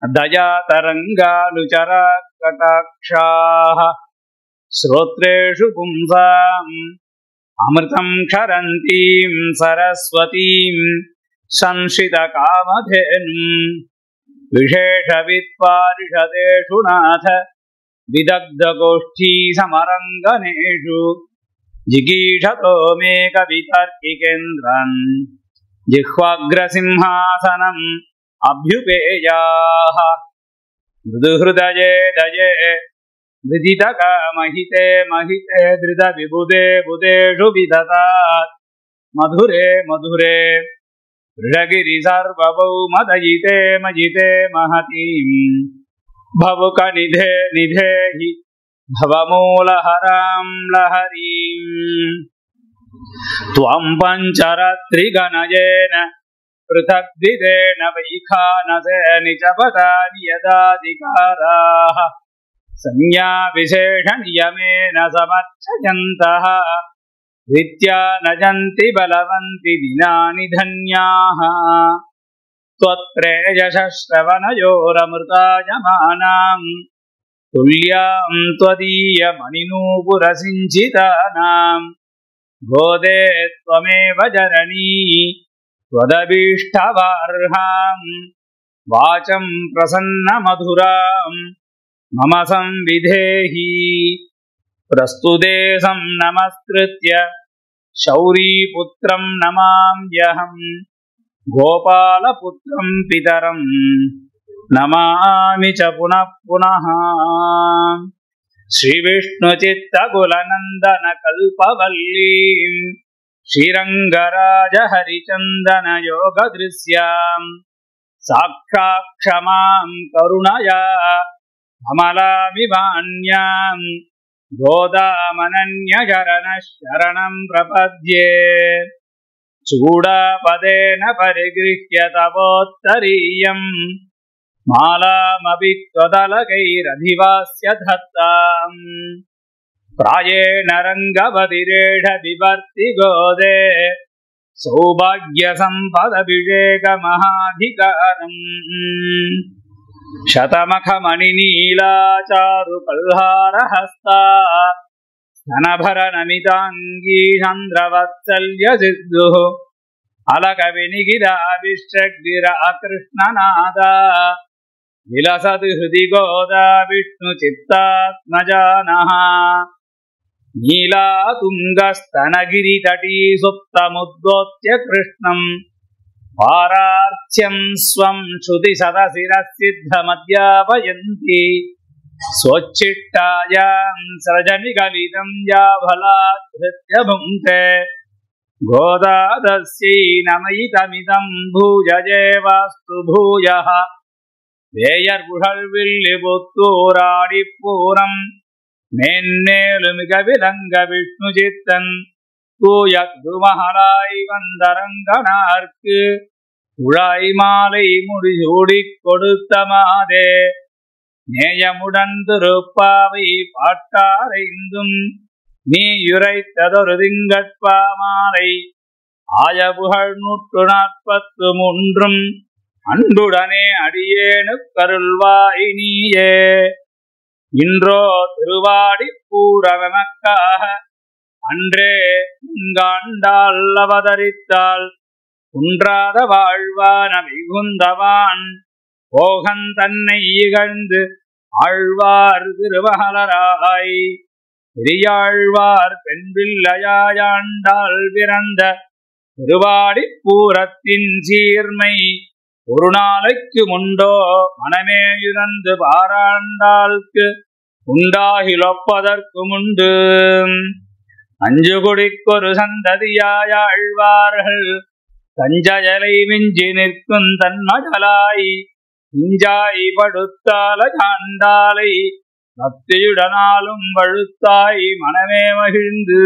दयातरङ्गानुचरा कटाक्षाः श्रोत्रेषु पुंसाम् अमृतम् क्षरन्तीम् सरस्वतीम् संशितकामधेनुम् विशेषवित्पारिषदेषु नाथ विदग्धगोष्ठी समरङ्गनेषु जिगीषतो मे कवितर्किकेन्द्रन् जिह्वाग्रसिंहासनम् अभ्युपेयाः मृदुहृदये दये विदितकामहिते महिते धृतविबुधे बुधेषु विदतात् मधुरे मधुरे ऋषगिरि सर्वभौमदयिते मजिते महतीम् भवुकनिधे निधेहि भवमूलहराम् लहरीम् त्वम् पञ्चरत्रिगणयेन पृथग्विदेन वैखानसे निजपदानि यदाधिकाराः संज्ञाविशेषनियमेन समर्चयन्तः रीत्या नजन्ति बलवन्ति दिनानि धन्याः त्वत्प्रेयशश्रवणयोरमृतायमानाम् तुल्याम् त्वदीयमणिनूपुरसिञ्चितानाम् गोदे त्वमेव जननी त्वदभीष्टवार्हाम् वाचम् प्रसन्नमधुराम् मम संविधेहि प्रस्तुते नमस्कृत्य शौरीपुत्रम् नमाम्यहम् गोपालपुत्रम् पितरम् नमामि च पुनः पुनः श्रीविष्णुचित्तकुलनन्दनकल्पवल्लीम् श्रीरङ्गराजहरिचन्दनयोगदृश्याम् साक्षाक्षमाम् करुणया अमलाभिमान्याम् गोदामनन्यशरणः शरणम् प्रपद्ये चूडापदेन परिगृह्य तवोत्तरीयम् मालामपि त्वदलकैरधिवास्य धत्ताम् प्रायेण रङ्गवतिरेढ बिभर्ति गोदे सौभाग्यसम्पदभिषेकमहाधिकारम् शतमखमणिनीलाचारुकल्हारहस्ता स्तनभरनमिताङ्गी चन्द्रवत्सल्यसिद्धुः अलकविनिगिराभिष्टग्विराकृष्णनादा विलसति हृदि गोदा विष्णुचित्तात्मजानः नीलातुङ्गस्तनगिरितटी सुप्तमुद्वोत्य कृष्णम् पारार्च्यम् स्वम् श्रुतिशतशिरसिद्धमध्यापयन्ति स्वोच्छिष्टायाम् सृजनिगलितम् याभलाधृत्य भुङ्क्ते गोदादस्यै नमयितमिदम् भूजजेवास्तु भूयः வேயர்புகழ்வில்லிபுத்தூராடிப்பூரம் மேன்மேலுமிக விலங்க விஷ்ணு சித்தன் தூயக்குமகளாய் வந்தரங்கனார்க்கு உழாய் மாலை முடிசூடிக் கொடுத்த மாதே நேயமுடன் திருப்பாவை பாட்டாரைந்தும் நீ யுரைத்ததொரு திங்கட்பாமாலை ஆய புகழ் நூற்று நாற்பத்து மூன்றும் அன்புடனே அடியேனு கருள்வாய் நீயே இன்றோ திருவாடி பூரவமக்காக அன்றே உங்காண்டால் அவதரித்தால் குன்றாத வாழ்வான மிகுந்தவான் போகன் தன்னை இகழ்ந்து ஆழ்வார் திருவகலராய் பெரியாழ்வார் பெண்பிள்ளையாயாண்டால் பிறந்த திருவாடி பூரத்தின் சீர்மை ஒரு நாளைக்கு முண்டோ மனமேயுணர்ந்து பாராண்டாள்க்கு உண்டாகிலொப்பதற்கு முண்டு அஞ்சு குடிக்கொரு சந்ததியாயாழ்வார்கள் தஞ்சயலை மிஞ்சி நிற்கும் தன்மகளாய் இஞ்சாய் படுத்தால சாண்டாலை பக்தியுடனாலும் வழுத்தாய் மனமே மகிழ்ந்து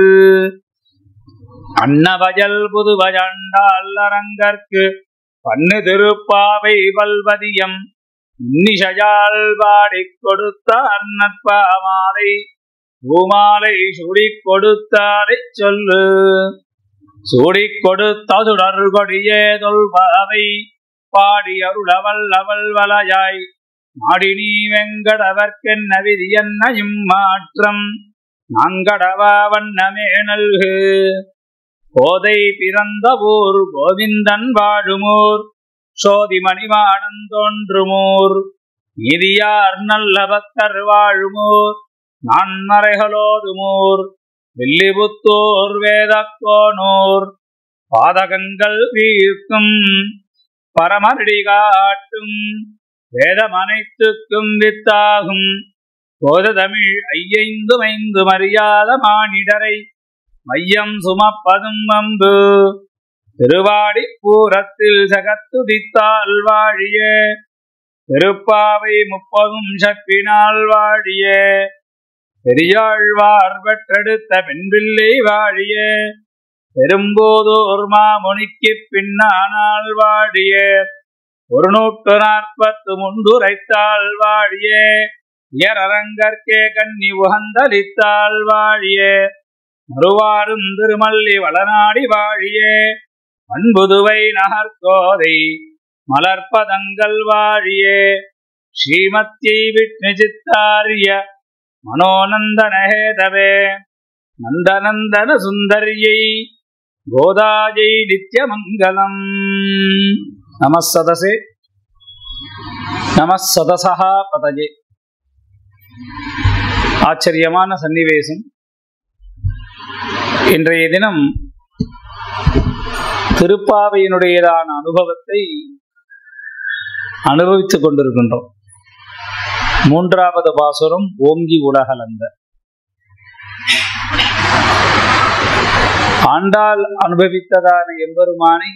அன்னவயல் புதுவஜண்டால் அரங்கற்கு பண்ணு திருப்பாவை வல்வதியம் இன்னிசையால் பாடிக் கொடுத்த அன்னற்பாமாலை பூமாலை சூடிக் கொடுத்தாரை சொல்லு சூடிக் கொடுத்த சுடர் கொடியே தொல்பாவை பாடி அருளவல் அவள் வலையாய் நாடினி வெங்கடவர்க்கென்ன விதி என்னையும் மாற்றம் நாங்கடவா வண்ணமே நல்கு கோதை பிறந்த ஊர் கோவிந்தன் வாழுமூர் சோதி மணிவாணன் தோன்றுமூர் நீதியார் நல்ல பக்தர் வாழுமூர் நான்மறைகளோதுமூர் வில்லிபுத்தூர் வேதக்கோனூர் பாதகங்கள் வீர்க்கும் பரமரடி காட்டும் வேதம் அனைத்துக்கும் வித்தாகும் போத தமிழ் ஐயைந்து ஐந்து மரியாத மானிடரை மையம் சுமப்பதும் வம்பு திருவாடி பூரத்தில் சகத்துதித்தால் வாழிய திருப்பாவை முப்பதும் சப்பினால் வாழிய பெரியாழ்வார் பெற்றெடுத்த பெண்பிள்ளை வாழிய பெரும்போதோர் மாமுனிக்கு பின்னானால் வாழிய ஒரு நூற்று நாற்பத்து முண்டுரைத்தால் வாழிய இயரங்கற்கே கன்னி உகந்தளித்தால் வாழிய மறுவாரும் திருமல்லி வளநாடி வாழிய அன்புதுவை நகர்கோதை மலர்பதங்கள் வாழிய ஸ்ரீமத்தியை விஷ்ணு சித்தாரிய மனோநந்தனஹேதவே நந்தநந்தன சுந்தரியை கோதாஜை நித்யமங்கலம் நமசதசே நமசதசா பதஜே ஆச்சரியமான சன்னிவேசம் இன்றைய தினம் திருப்பாவையினுடையதான அனுபவத்தை அனுபவித்துக் கொண்டிருக்கின்றோம் மூன்றாவது பாசுரம் ஓங்கி உலகலந்த ஆண்டாள் அனுபவித்ததான எம்பெருமானை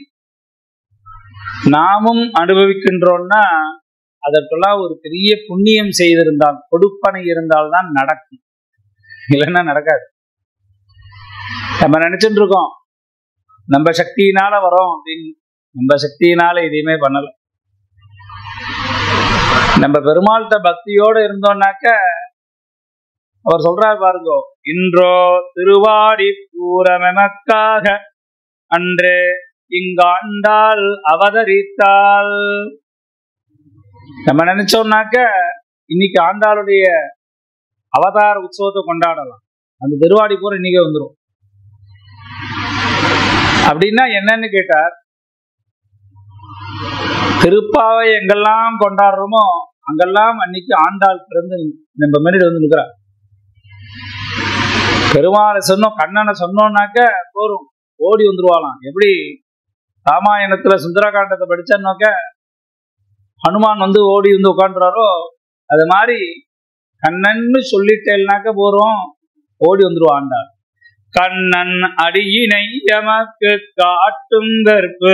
நாமும் அனுபவிக்கின்றோம்னா அதற்கெல்லாம் ஒரு பெரிய புண்ணியம் செய்திருந்தால் கொடுப்பனை இருந்தால்தான் நடக்கும் இல்லைன்னா நடக்காது நம்ம நினைச்சிட்டு இருக்கோம் நம்ம சக்தியினால வரோம் அப்படின்னு நம்ம சக்தியினால எதையுமே பண்ணல நம்ம பெருமாள்கிட்ட பக்தியோட இருந்தோம்னாக்க அவர் சொல்றார் பாருங்க இன்றோ திருவாடி பூரமெமக்காக அன்று இங்காண்டால் அவதரித்தால் நம்ம நினைச்சோம்னாக்க இன்னைக்கு ஆண்டாளுடைய அவதார உற்சவத்தை கொண்டாடலாம் அந்த திருவாடி பூரம் இன்னைக்கே வந்துடும் அப்படின்னா என்னன்னு கேட்டார் திருப்பாவை எங்கெல்லாம் கொண்டாடுறோமோ அங்கெல்லாம் அன்னைக்கு ஆண்டாள் பிறந்து நம்ம முன்னாடி வந்து நிற்கிறார் பெருமாளை சொன்னோம் கண்ணனை சொன்னோம்னாக்க போரும் ஓடி வந்துருவாளாம் எப்படி ராமாயணத்துல சுந்தரகாண்டத்தை படிச்சோன்னாக்க ஹனுமான் வந்து ஓடி வந்து உட்காந்துறாரோ அது மாதிரி கண்ணன்னு சொல்லிட்டேன்னாக்க போறோம் ஓடி வந்துருவா ஆண்டாள் கண்ணன் அடியினை எமக்கு காட்டும் கற்பு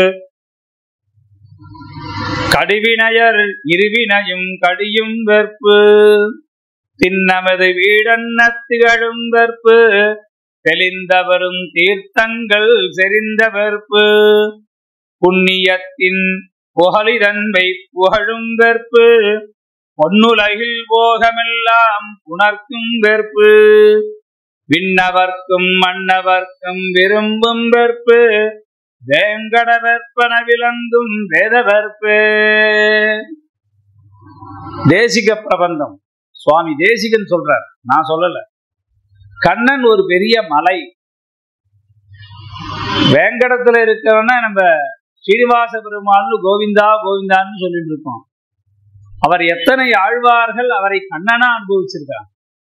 கடிவினையர் இருவினையும் கடியும் வெற்பு தின்னமது வீடன்ன திகழும் வெற்பு தெளிந்தவரும் தீர்த்தங்கள் செறிந்த வெற்பு புண்ணியத்தின் புகழிரன்பை புகழும் வெற்பு பொன்னுலகில் போகமெல்லாம் உணர்க்கும் வெற்பு விண்ணவர்க்கும் மன்னவர்க்கும் விரும்பும் வெற்பு வேங்கட வெற்பன விளங்கும் வேதவர்ப்பு தேசிக பிரபந்தம் சுவாமி தேசிகன் சொல்றார் நான் சொல்லல கண்ணன் ஒரு பெரிய மலை வேங்கடத்துல இருக்கிறவன நம்ம ஸ்ரீனிவாச பெருமாள்னு கோவிந்தா கோவிந்தான்னு சொல்லிட்டு இருக்கோம் அவர் எத்தனை ஆழ்வார்கள் அவரை கண்ணனா அனுபவிச்சிருக்காங்க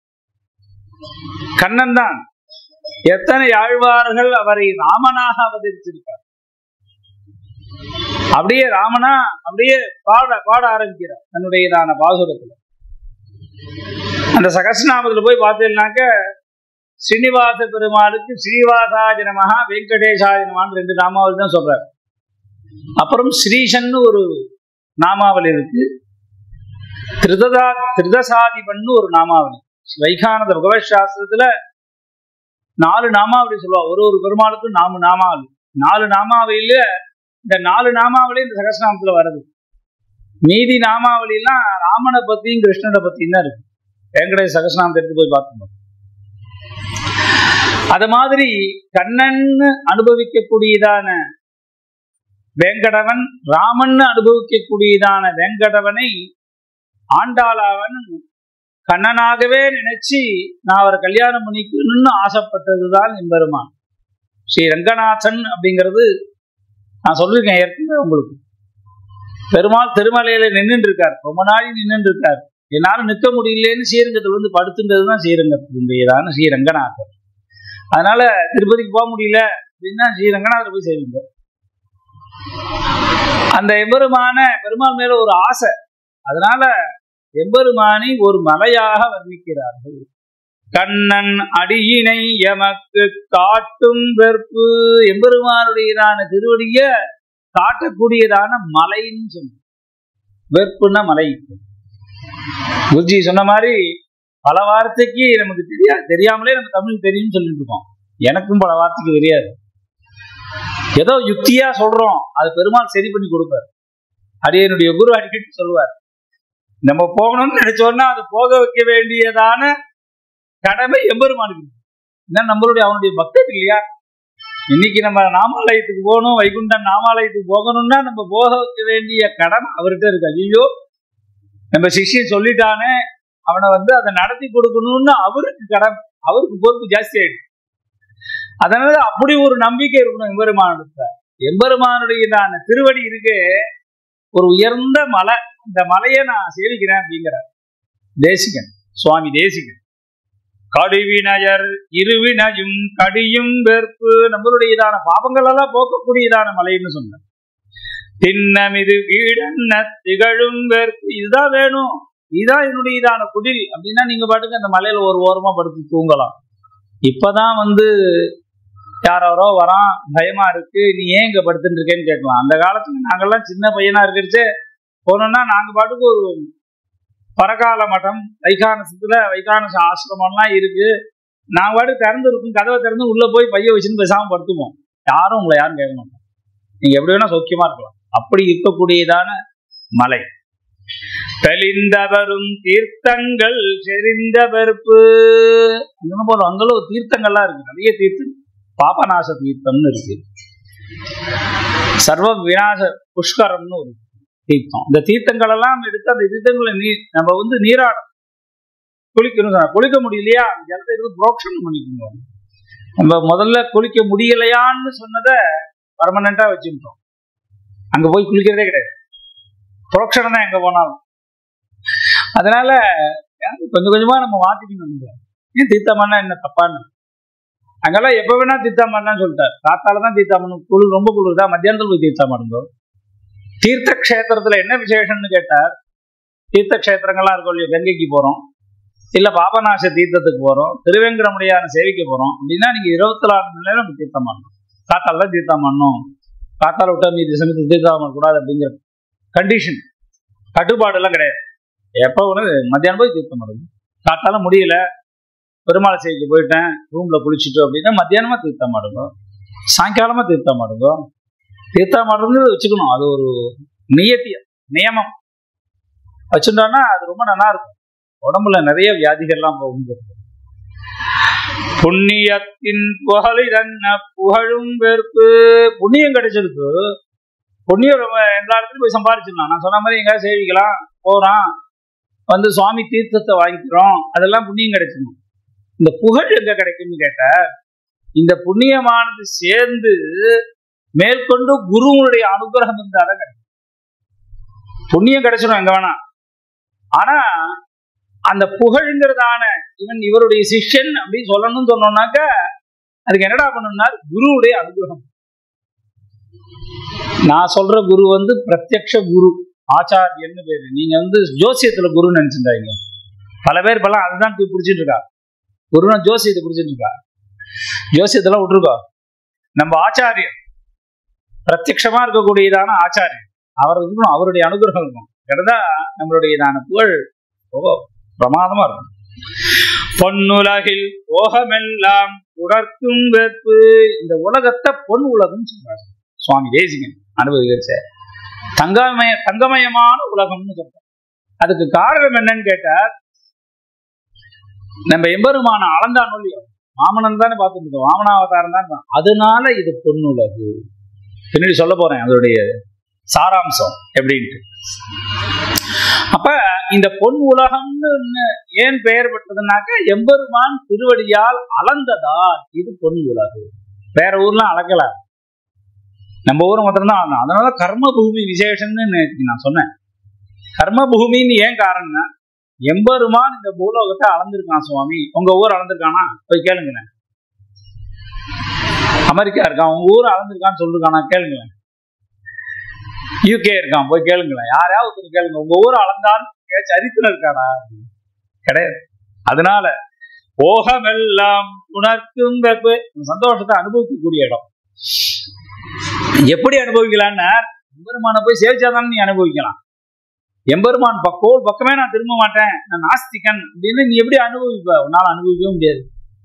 கண்ணன் தான் எத்தனை ஆழ்வார்கள் அவரை ராமனாக அவதரிச்சிருக்கார் அப்படியே ராமனா அப்படியே பாட பாட ஆரம்பிக்கிறார் தன்னுடையதான பாசுரத்துல அந்த சகசிரநாமத்துல போய் பார்த்தீங்கன்னாக்க ஸ்ரீனிவாச பெருமாளுக்கு ஸ்ரீனிவாசாஜனமகா வெங்கடேசாஜனமான்னு ரெண்டு நாமாவளி தான் சொல்றாரு அப்புறம் ஸ்ரீஷன்னு ஒரு நாமாவளி இருக்கு திருததா திருதசாதிபன்னு ஒரு நாமாவளி வைகானத பகவத் சாஸ்திரத்துல நாலு நாமாவளி சொல்லுவா ஒரு ஒரு பெருமாளுக்கும் நாம நாமாவளி நாலு நாமாவளியில இந்த நாலு நாமாவளி இந்த சகசிரநாமத்துல வருது மீதி நாமாவளிலாம் ராமனை பத்தியும் கிருஷ்ணனை பத்தியும் தான் இருக்கு வெங்கடேஷ் சகசிரநாமத்தை எடுத்து போய் பார்க்கணும் அது மாதிரி கண்ணன் அனுபவிக்கக்கூடியதான வேங்கடவன் ராமன் அனுபவிக்கக்கூடியதான வேங்கடவனை ஆண்டாளாவன் கண்ணனாகவே நினைச்சு நான் அவரை கல்யாணம் பண்ணிக்கணும்னு ஆசைப்பட்டதுதான் எம்பெருமான் ஸ்ரீ ரங்கநாதன் அப்படிங்கிறது நான் சொல்லியிருக்கேன் ஏற்கனவே உங்களுக்கு பெருமாள் திருமலையில நின்றுட்டு இருக்கார் ரொம்ப நாள் நின்றுட்டு இருக்கார் என்னால நிற்க முடியலன்னு ஸ்ரீரங்கத்தில் வந்து படுத்துன்றதுதான் ஸ்ரீரங்கத்தினுடையதான ஸ்ரீ ரங்கநாதர் அதனால திருப்பதிக்கு போக முடியல அப்படின்னா ஸ்ரீ ரங்கநாதர் போய் சேவிங்க அந்த எம்பெருமான பெருமாள் மேல ஒரு ஆசை அதனால எம்பெருமானை ஒரு மலையாக வர்ணிக்கிறார்கள் கண்ணன் அடியினை எமக்கு காட்டும் வெறுப்பு எம்பெருமானுடையதான திருவடிய காட்டக்கூடியதான மலைன்னு சொன்ன வெறுப்புன்னா மலை குருஜி சொன்ன மாதிரி பல வார்த்தைக்கு நமக்கு தெரியாது தெரியாமலே நம்ம தமிழ் தெரியும்னு சொல்லிட்டு இருக்கோம் எனக்கும் பல வார்த்தைக்கு தெரியாது ஏதோ யுக்தியா சொல்றோம் அது பெருமாள் சரி பண்ணி கொடுப்பார் அடியனுடைய குரு அடிக்கடி சொல்லுவார் நம்ம போகணும்னு நினைச்சோம்னா அது போக வைக்க வேண்டியதான கடமை எம்பெருமானுக்கு இருக்கு. ஏன்னா நம்மளுடைய அவனுடைய பக்தர் இல்லையா இன்னைக்கு நம்ம நாமாலயத்துக்கு போகணும் வைகுண்டன் நாமாலயத்துக்கு போகணும்னா நம்ம போக வைக்க வேண்டிய கடமை அவர்கிட்ட இருக்கு ஐயோ நம்ம சிஷ்யன் சொல்லிட்டானே அவனை வந்து அதை நடத்தி கொடுக்கணும்னு அவருக்கு கடமை அவருக்கு பொறுப்பு ஜாஸ்தி ஆயிடுச்சு அதனால அப்படி ஒரு நம்பிக்கை இருக்கணும் எம்பெருமானுக்கு எம்பெருமானுடைய திருவடி இருக்கு ஒரு உயர்ந்த மலை இந்த மலையை நான் சேவிக்கிறேன் அப்படிங்கிறார் தேசிகன் சுவாமி தேசிகன் கடுவினயர் இருவினையும் கடியும் வெறுப்பு நம்மளுடையதான பாபங்கள் எல்லாம் போக்கக்கூடியதான மலைன்னு சொன்னார் திண்ணமிது வீடன்ன திகழும் வெறுப்பு இதுதான் வேணும் இதுதான் என்னுடையதான குடில் அப்படின்னா நீங்க பாட்டுக்கு அந்த மலையில ஒரு ஓரமா படுத்து தூங்கலாம் இப்பதான் வந்து யாரோ வரான் பயமா இருக்கு நீ ஏன் இங்க படுத்துட்டு இருக்கேன்னு கேட்கலாம் அந்த காலத்துல நாங்கெல்லாம் சின்ன பையனா இருக்கிறச்சு போனோம்னா நாங்க பாட்டுக்கு ஒரு பரகால மடம் வைகானசத்துல வைகானச ஆசிரமம்லாம் இருக்கு நாங்க பாட்டுக்கு திறந்து இருக்கும் கதவை திறந்து உள்ள போய் பைய வச்சுன்னு பேசாம படுத்துவோம் யாரும் உங்களை யாரும் கேட்க மாட்டோம் நீங்க எப்படி வேணா சௌக்கியமா இருக்கலாம் அப்படி இருக்கக்கூடியதான மலை தெளிந்தவரும் தீர்த்தங்கள் செறிந்த வெறுப்பு அங்கே போறோம் அங்கெல்லாம் தீர்த்தங்கள்லாம் இருக்கு நிறைய தீர்த்தம் பாபநாச தீர்த்தம்னு இருக்கு சர்வ விநாச புஷ்கரம்னு ஒரு தீர்த்தம் இந்த தீர்த்தங்கள் எல்லாம் எடுத்து அந்த தீர்த்தங்களை நீர் நம்ம வந்து நீராடும் குளிக்கணும் சொன்னா குளிக்க முடியலையா அந்த ஜலத்தை எடுத்து புரோக்ஷனம் பண்ணிக்கணும் நம்ம முதல்ல குளிக்க முடியலையான்னு சொன்னதை பர்மனண்டா வச்சுட்டோம் அங்க போய் குளிக்கிறதே கிடையாது புரோக்ஷனம் தான் எங்க போனாலும் அதனால கொஞ்சம் கொஞ்சமா நம்ம மாத்திக்கணும் ஏன் தீர்த்தமானா என்ன தப்பான்னு அங்கெல்லாம் எப்ப வேணா தீர்த்தம் பண்ணலாம்னு சொல்லிட்டார் காத்தால தான் தீர்த்தம் பண்ணும் குளிர் ரொம்ப குளிர் தான் மத்தியானத்தில் போய் தீர்த்தம் பண்ணுங்க தீர்த்த கஷேத்திரத்துல என்ன விசேஷம்னு கேட்டார் தீர்த்த கஷேத்திரங்கள்லாம் இருக்கும் இல்லையா கங்கைக்கு போறோம் இல்ல பாபநாச தீர்த்தத்துக்கு போறோம் திருவேங்கடமுடியான சேவிக்க போறோம் அப்படின்னா நீங்க இருபத்தி நாலு மணி நேரம் நம்ம தீர்த்தம் பண்ணணும் காத்தால தான் தீர்த்தம் பண்ணணும் காத்தால விட்டா மீதி சமயத்தில் தீர்த்தம் பண்ணக்கூடாது அப்படிங்கிற கண்டிஷன் கட்டுப்பாடு எல்லாம் கிடையாது எப்போ ஒன்று மத்தியானம் போய் தீர்த்தம் பண்ணணும் காத்தால முடியல பெருமாள் சேவிக்க போயிட்டேன் ரூம்ல குளிச்சுட்டு அப்படின்னா மத்தியானமா தீர்த்தம் மாடுங்க சாயங்காலமா தீர்த்தம் மாடுங்க தீர்த்தம் மாடுறது வச்சுக்கணும் அது ஒரு நியத்திய நியமம் வச்சுட்டோம்னா அது ரொம்ப நல்லா இருக்கும் உடம்புல நிறைய வியாதிகள்லாம் போகும் புண்ணியத்தின் புகழிதன்ன புகழும் வெறுப்பு புண்ணியம் கிடைச்சிருக்கு புண்ணியம் ரொம்ப எல்லா இடத்துலையும் போய் சம்பாதிச்சிடலாம் நான் சொன்ன மாதிரி எங்கேயாவது சேவிக்கலாம் போறான் வந்து சுவாமி தீர்த்தத்தை வாங்கிக்கிறோம் அதெல்லாம் புண்ணியம் கிடைச்சிடும் இந்த புகழ் எங்க கிடைக்கும்னு கேட்ட இந்த புண்ணியமானது சேர்ந்து மேற்கொண்டு குருவனுடைய அனுகிரகம் இருந்தாலும் கிடைக்கும் புண்ணியம் கிடைச்சிடும் எங்க வேணா ஆனா அந்த புகழ்ங்கிறதான இவன் இவருடைய சிஷ்யன் அப்படின்னு சொல்லணும்னு சொன்னோம்னாக்க அதுக்கு என்னடா பண்ணணும்னா குருவுடைய அனுகிரகம் நான் சொல்ற குரு வந்து பிரத்யக்ஷ குரு ஆச்சாரியன்னு பேரு நீங்க வந்து ஜோசியத்துல குருன்னு நினைச்சிருந்தாங்க பல பேர் இப்பெல்லாம் அதுதான் பிடிச்சிட்டு இருக்கா குருனா ஜோசியத்தை பிடிச்சிட்டு இருக்கா ஜோசியத்தெல்லாம் விட்டுருக்கோம் நம்ம ஆச்சாரியர் பிரத்யக்ஷமா இருக்கக்கூடியதான ஆச்சாரியர் அவர் இருக்கணும் அவருடைய அனுகிரகம் இருக்கும் கிடந்தா நம்மளுடையதான புகழ் ரொம்ப பிரமாதமா இருக்கும் பொன்னுலகில் ஓகமெல்லாம் உடற்கும் வெறுப்பு இந்த உலகத்தை பொன் உலகம் சொல்றாரு சுவாமி தேசிகன் அனுபவிக்கிற தங்கமய தங்கமயமான உலகம்னு சொல்றாரு அதுக்கு காரணம் என்னன்னு கேட்டார் நம்ம எம்பெருமான அளந்தான் இல்லையோ வாமனன் தானே பார்த்துட்டு இருக்கோம் வாமனாவதாரம் தான் அதனால இது பொன்னுலகு பின்னாடி சொல்ல போறேன் அதோடைய சாராம்சம் எப்படின்ட்டு அப்ப இந்த பொன் உலகம்னு ஒண்ணு ஏன் பெயர் பெற்றதுனாக்க எம்பெருமான் திருவடியால் அளந்ததால் இது பொன் உலகு வேற ஊர்லாம் அளக்கல நம்ம ஊர் மாத்திரம் தான் ஆளணும் அதனால கர்ம பூமி விசேஷம்னு நேத்து நான் சொன்னேன் கர்ம பூமின்னு ஏன் காரணம்னா எம்பெருமான் இந்த பூலோகத்தை அளந்திருக்கான் சுவாமி உங்க ஊர் அளந்திருக்கானா போய் கேளுங்களேன் அமெரிக்கா இருக்கான் உங்க ஊர் அளந்திருக்கான்னு சொல்லிருக்கானா கேளுங்களேன் யூகே இருக்கான் போய் கேளுங்களேன் யாரையாவது ஒருத்தர் கேளுங்க உங்க ஊர் அளந்தான்னு கே- சரித்திரம் இருக்காடா கிடையாது அதனால போகமெல்லாம் உணர்த்தும் வெப்பு இந்த சந்தோஷத்தை அனுபவிக்கக்கூடிய இடம் எப்படி அனுபவிக்கலாம்னா எம்பெருமானை போய் சேவிச்சாதான் நீ அனுபவிக்கலாம் எம்பெருமான் பக்கோல் பக்கமே நான் திரும்ப மாட்டேன் நான் நாஸ்திகன் அப்படின்னு நீ எப்படி அனுபவிப்ப உன்னால அனுபவிக்கவே முடியாது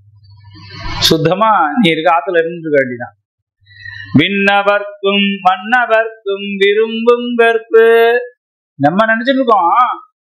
சுத்தமா நீ இருக்க ஆத்துல இருந்துருக்க வேண்டியதான் விண்ணவர்க்கும் மன்னவர்க்கும் விரும்பும் வெறுப்பு நம்ம நினைச்சிட்டு இருக்கோம்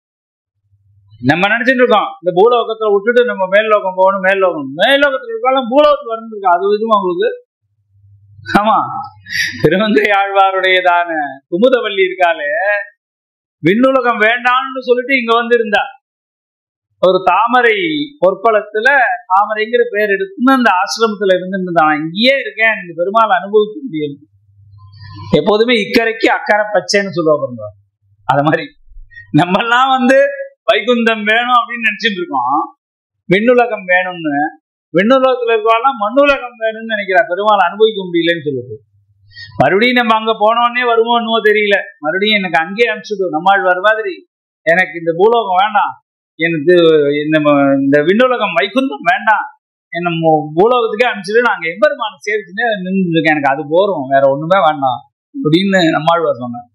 நம்ம நினைச்சிட்டு இருக்கோம் இந்த பூலோகத்துல விட்டுட்டு நம்ம மேல் லோகம் போகணும் மேல் லோகம் மேல் லோகத்துல இருக்காலும் பூலோகத்துல வந்துருக்கோம் அது இதுவும் அவங்களுக்கு ஆமா திருவங்கை ஆழ்வாருடையதான குமுதவல்லி இருக்காளே விண்ணுலகம் வேண்டாம்னு சொல்லிட்டு இங்க வந்து இருந்தா ஒரு தாமரை பொற்பளத்துல தாமரைங்கிற பேர் எடுத்துன்னு அந்த ஆசிரமத்துல இருந்துருந்தான் இங்கேயே இருக்கேன் இந்த பெருமாள் அனுபவிக்க முடியும் எப்போதுமே இக்கரைக்கு அக்கறை பச்சைன்னு சொல்லுவா பாருங்க அத மாதிரி நம்ம எல்லாம் வந்து வைகுந்தம் வேணும் அப்படின்னு நினைச்சிட்டு இருக்கோம் விண்ணுலகம் வேணும்னு விண்ணுலகத்துல இருக்கவாலாம் மண்ணுலகம் வேணும்னு நினைக்கிறா பெருமாள் அனுபவிக்க முடியலன்னு சொல்லுது மறுபடியும் நம்ம அங்க போனோடனே வருமோன்னுவோ தெரியல மறுபடியும் எனக்கு அங்கேயே அனுப்பிச்சுடும் நம்மாழ்வார் மாதிரி எனக்கு இந்த பூலோகம் வேண்டாம் எனக்கு இந்த ம- இந்த விண்ணுலகம் வைகுந்தம் வேண்டாம் என்ன மு- பூலோகத்துக்கே அனுப்பிச்சுட்டு நாங்க எம்பெருமான சேவிச்சுட்டு நின்று இருக்கேன் எனக்கு அது போரும் வேற ஒண்ணுமே வேண்டாம் அப்படின்னு நம்மாழ்வார் சொன்னார்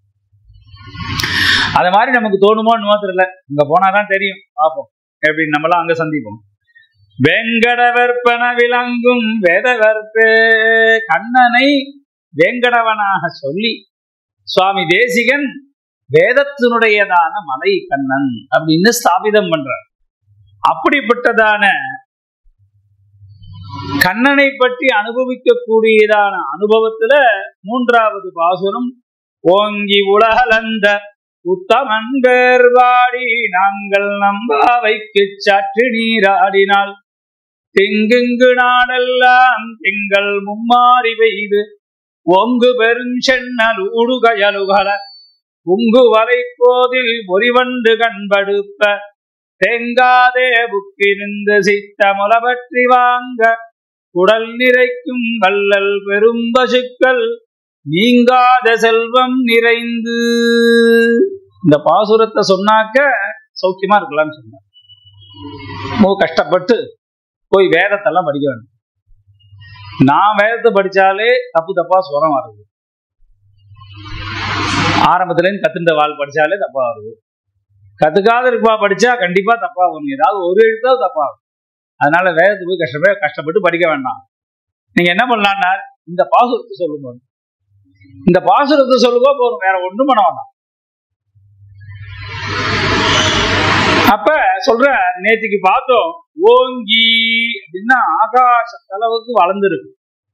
அது மாதிரி நமக்கு தோணுமோன்னு மாத்திரம் இல்ல இங்க போனாதான் தெரியும் பார்ப்போம் எப்படி நம்மளாம் அங்க சந்திப்போம் வேங்கடவர்பன விளங்கும் வேதவர்பே கண்ணனை வேங்கடவனாக சொல்லி சுவாமி தேசிகன் வேதத்தினுடையதான மலை கண்ணன் அப்படின்னு ஸ்தாபிதம் பண்றார் அப்படிப்பட்டதான கண்ணனை பற்றி அனுபவிக்கக்கூடியதான அனுபவத்துல மூன்றாவது பாசுரம் ஓங்கி உலகலந்த உத்தமன் வேர்வாடி நாங்கள் நம்பாவைக்கு சற்று நீராடினால் திங்குங்கு நாடெல்லாம் திங்கள் மும்மாறி பெய்து ஒங்கு பெருஞ்சென்னல் ஊடுகயலுகல உங்கு வரை போதில் ஒரிவண்டு கண்படுப்ப தேங்காதே புக்கிருந்து சித்த முலபற்றி வாங்க குடல் நிறைக்கும் வள்ளல் பெரும் பசுக்கள் நீங்காத செல்வம் நிறைந்து இந்த பாசுரத்தை சொன்னாக்க சௌக்கியமா இருக்கலாம்னு சொன்னார் ரொம்ப கஷ்டப்பட்டு போய் வேதத்தெல்லாம் படிக்க வேண்டும் நான் வேதத்தை படிச்சாலே தப்பு தப்பா சுரம் வருது ஆரம்பத்துல இருந்து கத்துண்ட வாழ் படிச்சாலே தப்பா வருது கத்துக்காத இருப்பா படிச்சா கண்டிப்பா தப்பா வரும் ஏதாவது ஒரு எழுத்தாவது தப்பா வரும் அதனால வேதத்தை போய் கஷ்டமே கஷ்டப்பட்டு படிக்க வேண்டாம் நீங்க என்ன பண்ணலாம்னா இந்த பாசுரத்தை சொல்லுங்க இந்த பாசுரத்தை சொல்லுங்க போதும் வேற ஒண்ணும் பண்ண வேண்டாம் அப்ப சொல்ற நேத்திக்கு பார்த்தோம் ஓங்கி அப்படின்னா ஆகாச அளவுக்கு வளர்ந்துருக்கு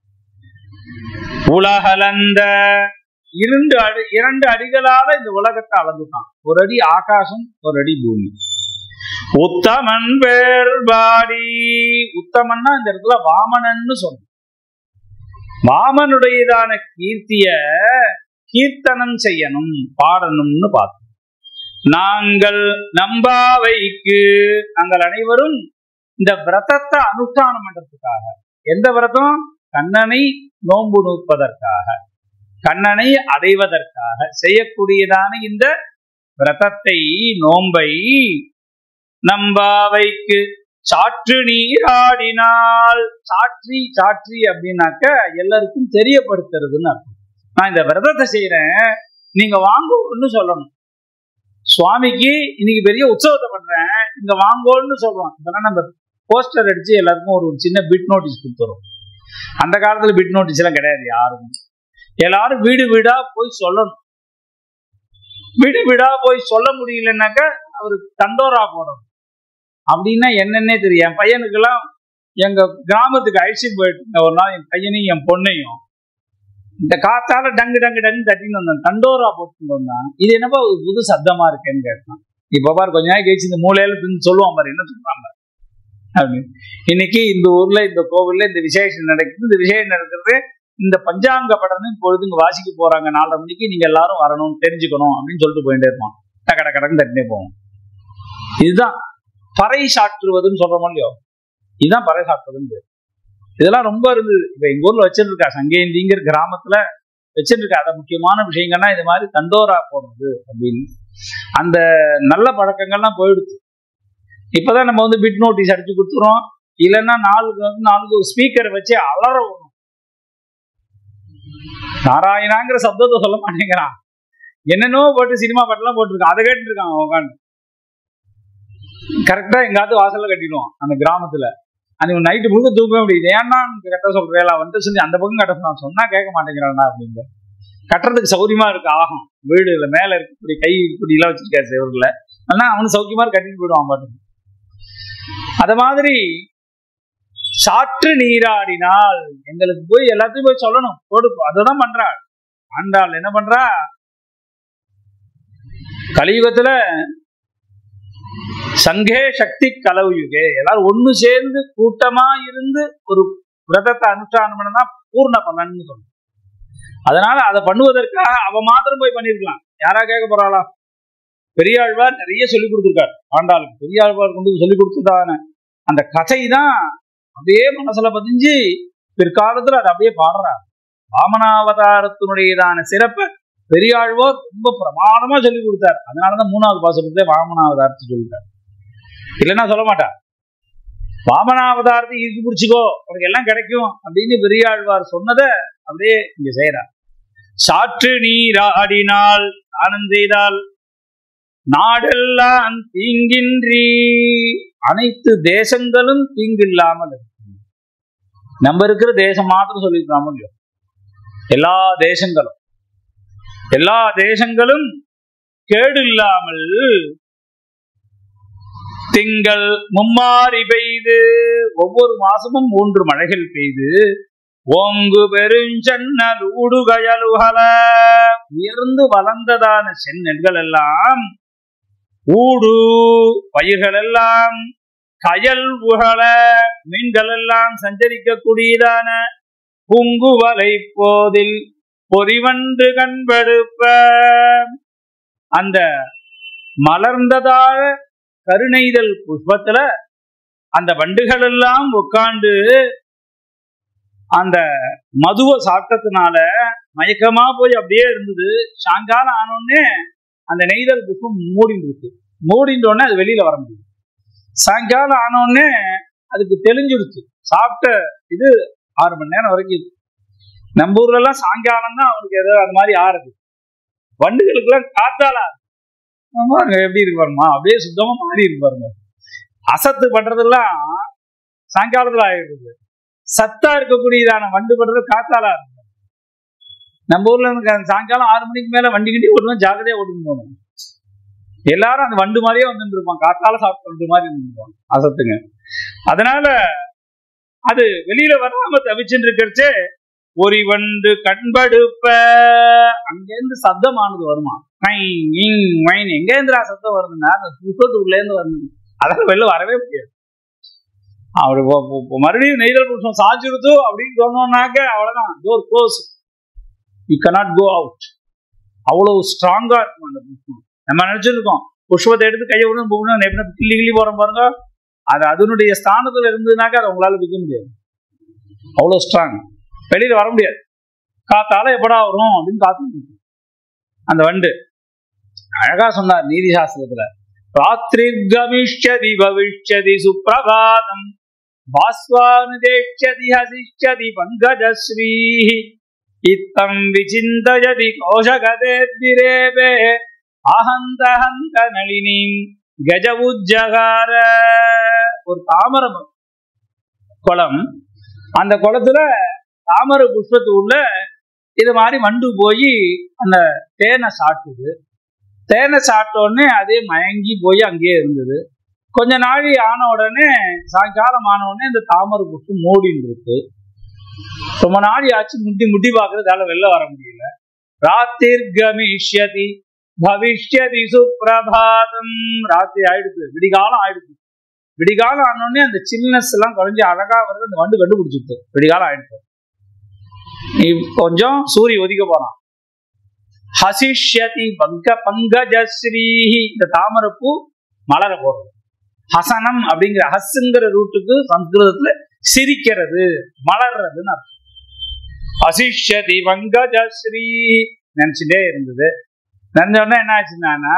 உலகலந்த இரண்டு அடி இரண்டு அடிகளால இந்த உலகத்தை அளந்துட்டான் ஒரு அடி ஆகாசம் ஒரு அடி பூமி உத்தமன் வேர்பாடி உத்தமன்னா இந்த இடத்துல வாமனன்னு சொன்ன வாமனுடையதான கீர்த்திய கீர்த்தனம் செய்யணும் பாடணும்னு பார்த்தோம் நாங்கள் நம்பாவைக்கு நாங்கள் அனைவரும் இந்த விரதத்தை அனுஷ்டானம் பண்றதுக்காக எந்த விரதம் கண்ணனை நோன்பு நூற்பதற்காக கண்ணனை அடைவதற்காக செய்யக்கூடியதான இந்த விரதத்தை நோன்பை நம்பாவைக்கு சாற்று நீராடினால் சாற்றி சாற்றி அப்படின்னாக்க எல்லாருக்கும் தெரியப்படுத்துறதுன்னு அர்த்தம் நான் இந்த விரதத்தை செய்யறேன் நீங்க வாங்கன்னு சொல்லணும் சுவாமிக்கு இன்னைக்கு பெரிய உற்சவத்தை பண்றேன் இங்க வாங்கோன்னு சொல்றோம் இதெல்லாம் நம்ம போஸ்டர் அடிச்சு எல்லாருக்கும் ஒரு சின்ன பிட் நோட்டீஸ் கொடுத்துறோம் அந்த காலத்துல பிட் நோட்டீஸ் எல்லாம் கிடையாது யாரும் எல்லாரும் வீடு வீடா போய் சொல்லணும் வீடு வீடா போய் சொல்ல முடியலன்னாக்க அவருக்கு தண்டோரா போடணும் அப்படின்னா என்னன்னே தெரியும் என் பையனுக்கெல்லாம் எங்க கிராமத்துக்கு அழிச்சு போயிட்டு ஒரு நாள் என் பையனையும் என் பொண்ணையும் இந்த காத்தால டங்கு டங்கு டங்கு தட்டின்னு வந்தான் தண்டோரா போட்டுட்டு வந்தான் இது என்னப்பா ஒரு புது சத்தமா இருக்கேன்னு கேட்டான் இப்ப பாரு கொஞ்ச நாள் கழிச்சு இந்த மூலையில தின்னு சொல்லுவான் பாரு என்ன சொல்றாங்க அப்படின்னு இன்னைக்கு இந்த ஊர்ல இந்த கோவில்ல இந்த விசேஷம் நடக்குது இந்த விசேஷம் நடக்கிறது இந்த பஞ்சாங்க படம்னு இப்பொழுது இங்க வாசிக்க போறாங்க நாலரை மணிக்கு நீங்க எல்லாரும் வரணும் தெரிஞ்சுக்கணும் அப்படின்னு சொல்லிட்டு போயிட்டே இருப்பான் டக்க டக்க டக்குன்னு தட்டினே போவோம் இதுதான் பறை சாற்றுவதுன்னு சொல்றோமோ இல்லையோ இதுதான் பறை சாற்றுவதுன்னு பேரு. இதெல்லாம் ரொம்ப இருந்தது இப்ப எங்க ஊர்ல வச்சிட்டு இருக்கா சங்கேந்திங்கிற கிராமத்துல வச்சிட்டு இருக்கா அத முக்கியமான விஷயங்கள்னா இது மாதிரி தண்டோரா போடுறது அப்படின்னு அந்த நல்ல பழக்கங்கள்லாம் போயிடுச்சு இப்பதான் நம்ம வந்து பிட் நோட்டீஸ் அடிச்சு கொடுத்துறோம் இல்லைன்னா நாலு நாலு ஸ்பீக்கர் வச்சு அலற விடணும் நாராயணாங்கிற சப்தத்தை சொல்ல மாட்டேங்கிறான் என்னென்னோ போட்டு சினிமா பாட்டெல்லாம் போட்டிருக்கான் அதை கேட்டு இருக்கான் அவன் உட்காந்து கரெக்டா எங்காவது வாசல்ல கட்டிடுவான் அந்த கிராமத்துல அன்னைக்கு நைட்டு முழுக்க தூக்கவே முடியுது ஏன்னா கட்ட சொல்றேன் வந்து சொல்லி அந்த பக்கம் கட்ட சொன்னான் சொன்னா கேட்க மாட்டேங்கிறானா அப்படின்னு கட்டுறதுக்கு சௌரியமா இருக்கு ஆகும் வீடு இல்ல மேல இருக்கக்கூடிய கை இப்படி எல்லாம் வச்சிருக்காரு செவருல ஆனா அவனு சௌக்கியமா இருக்கு, கட்டிட்டு போயிடுவான் பாட்டு அத மாதிரி சாற்று நீராடினால் எங்களுக்கு போய் எல்லாத்தையும் போய் சொல்லணும் கொடுப்போம் அததான் பண்றா ஆண்டாள் என்ன பண்றா கலியுகத்துல சங்கே சக்தி கலவுயுகே எல்லாரும் ஒண்ணு சேர்ந்து கூட்டமா இருந்து ஒரு விரதத்தை அனுஷ்டானம் பண்ணா பூர்ண பலன்னு சொல்லும் அதனால அதை பண்ணுவதற்காக அவ மாத்திரம் போய் பண்ணிருக்கலாம் யாரா கேட்க போறாளா பெரியாழ்வார் நிறைய சொல்லி கொடுத்துருக்காரு ஆண்டாளுக்கு பெரியாழ்வார் கொண்டு சொல்லி கொடுத்ததான அந்த கதை தான் அப்படியே மனசுல பதிஞ்சு பிற்காலத்துல அதை அப்படியே பாடுறார் வாமனாவதாரத்தினுடையதான சிறப்பை பெரியாழ்வார் ரொம்ப பிரமாணமா சொல்லி கொடுத்தார் அதனாலதான் மூணாவது பாசுரத்திலே வாமனாவதாரத்தை சொல்லிட்டார் இல்லைன்னா சொல்ல மாட்டார் வாமனாவதாரத்தை இருக்கு பிடிச்சிக்கோ உனக்கு எல்லாம் கிடைக்கும் அப்படின்னு பெரியாழ்வார் சொன்னதை அப்படியே இங்க செய்யறார் சாற்று நீராடினால் தானம் செய்தால் நாடெல்லாம் தீங்கின்றி அனைத்து தேசங்களும் தீங்கு இல்லாமல் இருக்கும். நம்ம இருக்கிற தேசம் மாத்திரம் சொல்லிருக்காம இல்லையோ எல்லா தேசங்களும் எல்லா தேசங்களும் கேடு இல்லாமல் திங்கள் மும்மாறி பெய்து ஒவ்வொரு மாசமும் மூன்று மழைகள் பெய்து ஓங்கு பெருஞ்சன்னல் ஊடுகயலுகல உயர்ந்து வளர்ந்ததான செந்நெல்கள் எல்லாம் ஊடு பயிர்கள் எல்லாம் கயல் உகல மீன்கள் எல்லாம் சஞ்சரிக்கக்கூடியதான பூங்குவலை போதில் பொறிவண்டு கண்பெடுப்ப அந்த மலர்ந்ததாக கருணைதல் புஷ்பத்துல அந்த வண்டுகள் எல்லாம் உட்கார்ந்து அந்த மதுவை சாப்பிட்டதுனால மயக்கமா போய் அப்படியே இருந்தது சாயங்காலம் ஆனோடனே அந்த நெய்தல் புஷ்பம் மூடிட்டு இருக்கு மூடின்ற உடனே அது வெளியில வர முடியும் சாயங்காலம் ஆனோடனே அதுக்கு தெளிஞ்சிடுச்சு சாப்பிட்ட இது ஆறு மணி நேரம் வரைக்கும் இருக்கு. நம்ம ஊர்ல எல்லாம் சாயங்காலம் தான் அவனுக்கு ஏதோ அந்த மாதிரி ஆறுது வண்டுகளுக்கு எல்லாம் காத்தால ஆறுது. பாருங்க எப்படி இருக்கு பாருமா அப்படியே சுத்தமா மாறி இருக்கு பாருங்க அசத்து பண்றதெல்லாம் சாயங்காலத்துல ஆயிடுது சத்தா இருக்கக்கூடியதான வண்டு பண்றது காத்தால ஆறுது நம்ம ஊர்ல இருந்து க- சாயங்காலம் ஆறு மணிக்கு மேல வண்டி கிண்டி ஓட்டுவோம் ஜாக்கிரதையா ஓட்டுன்னு போகணும் எல்லாரும் அந்த வண்டு மாதிரியே வந்துட்டு இருப்பான் காத்தால சாப்பிட்ட வண்டு மாதிரி இருந்துருப்பான் அசத்துங்க அதனால அது வெளியில வராம தவிச்சுட்டு இருக்கிறச்சே ஒரு வண்டு கண்படுப்ப அங்கேருந்து சத்தமானது வருமா கைங், இங், வைன். எங்க இருந்துடா சத்தம் வருதுன்னா அந்த புஷ்பத்துக்குள்ள இருந்து வருது அதெல்லாம் வெளில வரவே முடியாது அவரு பொ- பொ- பொ- மறுபடியும் நெய்தல் புஷ்பம் சாஞ்சிருதோ அப்படின்னு சொன்னோம்னாக்க அவ்வளவுதான் door close you cannot go out அவ்வளவு ஸ்ட்ராங்கா இருக்கும் அந்த புஷ்பம் நம்ம நினைச்சிருக்கோம் புஷ்பத்தை எடுத்து கையை விடணும் போகணும் எப்படி கிள்ளி கிள்ளி போறோம் பாருங்க அது அதனுடைய ஸ்தானத்துல இருந்ததுனாக்கா அதை உங்களால விற்க முடியாது அவ்வளவு ஸ்ட்ராங் வெளியில வர முடியாது காத்தால எப்படா வரும் அப்படின்னு காத்து அந்த வண்டு அழகா சொன்னார் நீதி சாஸ்திரத்துல ராத்திரி கமிஷ்யதி பவிஷ்யதி சுப்பிரபாதம் பாஸ்வானுதேஷ்யதி ஹசிஷ்யதி பங்கஜஸ்ரீ இத்தம் விசிந்தயதி கோஷகதேர்திரேபே அஹந்த ஹந்த நளினி கஜ உஜ்ஜகார ஒரு தாமரை குளம் அந்த குளத்துல தாமரை புஷ்பத்து உள்ள இது மாதிரி வண்டு போய் அந்த தேனை சாப்பிட்டுது தேனை சாப்பிட்ட உடனே அதே மயங்கி போய் அங்கேயே இருந்தது கொஞ்ச நாழி ஆன உடனே சாயங்காலம் ஆன உடனே இந்த தாமரை புஷ்பம் மூடின்னு இருக்கு ரொம்ப நாளி ஆச்சு முட்டி முட்டி பாக்குறதால வெளில வர முடியல ராத்திர் கமிஷ்யதி பவிஷ்யதி சுப்பிரபாதம் ராத்திரி ஆயிடுது விடிகாலம் ஆயிடுது விடிகாலம் ஆனோடனே அந்த சில்னஸ் எல்லாம் குறைஞ்சி அழகா வருது அந்த வண்டு கண்டுபிடிச்சிட்டு விடிகாலம் ஆயிடுது நீ கொஞ்சம் சூரிய ஒதுக்க போறான் ஹசிஷ்யதி பங்க பங்கஜஸ்ரீஹி இந்த தாமரைப்பூ மலர போறது ஹசனம் அப்படிங்கிற ஹஸ்ங்கிற ரூட்டுக்கு சம்ஸ்கிருதத்துல சிரிக்கிறது மலர்றதுன்னு அர்த்தம் ஹசிஷ்யதி பங்கஜஸ்ரீ நினைச்சுட்டே இருந்தது நினைச்ச உடனே என்ன ஆச்சுன்னா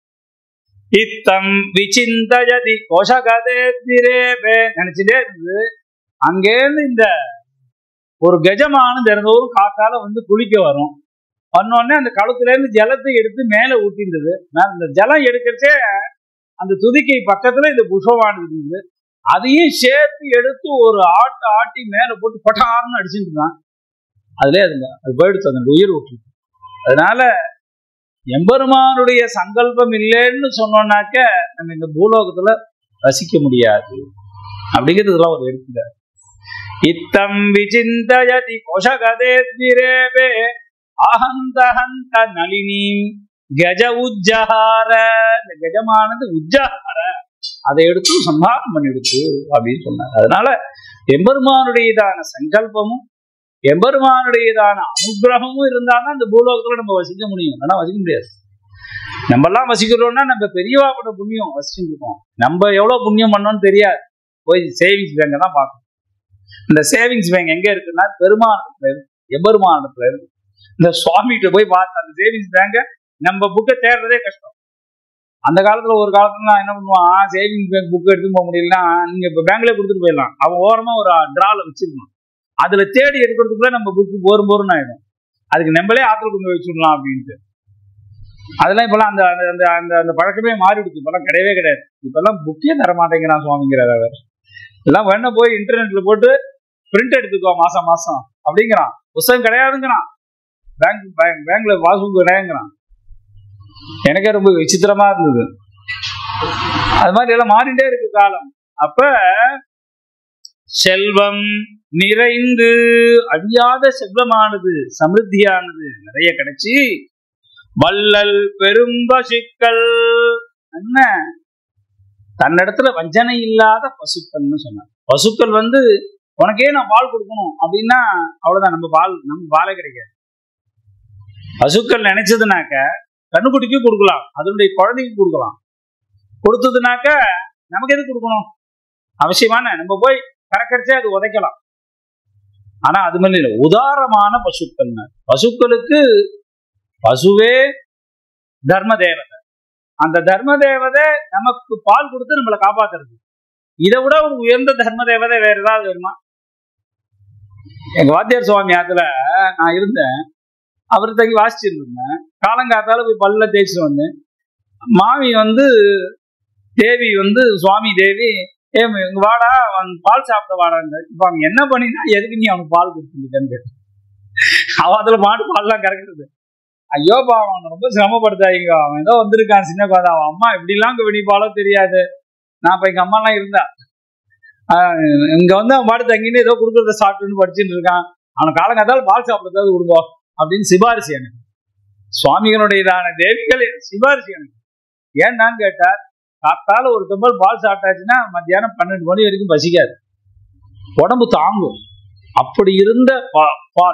இத்தம் விசிந்தயதி கோஷகதே திரேபே நினைச்சுட்டே இருந்தது அங்கேருந்து இந்த ஒரு கஜமானது திறந்தோறும் காக்கால வந்து குளிக்க வரும் வந்தோடனே அந்த கழுத்துல இருந்து ஜலத்தை எடுத்து மேல ஊட்டிருந்தது நான் இந்த ஜலம் எடுக்கிறச்சே அந்த துதிக்கை பக்கத்துல இந்த புஷ்பமானது இருந்தது அதையும் சேர்த்து எடுத்து ஒரு ஆட்டு ஆட்டி மேல போட்டு பட்டார்னு அடிச்சுட்டு இருந்தான் அதுலயே அதுங்க அது போயிடுச்சு அந்த உயிர் விட்டு அதனால எம்பெருமானுடைய சங்கல்பம் இல்லைன்னு சொன்னோம்னாக்க நம்ம இந்த பூலோகத்துல ரசிக்க முடியாது அப்படிங்கிறது இதெல்லாம் ஒரு எடுத்துக்காரு இத்தம் விசிந்தயதி கொஷகதே திரேபே அஹந்தஹந்த நளினி கஜ உஜ்ஜஹார இந்த கஜமானது உஜ்ஜஹார அதை எடுத்து சம்ஹாரம் பண்ணிடுச்சு அப்படின்னு சொன்னார் அதனால எம்பெருமானுடையதான சங்கல்பமும் எம்பெருமானுடையதான அனுகிரகமும் இருந்தாதான் இந்த பூலோகத்துல நம்ம வசிக்க முடியும் இல்லைன்னா வசிக்க முடியாது நம்ம எல்லாம் வசிக்கிறோம்னா நம்ம பெரியவா பண்ண புண்ணியம் வசிச்சுட்டு இருக்கோம் நம்ம எவ்வளவு புண்ணியம் பண்ணோம்னு தெரியாது போய் சேவிங்ஸ் பேங்க தான் பார்க்கணும் இந்த சேவிங்ஸ் பேங்க் எங்க இருக்குன்னா பெருமானத்துல இருக்கு எபெருமானத்துல இருக்கு இந்த சுவாமிகிட்ட போய் பார்த்து அந்த சேவிங்ஸ் பேங்க நம்ம புக்கை தேடுறதே கஷ்டம் அந்த காலத்துல ஒரு காலத்துல நான் என்ன பண்ணுவான் சேவிங்ஸ் பேங்க் புக் எடுத்து போக முடியலன்னா நீங்க இப்ப பேங்க்ல கொடுத்துட்டு போயிடலாம் அவன் ஓரமா ஒரு டிரால வச்சிருக்கணும் அதுல தேடி எடுக்கிறதுக்குள்ள நம்ம புக்கு போரும் போரும் ஆயிடும் அதுக்கு நம்மளே ஆத்துல கொண்டு போய் வச்சுடலாம் அப்படின்ட்டு அதெல்லாம் இப்பெல்லாம் அந்த அந்த அந்த அந்த அந்த பழக்கமே மாறிடுச்சு இப்பெல்லாம் கிடையவே கிடையாது இப்பெல்லாம் புக்கே தர மாட்டேங்கிறான் சுவாமிங்கிறார் அவர் எல்லாம் வேணா போய் இன்டர்நெட்ல போட்டு பிரிண்ட் எடுத்துக்கோ மாசம் மாசம் அப்படிங்கிறான் புத்தகம் கிடையாதுங்கிறான் பேங்க் பேங்க் பேங்க்ல பாஸ்புக் கிடையாதுங்கிறான் எனக்கே ரொம்ப விசித்திரமா இருந்தது அது மாதிரி எல்லாம் மாறிட்டே இருக்கு காலம் அப்ப செல்வம் நிறைந்து அழியாத செல்வமானது சமிருத்தியானது நிறைய கிடைச்சி வள்ளல் பெரும்பசுக்கள் என்ன தன்னிடத்துல வஞ்சனை இல்லாத பசுக்கள்னு சொன்னார் பசுக்கள் வந்து உனக்கே நான் பால் கொடுக்கணும் அப்படின்னா அவ்வளவுதான் நம்ம பால் நம்ம பாலே கிடைக்காது பசுக்கள் நினைச்சதுனாக்க கண்ணுக்குட்டிக்கு கொடுக்கலாம் அதனுடைய குழந்தைக்கு கொடுக்கலாம் கொடுத்ததுனாக்க நமக்கு எது கொடுக்கணும் அவசியமான நம்ம போய் கறக்கடிச்சே அது உதைக்கலாம் ஆனா அது மாதிரி இல்லை உதாரமான பசுக்கள் பசுக்களுக்கு பசுவே தர்ம தேவதை அந்த தர்ம தேவதை நமக்கு பால் கொடுத்து நம்மளை காப்பாத்துறது இதை விட ஒரு உயர்ந்த தர்ம தேவதை வேற ஏதாவது வருமா எங்க வாத்தியார் சுவாமி ஆத்துல நான் இருந்தேன் அவர் தங்கி வாசிச்சுட்டு இருந்தேன் காலங்காத்தால போய் பல்ல தேய்ச்சிட்டு வந்தேன் மாமி வந்து தேவி வந்து சுவாமி தேவி ஏ இங்க வாடா அவன் பால் சாப்பிட வாடாங்க இப்ப அவன் என்ன பண்ணினா எதுக்கு நீ அவனுக்கு பால் கொடுத்துருக்கேன்னு கேட்டு அவன் அதுல மாடு பால்லாம் கறக்குறது ஐயோ பாவம் அவனை ரொம்ப சிரமப்படுத்தாங்க அவன் ஏதோ வந்திருக்கான் சின்ன குழந்தை அவன் அம்மா எப்படிலாம் வெடிப்பாலோ தெரியாது நான் இப்ப எங்க அம்மா எல்லாம் இருந்தா ஆஹ் இங்க வந்து அவன் மாடு தங்கின்னு ஏதோ கொடுக்கறத சாப்பிட்டுன்னு படிச்சுட்டு இருக்கான் அவன் காலங்காத்தால பால் சாப்பிடறதாவது கொடுங்கோ அப்படின்னு சிபாரிசு எனக்கு சுவாமிகளுடையதான தேவிகள் சிபாரிசு எனக்கு ஏன்டான்னு கேட்டார் காத்தால ஒரு தும்பல் பால் சாப்பிட்டாச்சுன்னா மத்தியானம் பன்னெண்டு மணி வரைக்கும் பசிக்காது உடம்பு தாங்கும் அப்படி இருந்த பா- பால்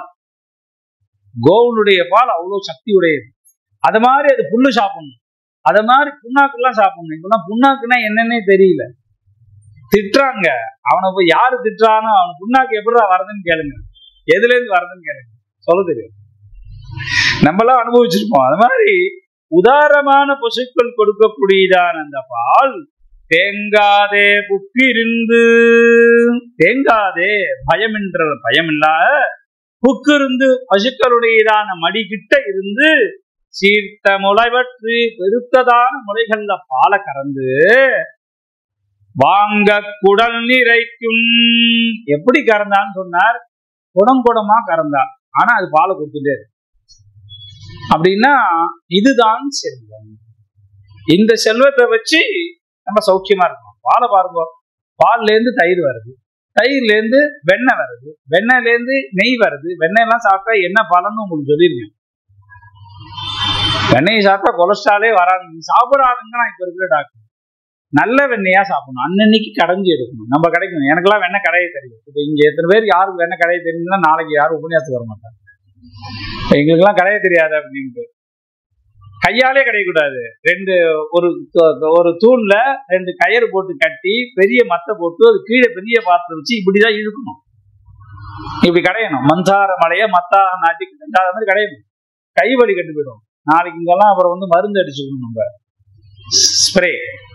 கோவனுடைய பால் அவ்வளவு சக்தி உடையது அது மாதிரி அது புல்லு சாப்பிடணும் அது மாதிரி புண்ணாக்குலாம் சாப்பிடணும் இப்பெல்லாம் புண்ணாக்குன்னா என்னன்னே தெரியல திட்டுறாங்க அவனை போய் யாரு திட்டுறானோ அவன் புண்ணாக்கு எப்படிடா வருதுன்னு கேளுங்க எதுல இருந்து வருதுன்னு கேளுங்க சொல்ல தெரியும் நம்மளாம் அனுபவிச்சிருப்போம் அது மாதிரி உதாரமான பசுக்கள் கொடுக்கக்கூடியதான அந்த பால் தேங்காதே புக்கிருந்து தேங்காதே பயம் என்ற பயம் இல்லாத புக்கிருந்து பசுக்களுடையதான மடி கிட்ட இருந்து சீர்த்த முளைவற்று பெருத்ததான முளைகள்ல பாலை கறந்து வாங்க குடல் நிறைக்கும் எப்படி கறந்தான்னு சொன்னார் குடம் குடமா கறந்தான் ஆனா அது பாலை கொடுத்துட்டே இருக்கு. அப்படின்னா இதுதான் செல்வம் இந்த செல்வத்தை வச்சு நம்ம சௌக்கியமா இருக்கணும் பாலை பாருங்க பால்ல இருந்து தயிர் வருது தயிர்ல இருந்து வெண்ணெய் வருது வெண்ணெய்ல இருந்து நெய் வருது வெண்ணெய் எல்லாம் சாப்பிட்டா என்ன பலன்னு உங்களுக்கு சொல்லிருக்கேன் வெண்ணெய் சாப்பிட்டா கொலஸ்ட்ராலே வராது நீ சாப்பிடாதுங்கன்னா இப்ப இருக்கிற டாக்டர் நல்ல வெண்ணெயா சாப்பிடணும் அன்னன்னைக்கு கடைஞ்சி எடுக்கணும் நம்ம கிடைக்கணும் எனக்கெல்லாம் வெண்ணெய் கடையை தெரியும் இப்போ இங்க எத்தனை பேர் யாருக்கு வெண்ணெய் கடையை தெரியுதுன்னா நாளைக்கு யாரும் உபன்யாசத்துக்கு வர மாட்டாங்க எங்களுக்கெல்லாம் கடையை தெரியாது அப்படின்ட்டு கையாலே கிடையக்கூடாது ரெண்டு ஒரு து- ஒரு தூண்ல ரெண்டு கயிறு போட்டு கட்டி பெரிய மத்தை போட்டு அது கீழே பெரிய பாத்திரம் வச்சு இப்படிதான் இழுக்கணும் இப்படி கடையணும் மந்தார மலைய மத்தா நாட்டி ரெண்டாவது மாதிரி கடையணும் கை வலி கட்டு போயிடும் நாளைக்கு இங்கெல்லாம் அப்புறம் வந்து மருந்து அடிச்சுக்கணும் நம்ம ஸ்ப்ரே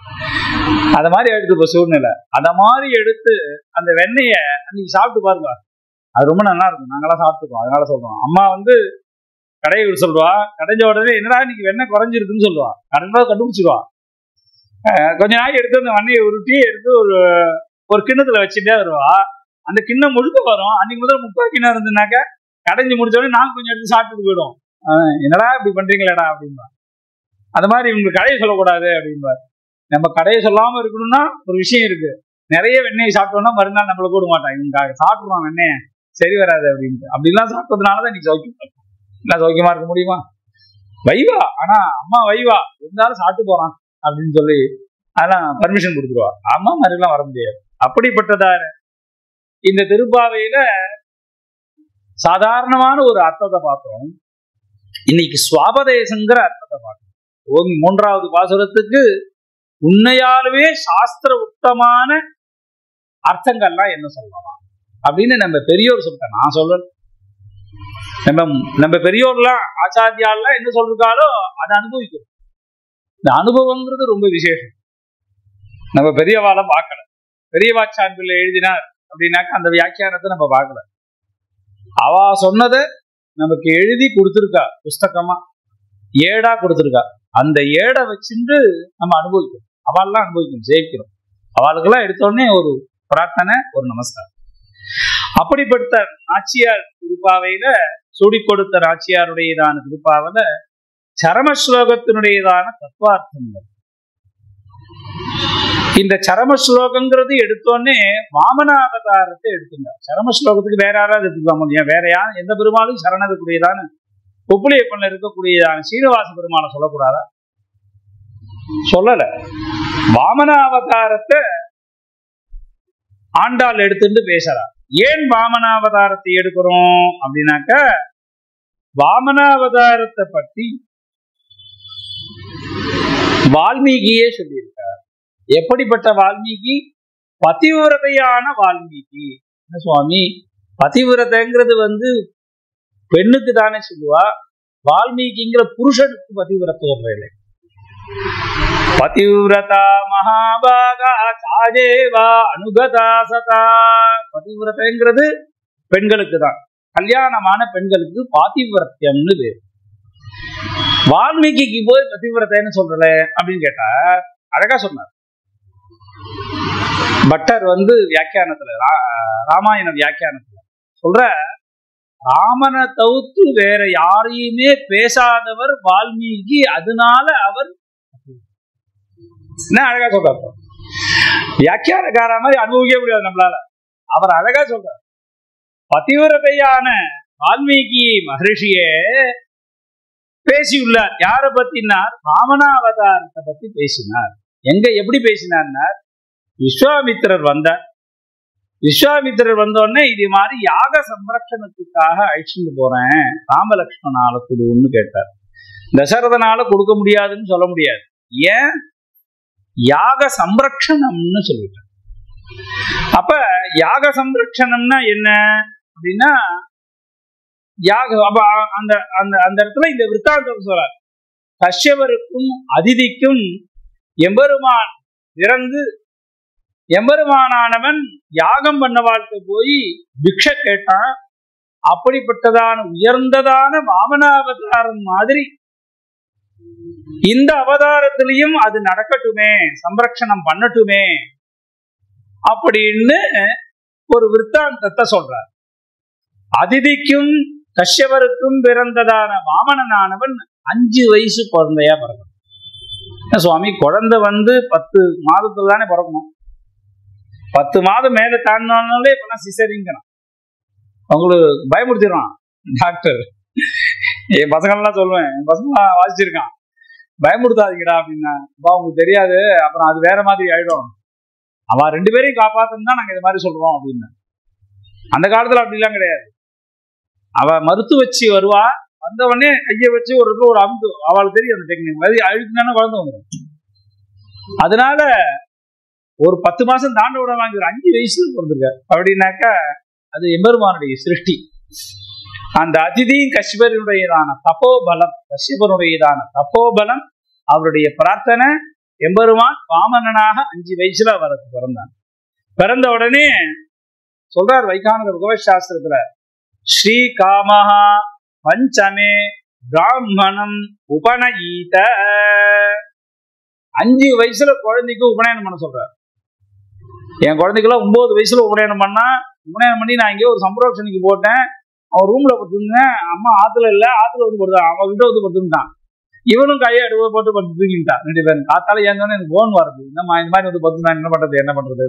அத மாதிரி எடுத்து இப்போ சூழ்நிலை அத மாதிரி எடுத்து அந்த வெண்ணெய நீங்க சாப்பிட்டு பாருங்க அது ரொம்ப நல்லா இருக்கும் நாங்கெல்லாம் சாப்பிட்டுக்கோம் அதனால சொல்றோம் அம்மா வந்து கடையை சொல்லுவா கடைஞ்ச உடனே என்னடா இன்னைக்கு வெண்ணெய் குறைஞ்சிருக்குன்னு சொல்லுவா கடைஞ்சா கண்டுபிடிச்சிருவா அஹ் கொஞ்ச நாள் எடுத்து அந்த வெண்ணெயை உருட்டி எடுத்து ஒரு ஒரு கிண்ணத்துல வச்சுட்டே வருவா அந்த கிண்ணம் முழுக்க வரும் அன்னைக்கு முதல்ல முப்பது கிண்ணம் இருந்துனாக்க கடைஞ்சு முடிச்ச உடனே நாங்க கொஞ்சம் எடுத்து சாப்பிட்டுட்டு போயிடும் அஹ் என்னடா இப்படி பண்றீங்களேடா அப்படின்பா அந்த மாதிரி இவங்க கடையை சொல்லக்கூடாது அப்படின்பா நம்ம கடையை சொல்லாம இருக்கணும்னா ஒரு விஷயம் இருக்கு நிறைய வெண்ணெய் சாப்பிட்டோம்னா மறுநாள் நம்மள கூட மாட்டான் இவங்க சாப்பிடுவான் வெண்ணெய் சரி வராது அப்படின்ட்டு அப்படிலாம் சாப்பிட்டதுனாலதான் இன்னைக்கு சௌக்கியம் நான் சௌக்கியமா இருக்க முடியுமா வைவா ஆனா அம்மா வைவா இருந்தாலும் சாப்பிட்டு போறான் அப்படின்னு சொல்லி அதெல்லாம் பர்மிஷன் கொடுத்துருவா அம்மா மாதிரிலாம் வர முடியாது அப்படிப்பட்டதான இந்த திருப்பாவையில சாதாரணமான ஒரு அர்த்தத்தை பார்த்தோம் இன்னைக்கு சுவாபதேசங்கிற அர்த்தத்தை பார்த்தோம் ஓம் மூன்றாவது பாசுரத்துக்கு உண்மையாலுமே சாஸ்திர உத்தமான அர்த்தங்கள்லாம் என்ன சொல்லலாம் அப்படின்னு நம்ம பெரியோர் சொல்லிட்டேன் நான் சொல்லல நம்ம நம்ம பெரியோர்லாம் ஆச்சாரியாலாம் என்ன சொல்றாலோ அதை அனுபவிக்கணும் இந்த அனுபவங்கிறது ரொம்ப விசேஷம் நம்ம பெரியவாளை பார்க்கல பெரியவாச்சான் பிள்ளை எழுதினார் அப்படின்னாக்கா அந்த வியாக்கியானத்தை நம்ம பார்க்கல அவ சொன்னதை நமக்கு எழுதி கொடுத்துருக்கா புஸ்தகமா ஏடா கொடுத்துருக்கா அந்த ஏடை வச்சுட்டு நம்ம அனுபவிக்கணும் அவள்லாம் அனுபவிக்கணும் ஜெயிக்கிறோம் அவளுக்கெல்லாம் எடுத்தோடனே ஒரு பிரார்த்தனை ஒரு நமஸ்காரம் அப்படிப்பட்ட நாச்சியார் திருப்பாவையில சுடி கொடுத்த நாச்சியாருடையதான திருப்பாவில சரம ஸ்லோகத்தினுடையதான தத்துவார்த்தங்கள் இந்த சரம ஸ்லோகங்கிறது எடுத்தோடனே வாமனாவதாரத்தை எடுத்துங்க சரம ஸ்லோகத்துக்கு வேற யாராவது எடுத்துக்க முடியும் வேற யாரும் எந்த பெருமாளும் சரணத்துக்குரியதான உப்புளியப்பன்ல இருக்கக்கூடியதான சீனிவாச பெருமாளை சொல்லக்கூடாதா சொல்லல வாமனாவதாரத்தை ஆண்டாள் எடுத்துட்டு பேசுறா ஏன் வாமனாவதாரத்தை எடுக்கிறோம் அப்படின்னாக்க வாமனாவதாரத்தை பத்தி வால்மீகியே சொல்லியிருக்கார் எப்படிப்பட்ட வால்மீகி பதிவிரதையான வால்மீகி என்ன சுவாமி பதிவிரதைங்கிறது வந்து பெண்ணுக்கு தானே சொல்லுவா வால்மீகிங்கிற புருஷனுக்கு பதிவிரத்தை இல்லை பதிவிரதா மகாபாகா சாஜேவா அனுகதா சதா பதிவிரதைங்கிறது பெண்களுக்கு தான் கல்யாணமான பெண்களுக்கு பாதிவிரத்தியம்னு பேர் வால்மீகிக்கு போய் பதிவிரத்தைன்னு சொல்றல அப்படின்னு கேட்டா அழகா சொன்னார் பட்டர் வந்து வியாக்கியானத்துல ரா- ராமாயண வியாக்கியானத்துல சொல்ற ராமனை தவிர்த்து வேற யாரையுமே பேசாதவர் வால்மீகி அதனால அவர் என்ன அழகா சொல்றாரு வியாக்கியானக்கார மாதிரி அனுபவிக்க முடியாது நம்மளால அவர் அழகா சொல்றார் பதிவிரதையான வால்மீகி மகரிஷியே பேசியுள்ளார் யாரை பத்தினார் ராமனாவதாரத்தை பத்தி பேசினார் எங்க எப்படி பேசினார்னார் விஸ்வாமித்திரர் வந்தார் விஸ்வாமித்திரர் வந்த உடனே இது மாதிரி யாக சம்ரட்சணத்துக்காக அழிச்சுட்டு போறேன் ராமலக்ஷ்மணால கொடுன்னு கேட்டார் தசரதனால கொடுக்க முடியாதுன்னு சொல்ல முடியாது ஏன் யாக சம்ரக்ஷணம்னு சொல்லிட்டார் அப்ப யாக சம்ரக்ஷணம்னா என்ன அப்படின்னா யாக அப்ப அந்த அந்த அந்த இடத்துல இந்த விற்த்தாந்தம் சொல்றார் கஷ்யவருக்கும் அதிதிக்கும் எம்பெருமான் இறந்து எம்பெருமானானவன் யாகம் பண்ண வாழ்க்கை போய் பிக்ஷ கேட்டான் அப்படிப்பட்டதான உயர்ந்ததான வாமனாவதாரம் மாதிரி இந்த அவதாரத்திலையும் அது நடக்கட்டுமே சம்ரக்ஷணம் பண்ணட்டுமே அப்படின்னு ஒரு விற்த்தாந்தத்தை சொல்றார் அதிதிக்கும் கஷ்யவருக்கும் பிறந்ததான வாமனனானவன் அஞ்சு வயசு குழந்தையா பிறக்கணும் என்ன சுவாமி குழந்தை வந்து பத்து மாதத்துல தானே பிறக்கணும் பத்து மாதம் மேல தாண்டினாலே இப்ப சிசரிங்கணும் அவங்களுக்கு பயமுறுத்திடுறான் டாக்டர் என் பசங்கள்லாம் சொல்லுவேன் என் பசங்களாம் வாசிச்சிருக்கான் பயமுடுத்தாதீங்கடா அப்படின்னா அப்பா உங்களுக்கு தெரியாது அப்புறம் அது வேற மாதிரி ஆயிடும் அவ ரெண்டு பேரையும் காப்பாத்தணும் தான் நாங்க இது மாதிரி சொல்றோம் அப்படின்னு அந்த காலத்துல அப்படிலாம் கிடையாது அவ மருத்து வச்சு வருவா வந்த உடனே கையை வச்சு ஒரு இடத்துல ஒரு அமுக்கு அவளுக்கு தெரியும் அந்த டெக்னிக் மாதிரி அழுத்தினா குழந்தை வந்துடும் அதனால ஒரு பத்து மாசம் தாண்ட விட வாங்கி ஒரு அஞ்சு வயசுல பிறந்திருக்க அப்படின்னாக்கா அது எம்பெருமானுடைய சிருஷ்டி அந்த அதிதி கஷ்யபருடையதான தபோபலம் கஷ்யபருடையதான தபோபலம் அவருடைய பிரார்த்தனை எம்பெருமான் வாமனனாக அஞ்சு வயசுல அவருக்கு பிறந்தான் பிறந்த உடனே சொல்றார் வைகானக பகவத் சாஸ்திரத்துல ஸ்ரீ காமஹா பஞ்சமே பிராமணம் உபநயீத அஞ்சு வயசுல குழந்தைக்கு உபநயனம் பண்ண சொல்றார் என் குழந்தைக்கெல்லாம் ஒன்பது வயசுல உபநயனம் பண்ணா உபநயனம் பண்ணி நான் இங்கே ஒரு சம்பரோஷனுக்கு போட்டேன் அவன் ரூம்ல படுத்துருந்தேன் அம்மா ஆத்துல இல்ல ஆத்துல வந்து படுத்தான் அவன் கிட்ட வந்து படுத்துட்டான் இவனும் கையை அடுவ போட்டு படுத்து தூக்கிட்டான் ரெண்டு பேரும் காத்தால ஏந்தோன்னு எனக்கு போன் வருது என்னம்மா இந்த மாதிரி வந்து படுத்து என்ன பண்றது என்ன பண்றது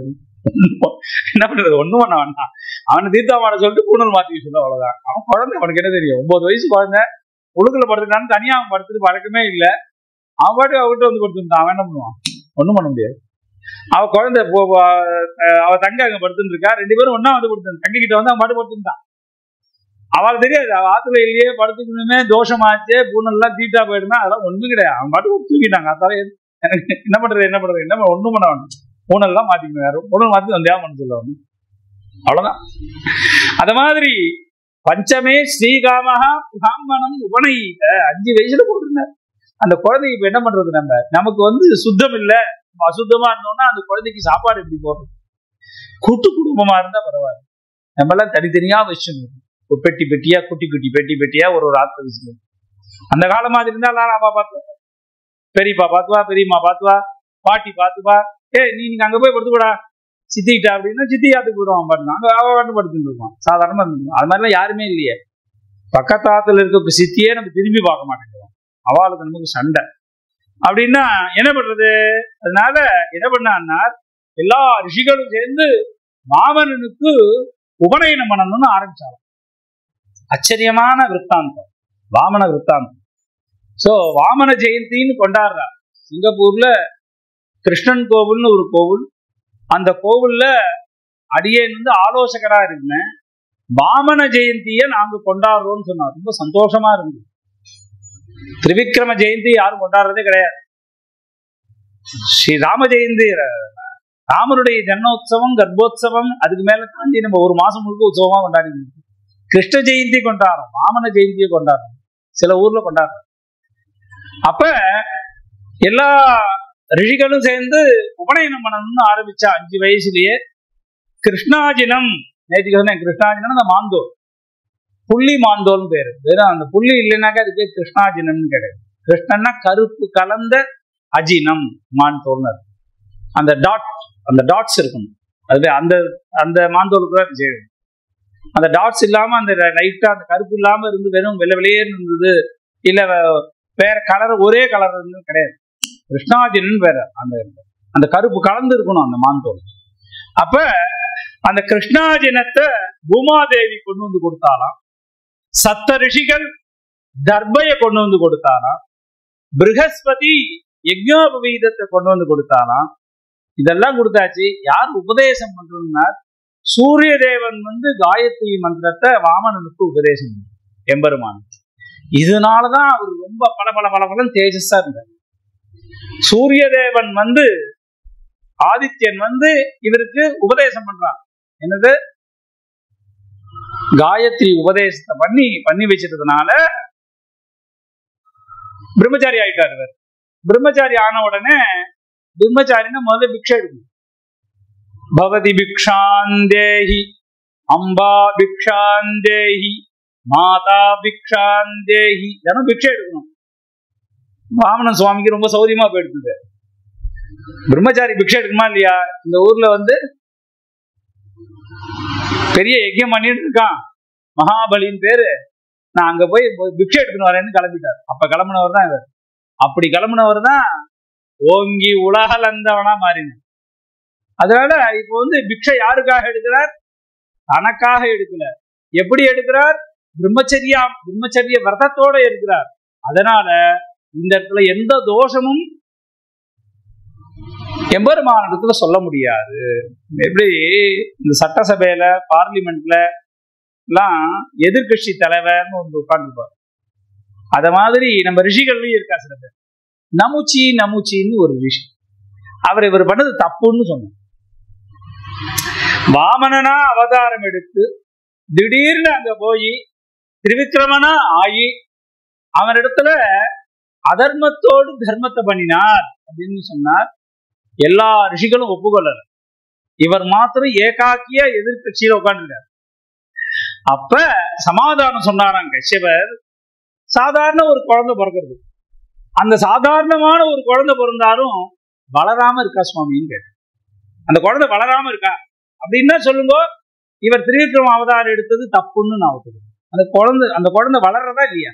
என்ன பண்றது ஒண்ணும் பண்ண வேண்டாம் அவனை தீர்த்தாமான சொல்லிட்டு பூனல் மாத்தி சொல்ல அவ்வளவுதான் அவன் குழந்தை அவனுக்கு என்ன தெரியும் ஒன்பது வயசு குழந்தை உழுக்குல படுத்துட்டான்னு தனியா அவன் படுத்துட்டு பழக்கமே இல்லை அவன் பாட்டு அவகிட்ட வந்து படுத்துட்டான் அவன் என்ன பண்ணுவான் ஒண்ணும் பண்ண முடியாது அவ குழந்தை போ- போ- அஹ் அவ தங்க அங்க படுத்துட்டு இருக்கா ரெண்டு பேரும் ஒண்ணா வந்து படுத்து தங்க கிட்ட வந்து அவன் பாட்டு படுத்துட்டான் அவளுக்கு தெரியாது அவ ஆத்துல இல்லையே படுத்துக்கணுமே தோஷமாச்சே பூனெல்லாம் தீட்டா போயிடுமே அதெல்லாம் ஒண்ணும் கிடையாது அவன் பாட்டு தூக்கிட்டாங்க அதால எனக்கு என்ன பண்றது என்ன பண்றது என்ன பண்ண- ஒண்ணும் பண்ண வேண்டாம் பூனெல்லாம் மாத்திக்கணும் யாரும் பூனல் மாத்தி வந்தியாம பண்ண சொல்லுவாங்க அவ்வளவுதான் அத மாதிரி பஞ்சமே ஸ்ரீகாமகா பிராமணம் உபநயித அஞ்சு வயசுல போட்டிருந்தார் அந்த குழந்தைக்கு இப்ப என்ன பண்றது நம்ம நமக்கு வந்து சுத்தம் இல்ல நம்ம அசுத்தமா இருந்தோம்னா அந்த குழந்தைக்கு சாப்பாடு எப்படி போடுறது கூட்டு குடும்பமா இருந்தா பரவாயில்ல நம்ம எல்லாம் தனித்தனியா வச்சுக்கணும் ஒரு பெட்டி பெட்டியா குட்டி குட்டி பெட்டி பெட்டியா ஒரு ஒரு ஆத்து வச்சுக்கணும் அந்த காலம் மாதிரி இருந்தா எல்லாரும் அப்பா பார்த்து பெரியப்பா பார்த்துவா பெரியம்மா பார்த்துவா பாட்டி பார்த்துவா ஏ நீ நீங்க அங்க போய் படுத்துக்கூடா சித்திக்கிட்டா அப்படின்னா சித்தி ஆத்துக்கு போயிடுவான் பாருங்க அங்க அவ பாட்டு படுத்துட்டு இருப்பான் சாதாரணமா இருந்துருக்கும் அது மாதிரிலாம் யாருமே இல்லையே பக்கத்து ஆத்துல இருக்க சித்தியே நம்ம திரும்பி பார்க்க மாட்டேங்கிறோம் அவளுக்கு நமக்கு சண்டை அப்படின்னா என்ன பண்றது அதனால என்ன பண்ணான்னா எல்லா ரிஷிகளும் சேர்ந்து வாமனனுக்கு உபநயனம் பண்ணணும்னு ஆரம்பிச்சாங்க ஆச்சரியமான விற்த்தாந்தம் வாமன விற்த்தாந்தம் சோ வாமன ஜெயந்தின்னு கொண்டாடுறா சிங்கப்பூர்ல கிருஷ்ணன் கோவில்னு ஒரு கோவில் அந்த கோவில்ல அடியேன் வந்து ஆலோசகரா இருந்தேன் வாமன ஜெயந்தியை நாங்க கொண்டாடுறோம்னு சொன்னார் ரொம்ப சந்தோஷமா இருந்தது திரிவிக்ரம ஜெயந்தி யாரும் கொண்டாடுறதே கிடையாது ஸ்ரீ ராம ஜெயந்தி ராமருடைய ஜன்மோத்சவம் கர்ப்போத்சவம் அதுக்கு மேல தாண்டி நம்ம ஒரு மாசம் முழுக்க உற்சவமா கொண்டாடி கிருஷ்ண ஜெயந்தி கொண்டாடுறோம் வாமன ஜெயந்தியை கொண்டாடுறோம் சில ஊர்ல கொண்டாடுறோம் அப்ப எல்லா ரிஷிகளும் சேர்ந்து உபநயனம் பண்ணணும்னு ஆரம்பிச்சா அஞ்சு வயசுலயே கிருஷ்ணாஜினம் நேற்றுக்கு சொன்னேன் கிருஷ்ணாஜினம் அந்த மாந்தோல் புள்ளி மாந்தோல்னு பேரு வெறும் அந்த புள்ளி இல்லைனாக்கா அது பேர் கிருஷ்ணாஜினம்னு கிடையாது கிருஷ்ணன்னா கருப்பு கலந்த அஜினம் மான்தோல்னு அர்த்தம். அந்த டாட் அந்த டாட்ஸ் இருக்கும் அது அந்த அந்த மாந்தோலுக்கு தான் செய்யணும் அந்த டாட்ஸ் இல்லாம அந்த லைட்டா அந்த கருப்பு இல்லாம இருந்து வெறும் வெள்ளை வெளியேன்னு இருந்தது இல்ல வே- வேற கலர் ஒரே கலர் இருந்து கிடையாது கிருஷ்ணாஜினன் வேற அந்த அந்த கருப்பு கலந்து இருக்கணும் அந்த மாந்தோல் அப்ப அந்த கிருஷ்ணாஜினத்தை பூமாதேவி கொண்டு வந்து கொடுத்தாலாம் சப்த ரிஷிகள் தர்பய கொண்டு வந்து கொடுத்தாராம் பிருகஸ்பதி யஜ்ஞோபவீதத்தை கொண்டு வந்து கொடுத்தாராம் இதெல்லாம் கொடுத்தாச்சு யார் உபதேசம் பண்றதுன்னா சூரிய தேவன் வந்து காயத்ரி மந்திரத்தை வாமனனுக்கு உபதேசம் பண்ணார், எம்பெருமான் இதனாலதான் அவர் ரொம்ப பல பல பல பலன் தேஜஸா இருந்தார் சூரிய தேவன் வந்து ஆதித்யன் வந்து இவருக்கு உபதேசம் பண்றான் என்னது காயத்ரி உபதேசத்தை பண்ணி பண்ணி வச்சிட்டதுனால பிரம்மச்சாரி ஆயிட்டார் இவர் பிரம்மச்சாரி ஆன உடனே பிரம்மச்சாரின்னா முதல்ல பிக்ஷை எடுக்கணும் பவதி பிக்ஷாந்தேஹி அம்பா பிக்ஷாந்தேஹி மாதா பிக்ஷாந்தேஹி தினம் பிக்ஷை எடுக்கணும் வாமனன் சுவாமிக்கு ரொம்ப சௌரியமா போயிடுது பிரம்மச்சாரி பிக்ஷை எடுக்குமா இல்லையா இந்த ஊர்ல வந்து பெரிய யஜ்யம் பண்ணிட்டு இருக்கான் மகாபலியின் பேரு நான் அங்க போய் பிக்ஷை எடுக்கணும் வரேன்னு கிளம்பிட்டார் அப்ப கிளம்புனவர் தான் இவர் அப்படி கிளம்புனவர் தான் ஓங்கி உலகலந்தவனா மாறினார் அதனால இப்போ வந்து பிக்ஷை யாருக்காக எடுக்கிறார் தனக்காக எடுக்கல எப்படி எடுக்கிறார் பிரம்மச்சரியா பிரம்மச்சரிய விரதத்தோட இருக்கிறார் அதனால இந்த இடத்துல எந்த தோஷமும் எம்பெருமானிடத்துல சொல்ல முடியாது எப்படி இந்த சட்டசபையில பார்லிமெண்ட்ல எல்லாம் எதிர்கட்சி தலைவர்னு ஒன்று உட்காந்துருப்பார் அத மாதிரி நம்ம ரிஷிகள்லயும் இருக்கா சில பேர் நமுச்சி நமுச்சின்னு ஒரு ரிஷி அவர் இவர் பண்ணது தப்புன்னு சொன்னார் வாமனனா அவதாரம் எடுத்து திடீர்னு அங்க போய் திரிவிக்ரமனா ஆகி அவனிடத்துல அதர்மத்தோடு தர்மத்தை பண்ணினார் அப்படின்னு சொன்னார் எல்லா ரிஷிகளும் ஒப்புக்கொள்ளல இவர் மாத்திரம் ஏகாக்கிய எதிர்கட்சியில உட்காந்துருக்கார் அப்ப சமாதானம் சொன்னாராம் கஷ்யபர் சாதாரண ஒரு குழந்தை பிறக்கிறது அந்த சாதாரணமான ஒரு குழந்தை பிறந்தாலும் வளராம இருக்கா சுவாமின்னு கேட்டு அந்த குழந்தை வளராம இருக்கா அப்படின்னா சொல்லுங்க இவர் திரிவிக்ரம அவதாரம் எடுத்தது தப்புன்னு நான் ஒத்துக்கிறேன் அந்த குழந்தை அந்த குழந்தை வளர்றதா இல்லையா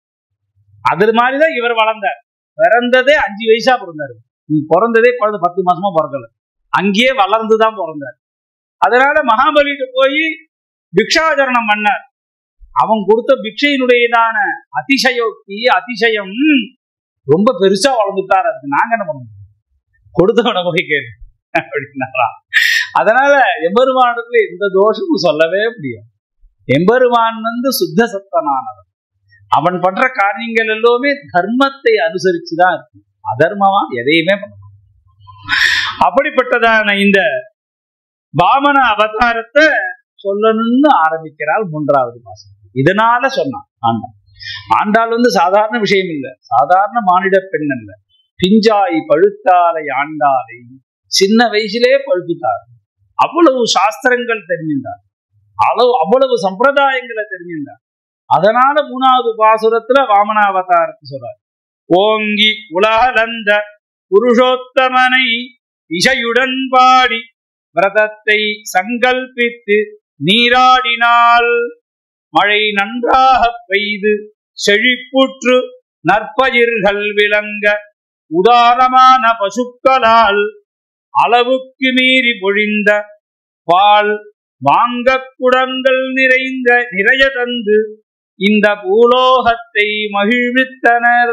அது மாதிரிதான் இவர் வளர்ந்தார் பிறந்ததே அஞ்சு வயசா பிறந்தாரு நீ பிறந்ததே குழந்தை பத்து மாசமா பிறக்கல அங்கேயே வளர்ந்துதான் பிறந்தார் அதனால மகாபலிட்டு போய் பிக்ஷாச்சரணம் பண்ணார் அவன் கொடுத்த பிக்ஷையினுடையதான அதிசயோக்தி அதிசயம் ரொம்ப பெருசா வளர்ந்துட்டார் அதுக்கு நாங்க என்ன பண்ண முடியும் கொடுத்தவன போய் கேளு அப்படின்னாரா அதனால எம்பெருமானத்துல எந்த தோஷமும் சொல்லவே முடியாது எம்பெருமான் வந்து சுத்த சத்தனானவன் அவன் பண்ற காரியங்கள் எல்லாமே தர்மத்தை அனுசரிச்சுதான் இருக்கு அதர்மமா எதையுமே பண்ண மாட்டான். அப்படிப்பட்டதான இந்த வாமன அவதாரத்தை சொல்லணும்னு ஆரம்பிக்கிறாள் மூன்றாவது மாசம் இதனால சொன்னான் ஆண்டாள் ஆண்டாள் வந்து சாதாரண விஷயம் இல்ல சாதாரண மானிட பெண் அல்ல பிஞ்சாய் பழுத்தாலை ஆண்டாலை சின்ன வயசுலே பழுத்துட்டார் அவ்வளவு சாஸ்திரங்கள் தெரிஞ்சிருந்தார் அளவு அவ்வளவு சம்பிரதாயங்களை தெரிஞ்சிருந்தார் அதனால மூணாவது பாசுரத்துல வாமனாவதாரத்தை சொல்றார் ஓங்கி உலகலந்த புருஷோத்தமனை இசையுடன் பாடி விரதத்தை சங்கல்பித்து நீராடினால் மழை நன்றாக பெய்து செழிப்புற்று நற்பயிர்கள் விளங்க உதாரமான பசுக்களால் அளவுக்கு மீறி பொழிந்த பால் வாங்கக் குடங்கள் நிறைந்த நிறைய தந்து இந்த பூலோகத்தை மகிழ்வித்தனர்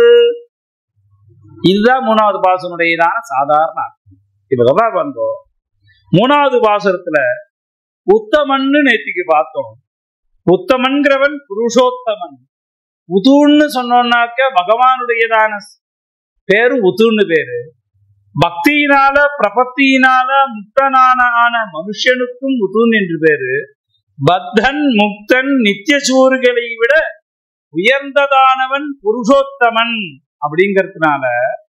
இதுதான் மூணாவது பாசனுடையதான சாதாரண அர்த்தம் இப்ப கவனம் வந்தோம் மூணாவது பாசுரத்துல உத்தமன்னு நேத்திக்கு பார்த்தோம் உத்தமன்கிறவன் புருஷோத்தமன் உதுன்னு சொன்னோம்னாக்க பகவானுடையதான பேரு உதுன்னு பேரு பக்தியினால பிரபத்தியினால முக்தனான ஆன மனுஷனுக்கும் உதுன் என்று பேரு பத்தன் முக்தன் நித்தியசூர்களை விட உயர்ந்ததானவன் புருஷோத்தமன் அப்படிங்கறதுனால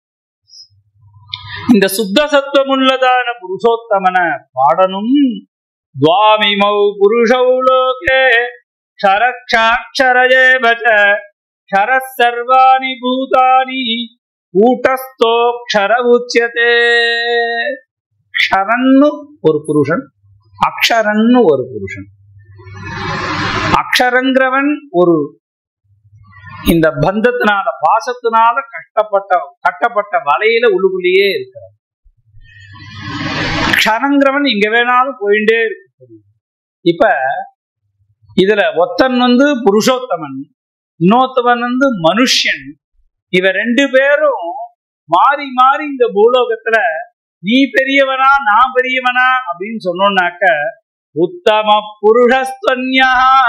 இந்த சுத்த சத்துவமுள்ளதான புருஷோத்தமனை பாடணும் துவாமிமௌ புருஷௌ லோகே க்ஷரக்ஷாட்சரஜேவச்ச க்ஷரः சர்வாணி பூதானி கூட்டஸ்தோக்ஷர உச்சியதே க்ஷரன்னு ஒரு புருஷன் அக்ஷரன்னு ஒரு புருஷன் அக்ஷரங்கிறவன் ஒரு இந்த பந்தத்தினால பாசத்தினால கஷ்டப்பட்ட கட்டப்பட்ட வலையில உள்ளுக்குள்ளேயே இருக்கிறான் க்ஷரங்கிறவன் இங்க வேணாலும் போயிட்டே இருக்கு இப்ப இதுல ஒத்தன் வந்து புருஷோத்தமன் இன்னொருத்தவன் வந்து மனுஷன் இவ ரெண்டு பேரும் மாறி மாறி இந்த பூலோகத்துல நீ பெரியவனா நான் பெரியவனா அப்படின்னு சொன்னோம்னாக்க உத்தம புருஷஸ்தன்யா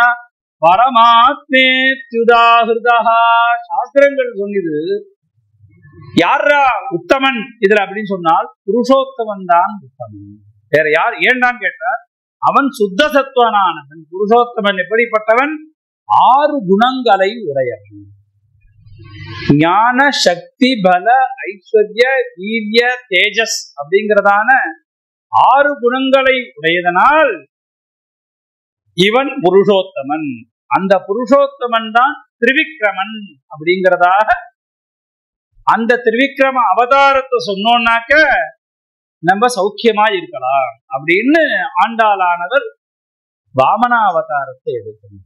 பரமாத்மேத்யுதாகிருதா சாஸ்திரங்கள் சொன்னது யாரா உத்தமன் இதுல அப்படின்னு சொன்னால் புருஷோத்தமன் தான் உத்தமன் வேற யார் ஏன்டான்னு கேட்டார் அவன் சுத்த சத்துவனானவன் புருஷோத்தமன் எப்படிப்பட்டவன் ஆறு குணங்களை உடையவன் ஞான சக்தி பல ஐஸ்வர்ய வீரிய தேஜஸ் அப்படிங்கிறதான ஆறு குணங்களை உடையதனால் இவன் புருஷோத்தமன் அந்த புருஷோத்தமன் தான் திரிவிக்ரமன் அப்படிங்கிறதாக அந்த திரிவிக்ரம அவதாரத்தை சொன்னோம்னாக்க நம்ம சௌக்கியமா இருக்கலாம் அப்படின்னு ஆண்டாளானவர் வாமனாவதாரத்தை எடுக்கணும்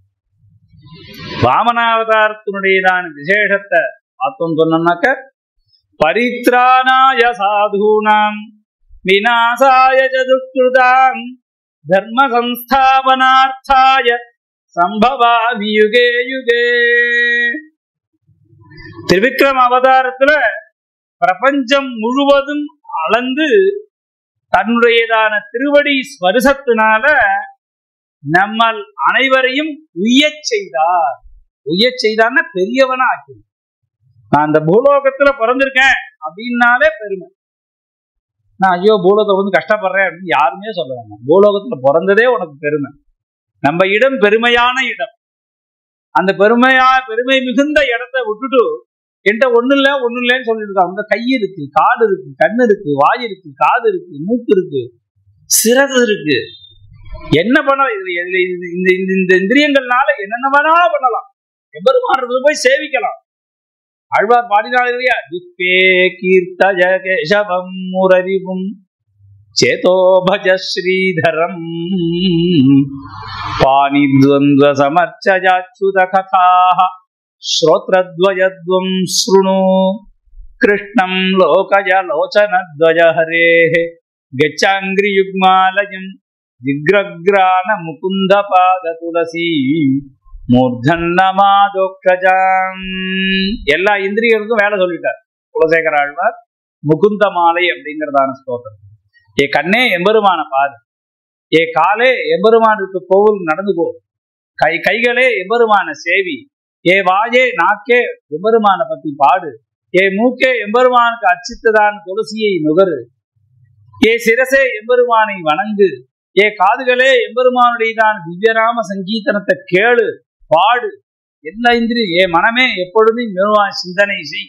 வாமனாவதாரத்தினுடையதான விசேஷத்தை பார்த்தோம் சொன்னோம்னாக்க பரித்ராணாய சாதூனாம் விநாசாய சதுக்கிருதாம் தர்ம சம்ஸ்தாபனார்த்தாய சம்பவாமி யுகே யுகே திருவிக்ரம் அவதாரத்துல பிரபஞ்சம் முழுவதும் அளந்து தன்னுடையதான திருவடி ஸ்பரிசத்தினால நம்மள் அனைவரையும் உய்யச் செய்தார் உய்யச் செய்தார்னா பெரியவனா ஆக்கி நான் அந்த பூலோகத்துல பிறந்திருக்கேன் அப்படின்னாலே பெருமை நான் ஐயோ பூலோகத்தை வந்து கஷ்டப்படுறேன் அப்படின்னு யாருமே சொல்ல வேண்டாம் பூலோகத்துல பிறந்ததே உனக்கு பெருமை நம்ம இடம் பெருமையான இடம் அந்த பெருமையா பெருமை மிகுந்த இடத்தை விட்டுட்டு என்கிட்ட ஒண்ணு இல்ல ஒண்ணு இல்லைன்னு சொல்லிட்டு இருக்காங்க அவங்க கை இருக்கு கால் இருக்கு கண்ணு இருக்கு வாய் இருக்கு காது இருக்கு மூக்கு இருக்கு சிறகு இருக்கு என்ன பண்ணலாம் இதுல இதுல இது- இந்த இந்த இந்த இந்திரியங்கள்னால என்னென்ன வேணா பண்ணலாம் எம்பெருமானது போய் சேவிக்கலாம் ஆழ்வார் பாடினாள் இல்லையா துப்பே கீர்த்த ஜகேஷவம் முரரிவும் சேதோ பஜ ஸ்ரீதரம் பாணித்வந்த்வ சமர்ச்சஜாச்சுத கதாः श्रोत्रद्वयद्वं शृणु कृष्णं लोकजलोचनद्वय हरेः गच्छाङ्घ्रियुग्मालयं जिग्रग्रानमुकुन्दपादतुलसी மூர்தன்னமாதோக்ஷஜாம் எல்லா இந்திரியங்களுக்கும் வேலை சொல்லிட்டார் குலசேகர ஆழ்வார் முகுந்த மாலை அப்படிங்கிறதான ஸ்லோகம் ஏ கண்ணே எம்பெருமான பாரு ஏ காலே எம்பெருமானுக்கு கோவில் நடந்து போ கை கைகளே எம்பெருமான சேவி ஏ வாயே நாக்கே எம்பெருமான பத்தி பாடு ஏ மூக்கே எம்பெருமானுக்கு அச்சித்ததான் துளசியை நுகரு ஏ சிரசே எம்பெருமானை வணங்கு ஏ காதுகளே எம்பெருமானுடையதான் திவ்யராம சங்கீதனத்தை கேளு பாடு எல்லா இந்திரி ஏ மனமே எப்பொழுதும் மெருவான் சிந்தனை செய்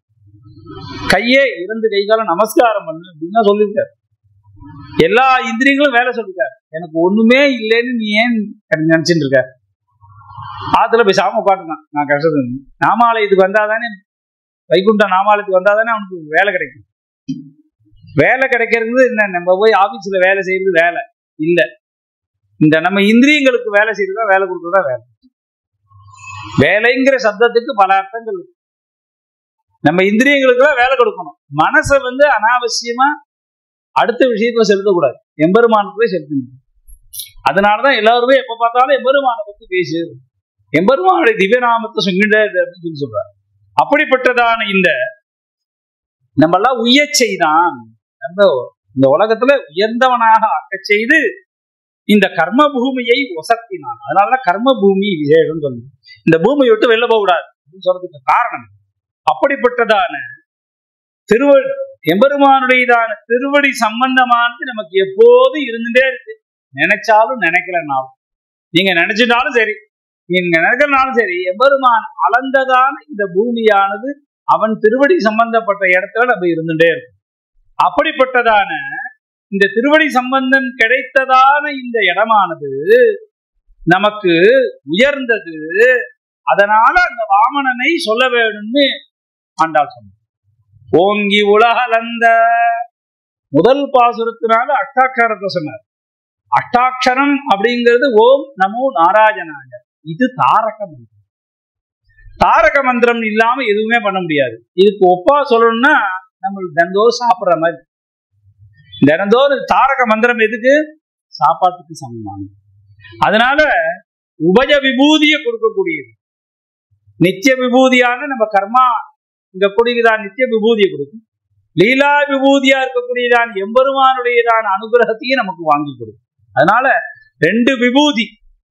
கையே இரண்டு கைகாலம் நமஸ்காரம் பண்ணு அப்படின்னு சொல்லியிருக்காரு எல்லா இந்திரியங்களும் வேலை சொல்லிருக்காரு எனக்கு ஒண்ணுமே இல்லைன்னு நீ ஏன் எனக்கு நினைச்சிட்டு இருக்க ஆத்துல போய் சாம உட்காந்துதான் நான் கஷ்டத்து நாமாலயத்துக்கு வந்தாதானே வைகுண்ட நாமாலயத்துக்கு வந்தாதானே அவனுக்கு வேலை கிடைக்கும் வேலை கிடைக்கிறது என்ன நம்ம போய் ஆபீஸ்ல வேலை செய்யறது வேலை இல்ல இந்த நம்ம இந்திரியங்களுக்கு வேலை செய்யறதா வேலை கொடுக்கறதா வேலை வேலைங்கிற சப்தத்துக்கு பல அர்த்தங்கள் இருக்கு நம்ம இந்திரியங்களுக்கு தான் வேலை கொடுக்கணும் மனசை வந்து அனாவசியமா அடுத்த விஷயத்துல செலுத்தக்கூடாது எம்பெருமானத்துல செலுத்தணும் அதனாலதான் எல்லாருமே எப்ப பார்த்தாலும் எம்பெருமானை பத்தி பேசு எம்பெருமானுடைய திவ்யநாமத்தை சொல்லிட்டே இரு அப்படின்னு சொல்லி சொல்றாரு அப்படிப்பட்டதான இந்த நம்ம எல்லாம் உய்ய செய்தான் நம்ம இந்த உலகத்துல உயர்ந்தவனாக ஆக்க செய்து இந்த கர்ம பூமியை ஒசத்தினான் அதனால கர்ம பூமி விசேஷம் சொல்லு இந்த பூமியை விட்டு வெளில போக கூடாது அப்படின்னு சொல்றதுக்கு காரணம் அப்படிப்பட்டதான திருவ எம்பெருமானுடையதான திருவடி சம்பந்தமானது நமக்கு எப்போது இருந்துட்டே இருக்கு நினைச்சாலும் நினைக்கலனாலும் நீங்க நினைச்சிட்டாலும் சரி நீங்க நினைக்கிறனாலும் சரி எம்பெருமான் அளந்ததான இந்த பூமியானது அவன் திருவடி சம்பந்தப்பட்ட இடத்துல நம்ம இருந்துட்டே இருக்கும் அப்படிப்பட்டதான இந்த திருவடி சம்பந்தம் கிடைத்ததான இந்த இடமானது நமக்கு உயர்ந்தது அதனால அந்த வாமனனை சொல்ல வேணும்னு ஆண்டாள் சொன்னார் ஓங்கி உலகலந்த முதல் பாசுரத்தினால அஷ்டாட்சரத்தை சொன்னார் அஷ்டாட்சரம் அப்படிங்கிறது ஓம் நமோ நாராயணாய இது தாரக மந்திரம் தாரக மந்திரம் இல்லாம எதுவுமே பண்ண முடியாது இதுக்கு ஒப்பா சொல்லணும்னா நம்ம தினந்தோறும் சாப்பிடுற மாதிரி தினந்தோறும் தாரக மந்திரம் எதுக்கு சாப்பாட்டுக்கு சமமானது அதனால உபய விபூதியை கொடுக்கக்கூடியது நித்திய விபூதியான நம்ம கர்மா இங்க கூடியதான் நித்திய விபூதியை கொடுக்கும் லீலா விபூதியா இருக்கக்கூடியதான் எம்பெருமானுடையதான அனுகிரகத்தையும் நமக்கு வாங்கி கொடுக்கும் அதனால ரெண்டு விபூதி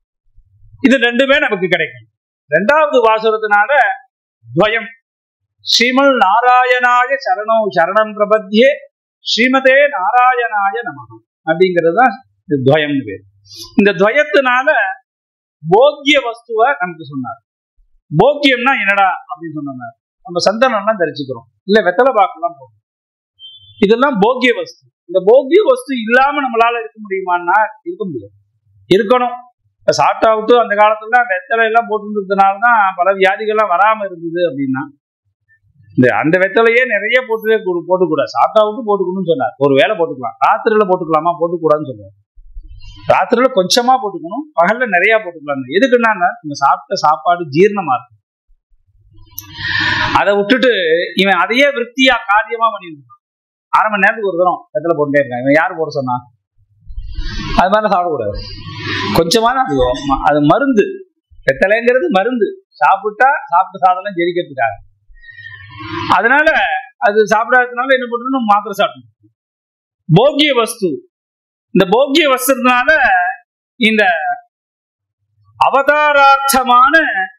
இது ரெண்டுமே நமக்கு கிடைக்கும் ரெண்டாவது வாசகத்தினால துவயம் ஸ்ரீமல் நாராயணாய சரணோ சரணம் பிரபத்தியே ஸ்ரீமதே நாராயணாய நமகம் அப்படிங்கிறது தான் இந்த துவயம்னு பேர் இந்த துவயத்தினால போக்கிய வஸ்துவை நமக்கு சொன்னார் போக்கியம்னா என்னடா அப்படின்னு சொன்னார் நம்ம சந்தனம்லாம் தரிச்சுக்கிறோம் இல்ல வெத்தலை பாக்கெல்லாம் போகும் இதெல்லாம் போக்கிய வஸ்து இந்த போக்கிய வஸ்து இல்லாம நம்மளால இருக்க முடியுமான்னா இருக்க முடியாது இருக்கணும் இப்ப சாப்பிட்டா விட்டு அந்த காலத்துல வெத்தலை எல்லாம் போட்டுருந்ததுனாலதான் பல வியாதிகள்லாம் வராம இருந்தது அப்படின்னா இந்த அந்த வெத்தலையே நிறைய போட்டு போட்டுக்கூடாது சாப்பிட்டா விட்டு போட்டுக்கணும்னு சொன்னார் ஒரு வேலை போட்டுக்கலாம் ராத்திரியில போட்டுக்கலாமா போட்டுக்கூடாதுன்னு சொல்லுவார் ராத்திரியில கொஞ்சமா போட்டுக்கணும் பகல்ல நிறைய போட்டுக்கலாம் எதுக்குன்னா நம்ம சாப்பிட்ட சாப்பாடு ஜீரணமா இருக்கும் அதை விட்டுட்டு இவன் அதையே விற்த்தியா காரியமா பண்ணிருக்கான் அரை மணி நேரத்துக்கு ஒரு தரம் வெத்தலை போட்டுட்டே இருக்கான் இவன் யார் போட சொன்னா அது மாதிரி சாப்பிடக்கூடாது கொஞ்சமா தான் அது அது மருந்து வெத்தலைங்கிறது மருந்து சாப்பிட்டா சாப்பிட்ட சாதனம் ஜெரிக்கிறதுக்காக அதனால அது சாப்பிடாததுனால என்ன பண்றோம் மாத்திரை சாப்பிடணும் போக்கிய வஸ்து இந்த போக்கிய வஸ்துனால இந்த அவதாரார்த்தமான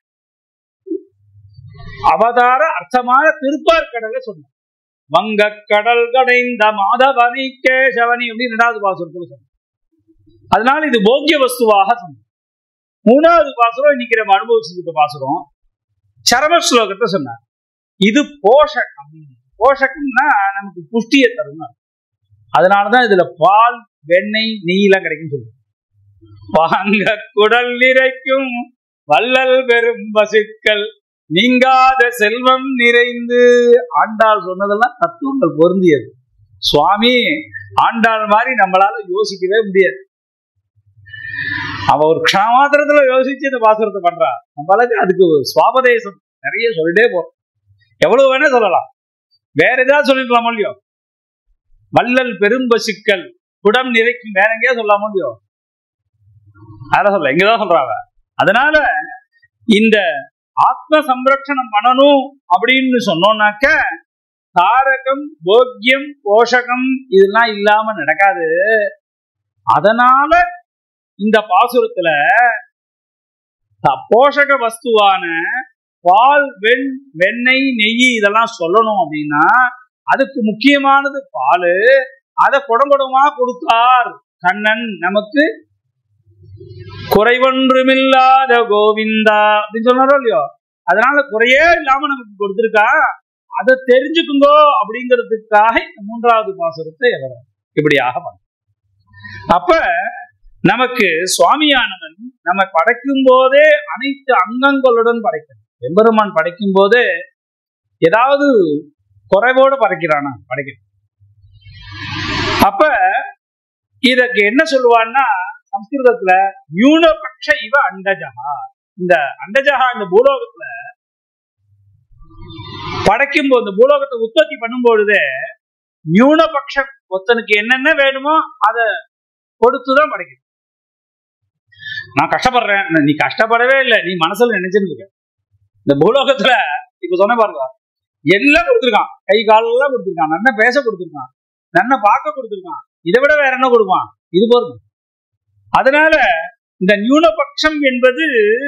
அவதார அர்த்தமான திருப்பார்கடலை சொன்னார் வங்க கடல் கடைந்த மாதவனி கேசவனி அப்படின்னு இரண்டாவது பாசுரத்துல சொன்னார் அதனால இது போக்கிய வஸ்துவாக சொன்னார் மூணாவது பாசுரம் இன்னைக்கு நம்ம அனுபவிச்சிருக்க பாசுரம் சரம ஸ்லோகத்தை சொன்னார் இது போஷகம் போஷகம்னா நமக்கு புஷ்டியை தரும் அதனாலதான் இதுல பால் வெண்ணெய் நெய்யெல்லாம் கிடைக்கும் சொல்லுவோம் வாங்க குடல் நிறைக்கும் வள்ளல் பெரும் பசுக்கள் நீங்காத செல்வம் நிறைந்து ஆண்டாள் சொன்னதெல்லாம் தத்துவங்கள் பொருந்தியது சுவாமி ஆண்டாள் மாதிரி நம்மளால யோசிக்கவே முடியாது அவ ஒரு க்ஷமாத்திரத்துல யோசிச்சு இந்த பாசுரத்தை பண்றா நம்மளுக்கு அதுக்கு சுவாபதேசம் நிறைய சொல்லிட்டே போறோம் எவ்வளவு வேணா சொல்லலாம் வேற ஏதாவது சொல்லிருக்கலாம் இல்லையோ வள்ளல் பெரும்பசுக்கள் குடம் நிறைக்கும் வேற எங்கேயா சொல்லாம இல்லையோ அதெல்லாம் சொல்ல இங்கதான் சொல்றாங்க அதனால இந்த ஆத்ம சம்ரட்சணம் பண்ணணும் அப்படின்னு சொன்னோம்னாக்க தாரகம் போக்கியம் போஷகம் இதெல்லாம் இல்லாம நடக்காது அதனால இந்த பாசுரத்துல த- போஷக வஸ்துவான பால் வெண் வெண்ணெய் நெய் இதெல்லாம் சொல்லணும் அப்படின்னா அதுக்கு முக்கியமானது பால் அதை குடங்குடமா கொடுத்தார் கண்ணன் நமக்கு குறைவொன்றுமில்லாத கோவிந்தா அப்படின்னு சொன்னாரோ இல்லையோ அதனால குறையே இல்லாம நமக்கு கொடுத்திருக்கா அதை தெரிஞ்சுக்குங்கோ அப்படிங்கிறதுக்காக இந்த மூன்றாவது பாசுரத்தை எழுதுறார். இப்படியாக பண்ண அப்ப நமக்கு சுவாமியானவன் நம்ம படைக்கும் போதே அனைத்து அங்கங்களுடன் படைக்கணும் எம்பெருமான் படைக்கும் போதே ஏதாவது குறைவோடு படைக்கிறானா படைக்கணும் அப்ப இதற்கு என்ன சொல்லுவான்னா சம்ஸ்கிருதத்துல நியூனபக்ஷ இவ அண்டஜகா இந்த அண்டஜகா இந்த பூலோகத்துல படைக்கும் போது இந்த பூலோகத்தை உற்பத்தி பண்ணும் பொழுதே நியூனபக்ஷம் ஒருத்தனுக்கு என்னென்ன வேணுமோ அதை கொடுத்துதான் படைக்கணும் நான் கஷ்டப்படுறேன் நீ கஷ்டப்படவே இல்லை நீ மனசுல நினைச்சுட்டு இருக்க இந்த பூலோகத்துல இப்ப சொன்ன பாருங்க எல்லாம் கொடுத்துருக்கான் கை காலெல்லாம் கொடுத்துருக்கான் நன்ன பேச கொடுத்துருக்கான் நன்ன பார்க்க கொடுத்துருக்கான் இதை விட வேற என்ன கொடுப்பான் இது போதும் அதனால இந்த நியூனபக்ஷம் என்பது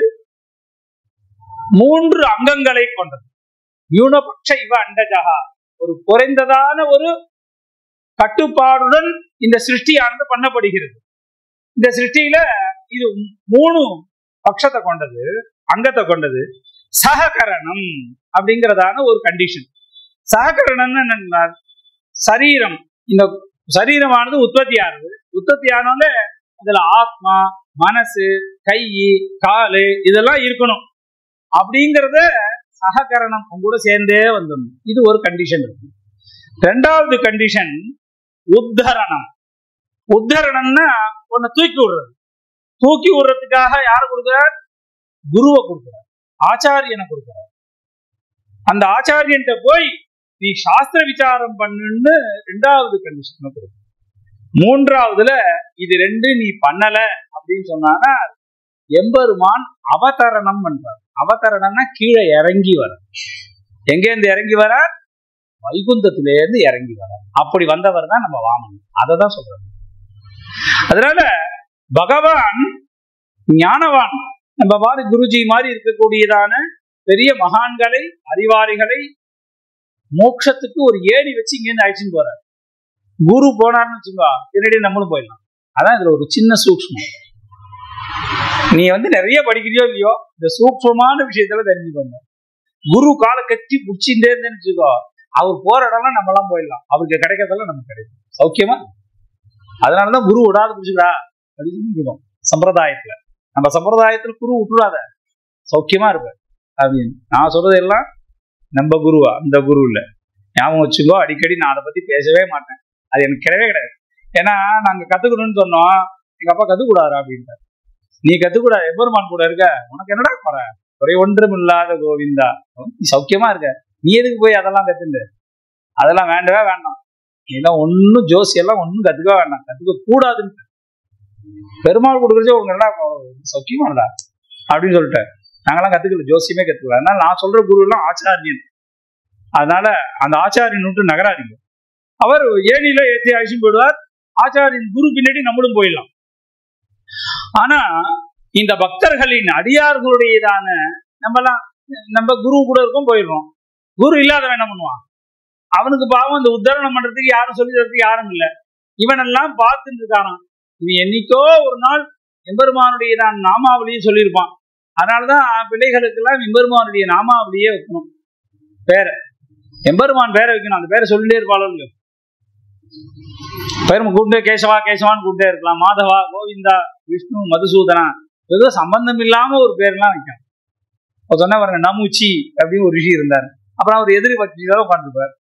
மூன்று அங்கங்களை கொண்டது நியூனபக்ஷ இவ அண்டஜகா ஒரு குறைந்ததான ஒரு கட்டுப்பாடுடன் இந்த சிருஷ்டியானது பண்ணப்படுகிறது இந்த சிருஷ்டியில இது மூணு பட்சத்தை கொண்டது அங்கத்தை கொண்டது சககரணம் அப்படிங்கிறதான ஒரு கண்டிஷன் சககரணம்னு என்னன்னா சரீரம் இந்த சரீரமானது உற்பத்தி ஆகுது உற்பத்தி ஆனவங்க இதுல ஆத்மா மனசு கை காலு இதெல்லாம் இருக்கணும் அப்படிங்கிறத சககரணம் உங்க கூட சேர்ந்தே வந்துடணும் இது ஒரு கண்டிஷன் இருக்கு ரெண்டாவது கண்டிஷன் உத்தரணம் உத்தரணம்னா உன்னை தூக்கி விடுறது தூக்கி விடுறதுக்காக யாரை கொடுக்குறார் குருவை கொடுக்குறார் ஆச்சாரியனை கொடுக்குறார் அந்த ஆச்சாரியன்ட்ட போய் நீ சாஸ்திர விசாரம் பண்ணுன்னு ரெண்டாவது கண்டிஷன் கொடுக்குறார் மூன்றாவதுல இது ரெண்டு நீ பண்ணல அப்படின்னு சொன்னானா எம்பெருமான் அவதரணம் பண்றார் அவதரணம்னா கீழே இறங்கி வர எங்க இருந்து இறங்கி வர வைகுந்தத்தில இருந்து இறங்கி வர அப்படி வந்தவர் தான் நம்ம வாமன் அதை தான் சொல்றாரு அதனால பகவான் ஞானவான் நம்ம மாதிரி குருஜி மாதிரி இருக்கக்கூடியதான பெரிய மகான்களை அறிவாளிகளை மோட்சத்துக்கு ஒரு ஏணி வச்சு இங்க இருந்து அழைச்சின்னு போறார் குரு போனார்னு வச்சுக்கோ பின்னாடி நம்மளும் போயிடலாம் அதான் இதுல ஒரு சின்ன சூக்ஷ்மம் நீ வந்து நிறைய படிக்கிறியோ இல்லையோ இந்த சூக்ஷ்மமான விஷயத்துல தெரிஞ்சுக்கோங்க குரு காலை கட்டி பிடிச்சிட்டே இருந்தேன்னு வச்சுக்கோ அவர் போற இடம்லாம் நம்ம எல்லாம் போயிடலாம் அவருக்கு கிடைக்கிறதெல்லாம் நமக்கு கிடைக்கும் சௌக்கியமா அதனாலதான் குரு விடாத பிடிச்சிக்கடா அப்படின்னு சொல்லிக்கணும் சம்பிரதாயத்துல நம்ம சம்பிரதாயத்துல குரு விட்டுடாத சௌக்கியமா இருப்ப அப்படின்னு நான் சொல்றது எல்லாம் நம்ம குருவா அந்த குரு இல்ல ஞாபகம் வச்சுக்கோ அடிக்கடி நான் அதை பத்தி பேசவே மாட்டேன் அது எனக்கு கிடையவே கிடையாது ஏன்னா நாங்க கத்துக்கணும்னு சொன்னோம் எங்க அப்பா கத்துக்கூடாதா அப்படின்ட்டு நீ கத்துக்கூடாது எம்பெருமான் கூட இருக்க உனக்கு என்னடா குறை குறை ஒன்றும் இல்லாத கோவிந்தா நீ சௌக்கியமா இருக்க நீ எதுக்கு போய் அதெல்லாம் கத்துண்டு அதெல்லாம் வேண்டவே வேண்டாம் நீ எல்லாம் ஒன்னும் ஜோசி எல்லாம் ஒன்னும் கத்துக்க வேண்டாம் கத்துக்க கூடாதுன்னு பெருமாள் கொடுக்குறச்சே உங்க என்னடா சௌக்கியமா இல்லடா அப்படின்னு சொல்லிட்டார் நாங்கெல்லாம் கத்துக்கல ஜோசியமே கத்துக்கல அதனால நான் சொல்ற குரு எல்லாம் ஆச்சாரியன் அதனால அந்த ஆச்சாரியன் விட்டு நகராதீங்க அவர் ஏணியில ஏற்றி அழிச்சும் போயிடுவார் ஆச்சாரியன் குரு பின்னாடி நம்மளும் போயிடலாம் ஆனா இந்த பக்தர்களின் அடியார்களுடையதான நம்மலாம் நம்ம குரு கூட இருக்கும் போயிடுறோம் குரு இல்லாதவன் என்ன பண்ணுவான் அவனுக்கு பாவம் இந்த உத்தரணம் பண்றதுக்கு யாரும் சொல்லி தரதுக்கு யாரும் இல்லை இவனெல்லாம் பார்த்துட்டு இருக்கானாம் இவன் என்னைக்கோ ஒரு நாள் எம்பெருமானுடைய தான் நாமாவளியை சொல்லியிருப்பான் அதனாலதான் பிள்ளைகளுக்கெல்லாம் எம்பெருமானுடைய நாமாவளியே வைக்கணும் பேரை எம்பெருமான் பேரை வைக்கணும் அந்த பேரை சொல்லிட்டே இருப்பாளோ பெருமை கூப்பிட்டே கேசவா கேசவான்னு கூப்பிட்டே இருக்கலாம் மாதவா கோவிந்தா விஷ்ணு மதுசூதனா ஏதோ சம்பந்தம் இல்லாம ஒரு பேர்லாம் வைக்கணும் இப்போ சொன்ன பாருங்க நமுச்சி அப்படின்னு ஒரு ரிஷி இருந்தார் அப்புறம் அவர் எதிரி பட்சியாக உட்காந்துருப்பார்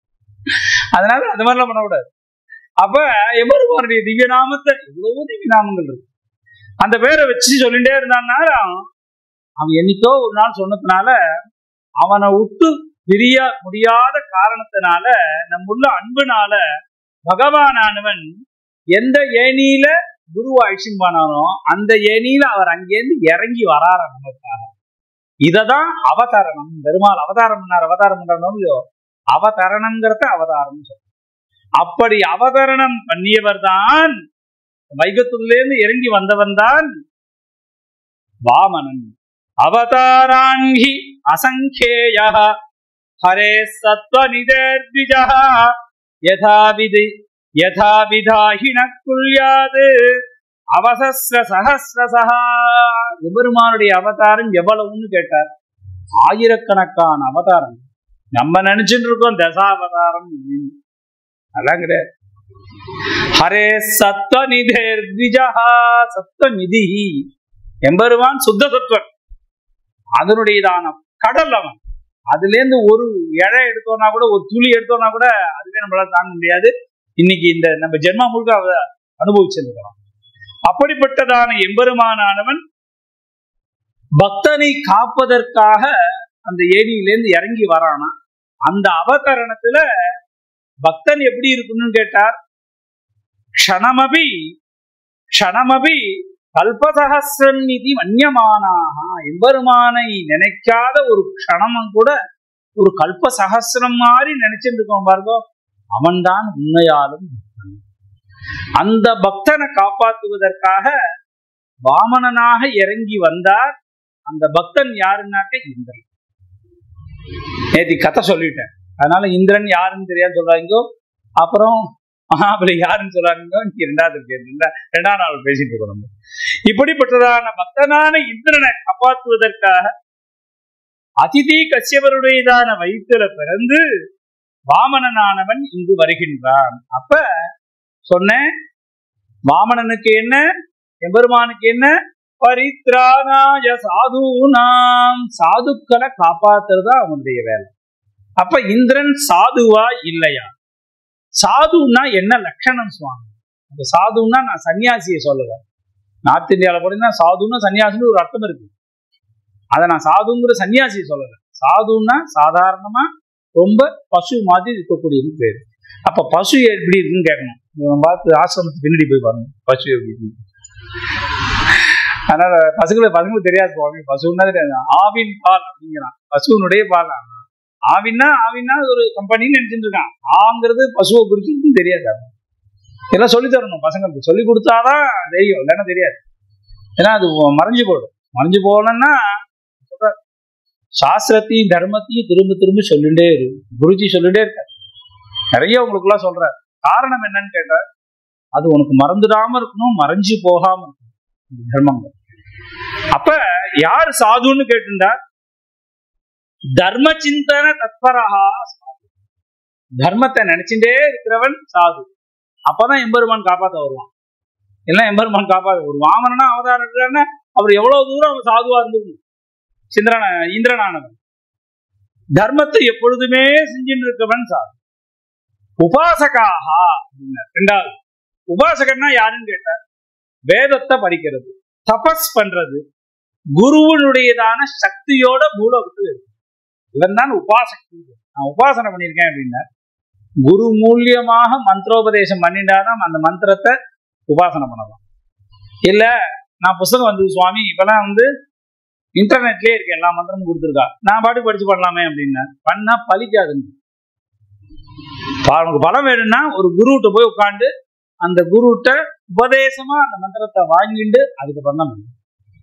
அதனால அந்த மாதிரிலாம் பண்ணக்கூடாது அப்ப எம்பெருமானுடைய திவ்ய நாமத்தை எவ்வளவோ திவ்ய நாமங்கள் இருக்கு அந்த பேரை வச்சு சொல்லிட்டே இருந்தான்னா அவன் என்னைக்கோ ஒரு நாள் சொன்னதுனால அவனை விட்டு பிரிய முடியாத காரணத்தினால நம்முள்ள அன்புனால பகவானானவன் எந்த ஏணியில குரு அழிச்சும்பானானோ அந்த ஏணியில அவர் அங்கேருந்து இறங்கி வரார நமக்காக இததான் அவதாரணம் பெருமாள் அவதாரம் பண்ணார் அவதாரம் பண்றோம் இல்லையோ அவதரணம்ங்கிறத அவதாரம் சொல்ற அப்படி அவதரணம் பண்ணியவர் தான் வைகத்திலிருந்து இறங்கி வந்தவன் தான் வாமனன் அவதாராங்கி அசங்கேய ஹரே சத்வநிதர்விஜ யதாவிதி யதாவிதாஹின குல்யாது அவசஸ்ர சகசிரசா எபெருமானுடைய அவதாரம் எவ்வளவுன்னு கேட்டார் ஆயிரக்கணக்கான அவதாரம் நம்ம நினைச்சுட்டு இருக்கோம் தசாவதாரம் அப்படின்னு. அதெல்லாம் கிடையாது ஹரே சத்வநிதேர் திஜா சத்வநிதி எம்பெருமான் சுத்த சத்வன் அதனுடையதான கடல் அவன் அதுல இருந்து ஒரு இழை எடுத்தோம்னா கூட ஒரு துளி எடுத்தோம்னா கூட அதுவே நம்மளால தாங்க முடியாது இன்னைக்கு இந்த நம்ம ஜென்மா முழுக்க அவ அனுபவிச்சிருக்கிறோம் அப்படிப்பட்டதான எம்பெருமானானவன் பக்தனை காப்பதற்காக அந்த ஏரியிலேருந்து இறங்கி வரானா அந்த அவதரணத்துல பக்தன் எப்படி இருக்கணும்னு கேட்டார் க்ஷணமபி க்ஷணமபி கல்பசகசிரம் நிதி மன்யமானாக எம்பெருமானை நினைக்காத ஒரு க்ஷணமும் கூட ஒரு கல்ப சகசிரம் மாதிரி நினைச்சிட்டு இருக்கோம் பாருங்க அவன்தான் உண்மையாலும் பக்தன். அந்த பக்தனை காப்பாற்றுவதற்காக வாமனனாக இறங்கி வந்தார் அந்த பக்தன் யாருன்னாக்க இந்திரன் நேத்தி கதை சொல்லிட்டேன் அதனால இந்திரன் யாருன்னு தெரியாது சொல்றாங்க அப்புறம் மகாபலி யாருன்னு சொல்றாங்க இன்னைக்கு ரெண்டாவது பேர் ரெண்டாம் நாள் பேசிட்டு இருக்கோம் நம்ம இப்படிப்பட்டதான பக்தனான இந்திரனை காப்பாற்றுவதற்காக அதிதி கசியவருடையதான வயிற்றுல பிறந்து வாமனனானவன் இங்கு வருகின்றான் அப்ப சொன்னேன் வாமனனுக்கு என்ன எம்பெருமானுக்கு என்ன பரித்ராணாய சாதுனாம் சாதுக்களை காப்பாத்துறதா அவனுடைய வேலை அப்ப இந்திரன் சாதுவா இல்லையா சாதுன்னா என்ன லட்சணம் சுவாமி அந்த சாதுன்னா நான் சன்னியாசியை சொல்லல நார்த் இந்தியாவில் போனீங்கன்னா சாதுன்னா சன்னியாசின்னு ஒரு அர்த்தம் இருக்கு அதை நான் சாதுங்கிற சன்னியாசியை சொல்லல சாதுன்னா சாதாரணமா ரொம்ப பசு மாதிரி இருக்கக்கூடியது பேர் அப்ப பசு எப்படி இருக்குன்னு கேட்கணும் இவன் பார்த்து ஆசிரமத்துக்கு பின்னாடி போய் பாருங்க பசு எப்படி இருக்கு அதனால பசுங்களுக்கு பசங்களுக்கு தெரியாது சுவாமி பசுன்னா தெரியாது ஆவின் பால் அப்படிங்கிறான் பசுவனுடைய பால் ஆவின்னா ஆவின்னா ஒரு கம்பெனின்னு நினைச்சிட்டு இருக்கான் ஆங்கிறது பசுவை குறிச்சு தெரியாது அவனுக்கு. இதெல்லாம் சொல்லி தரணும் பசங்களுக்கு சொல்லி கொடுத்தாதான் தெரியும் இல்லைன்னா தெரியாது ஏன்னா அது மறைஞ்சு போயிடும் மறைஞ்சு போகணும்னா சொல்ற சாஸ்திரத்தையும் தர்மத்தையும் திரும்ப திரும்ப சொல்லிட்டே இரு குருஜி சொல்லிட்டே இருக்காரு நிறைய உங்களுக்குலாம் சொல்றாரு காரணம் என்னன்னு கேட்டா அது உனக்கு மறந்துடாம இருக்கணும் மறைஞ்சு போகாம இருக்கணும் இந்த தர்மங்கள் அப்ப யார் சாதுன்னு கேட்டுண்டா தர்ம சிந்தன தத்பரஹா சாது. தர்மத்தை நினைச்சுட்டே இருக்கிறவன் சாது அப்பதான் எம்பெருமான் காப்பாத்த வருவான் எல்லாம் எம்பெருமான் காப்பாத்த ஒரு வாமனா அவதாரம் எடுக்கிறான்னா அவர் எவ்வளவு தூரம் அவன் சாதுவா இருந்திருக்கும் சிந்திரன இந்திரனானவன் தர்மத்தை எப்பொழுதுமே செஞ்சுட்டு இருக்கவன் சாது உபாசகாக அப்படின்னார். ரெண்டாவது உபாசகன்னா யாருன்னு கேட்டார் வேதத்தை படிக்கிறது தபஸ் பண்றது குருவனுடையதான சக்தியோட மூலவத்து இருக்கு இவன் தான் உபாசக்தி நான் உபாசனை பண்ணியிருக்கேன் அப்படின்னா குரு மூலியமாக மந்திரோபதேசம் பண்ணிட்டாதான் அந்த மந்திரத்தை உபாசனை பண்ணலாம் இல்ல நான் புஸ்தகம் வந்து சுவாமி இப்பெல்லாம் வந்து இன்டர்நெட்லயே இருக்கு எல்லா மந்திரமும் கொடுத்துருக்கா நான் பாட்டு படிச்சு பண்ணலாமே அப்படின்னா பண்ணா பலிக்காதுன்னு பா- உனக்கு பலம் வேணும்னா ஒரு குருகிட்ட போய் உட்காந்து அந்த குருகிட்ட உபதேசமா அந்த மந்திரத்தை வாங்கிட்டு அதுக்கு பண்ண முடியும்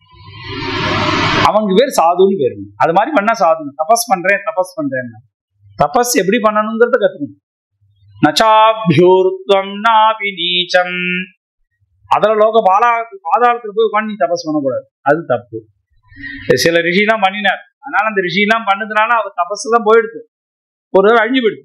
அவங்க பேர் சாதுன்னு பேரு அது மாதிரி பண்ணா சாது தபஸ் பண்றேன் தபஸ் பண்றேன் தபஸ் எப்படி பண்ணணுங்கிறத கத்துக்கணும் நச்சாபியூர்த்வம் நாபி நீச்சம் அதுல லோக பாலா பாதாளத்துல போய் உட்காந்து நீ தபஸ் பண்ணக்கூடாது அது தப்பு சில ரிஷிலாம் பண்ணினார் அதனால அந்த ரிஷிலாம் பண்ணதுனால அவர் தபஸ் எல்லாம் போயிடுது ஒரு தடவை அழிஞ்சு போயிடுது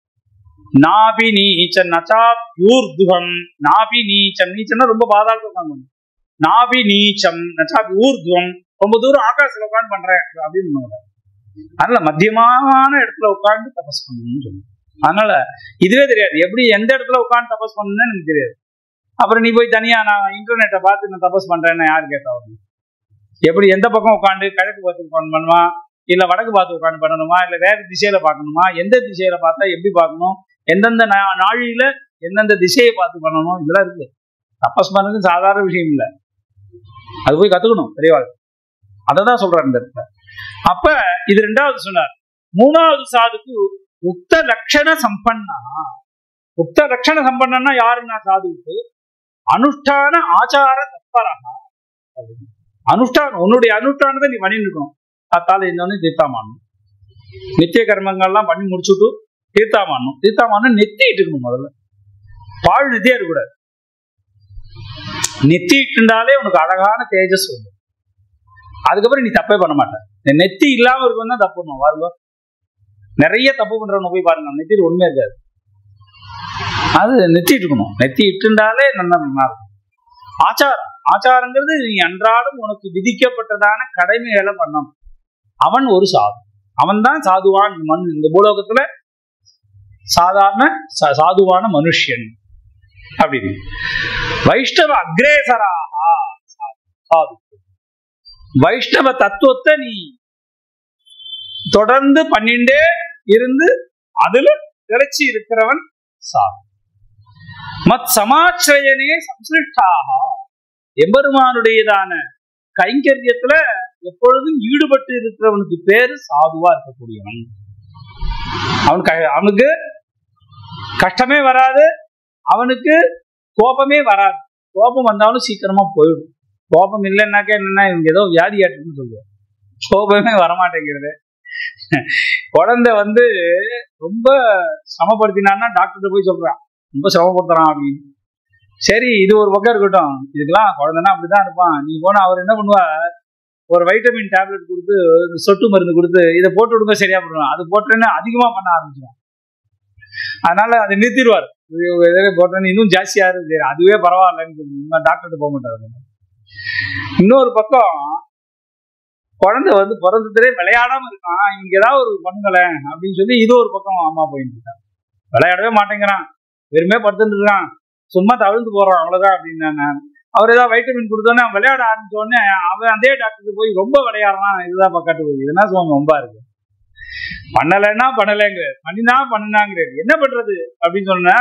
நாபி நீச்சம் நச்சாபியூர்துவம் நாபி நீச்சம் நீச்சம்னா ரொம்ப பாதாளத்துல உட்காந்து நாபி நீச்சம் நச்சாபி ஊர்துவம் ரொம்ப தூரம் ஆகாசத்துல உட்காந்து பண்றேன் அப்படின்னு சொல்லுவாங்க. அதனால மத்தியமான இடத்துல உட்காந்து தபஸ் பண்ணணும்னு சொல்லுவாங்க அதனால இதுவே தெரியாது எப்படி எந்த இடத்துல உட்காந்து தபஸ் பண்ணணும்னு எனக்கு தெரியாது அப்புறம் நீ போய் தனியா நான் இன்டர்நெட்டை பார்த்து நான் தபஸ் பண்றேன்னு யார் கேட்டா அவங்க எப்படி எந்த பக்கம் உட்காந்து கிழக்கு பார்த்து உட்காந்து பண்ணுமா இல்ல வடக்கு பார்த்து உட்காந்து பண்ணணுமா இல்ல வேற திசையில பார்க்கணுமா எந்த திசையில பார்த்தா எப்படி பார்க்கணும் எந்தெந்த நா- நாழியில எந்தெந்த திசையை பார்த்து பண்ணணும் இதெல்லாம் இருக்கு தபஸ் பண்ணது சாதாரண விஷயம் இல்ல அது போய் கத்துக்கணும் பெரியவாள் அதை தான் சொல்றாரு இந்த இடத்துல அப்ப இது ரெண்டாவது சொன்னார் மூணாவது சாதுக்கு உக்த லட்சண சம்பன்னா உக்த லட்சண சம்பன்னா யாருன்னா சாதுவுக்கு அனுஷ்டான ஆச்சார தத்பரகா அப்படின்னு. அனுஷ்டானம் உன்னுடைய அனுஷ்டானத்தை நீ பண்ணிட்டு இருக்கணும் அத்தால இன்னொன்னு தீர்த்தாமானும் நித்திய கர்மங்கள்லாம் பண்ணி முடிச்சுட்டு தீர்த்தாமானும் தீர்த்தாமானும் நெத்திட்டு இருக்கணும் முதல்ல பால் நெத்தியா இருக்கக்கூடாது நெத்திட்டுண்டாலே உனக்கு அழகான தேஜஸ் வரும் அதுக்கப்புறம் நீ தப்பே பண்ண மாட்ட இந்த நெத்தி இல்லாம இருக்கும் தான் தப்பு பண்ணுவோம் பாருங்க நிறைய தப்பு பண்றவங்க போய் பாருங்க நெத்திட்டு உண்மையா இருக்காது அது நெத்திட்டு இருக்கணும் நெத்தி இட்டுண்டாலே நல்லா நல்லா இருக்கும் ஆச்சாரம் ஆச்சாரங்கிறது நீ அன்றாடம் உனக்கு விதிக்கப்பட்டதான கடமைகளை பண்ணணும் அவன் ஒரு சாது அவன் தான் சாதுவான் மண் இந்த பூலோகத்துல சாதாரண சா- சாதுவான மனுஷன் அப்படின்னு வைஷ்ணவ அக்ரேசராக சாது வைஷ்ணவ தத்துவத்தை நீ தொடர்ந்து பண்ணிண்டே இருந்து அதுல திளைச்சி இருக்கிறவன் சாது மத் சமாச்சயனே சம்சிருஷ்டாக எம்பெருமானுடையதான கைங்கரியத்துல எப்பொழுதும் ஈடுபட்டு இருக்கிறவனுக்கு பேரு சாதுவா இருக்கக்கூடியவன் அவன் க- அவனுக்கு கஷ்டமே வராது அவனுக்கு கோபமே வராது கோபம் வந்தாலும் சீக்கிரமா போயிடும் கோபம் இல்லைன்னாக்கா என்னன்னா இவங்க ஏதோ வியாதி ஆட்டுன்னு சொல்லுவோம் கோபமே வரமாட்டேங்கிறது குழந்தை வந்து ரொம்ப சிரமப்படுத்தினான்னா டாக்டர்கிட்ட போய் சொல்றான் ரொம்ப சிரமப்படுத்துறான் அப்படின்னு சரி இது ஒரு பக்கம் இருக்கட்டும் இதுக்கெல்லாம் குழந்தைன்னா அப்படிதான் இருப்பான் நீ போனா அவர் என்ன பண்ணுவார் ஒரு வைட்டமின் டேப்லெட் கொடுத்து இந்த சொட்டு மருந்து கொடுத்து இதை போட்டு விடுங்க சரியா போடுவான் அது போட்டேன்னு அதிகமா பண்ண ஆரம்பிச்சிடும் அதனால அதை நிறுத்திடுவார் இதே போட்டேன்னு இன்னும் ஜாஸ்தியா இருக்கு அதுவே பரவாயில்லன்னு சொல்லி டாக்டர்கிட்ட போக மாட்டாரு இன்னொரு பக்கம் குழந்தை வந்து பிறந்ததுலே விளையாடாம இருக்கான் இவங்க ஏதாவது ஒரு பண்ணுங்களேன் அப்படின்னு சொல்லி இது ஒரு பக்கம் அம்மா போயிட்டு இருக்கான் விளையாடவே மாட்டேங்கிறான் வெறுமே படுத்துட்டு இருக்கான் சும்மா தவிழ்ந்து போறான் அவ்வளவுதான் அப்படின்னு நான் அவர் ஏதாவது வைட்டமின் கொடுத்தோன்னே அவன் விளையாட ஆரம்பிச்ச உடனே அவன் அதே டாக்டருக்கு போய் ரொம்ப விளையாடுறான் இதுதான் பக்கத்து போய் இதுனா சுவாமி ரொம்ப இருக்கு பண்ணலைன்னா பண்ணலைங்க பண்ணினா பண்ணினாங்கிறாரு என்ன பண்றது அப்படின்னு சொன்னா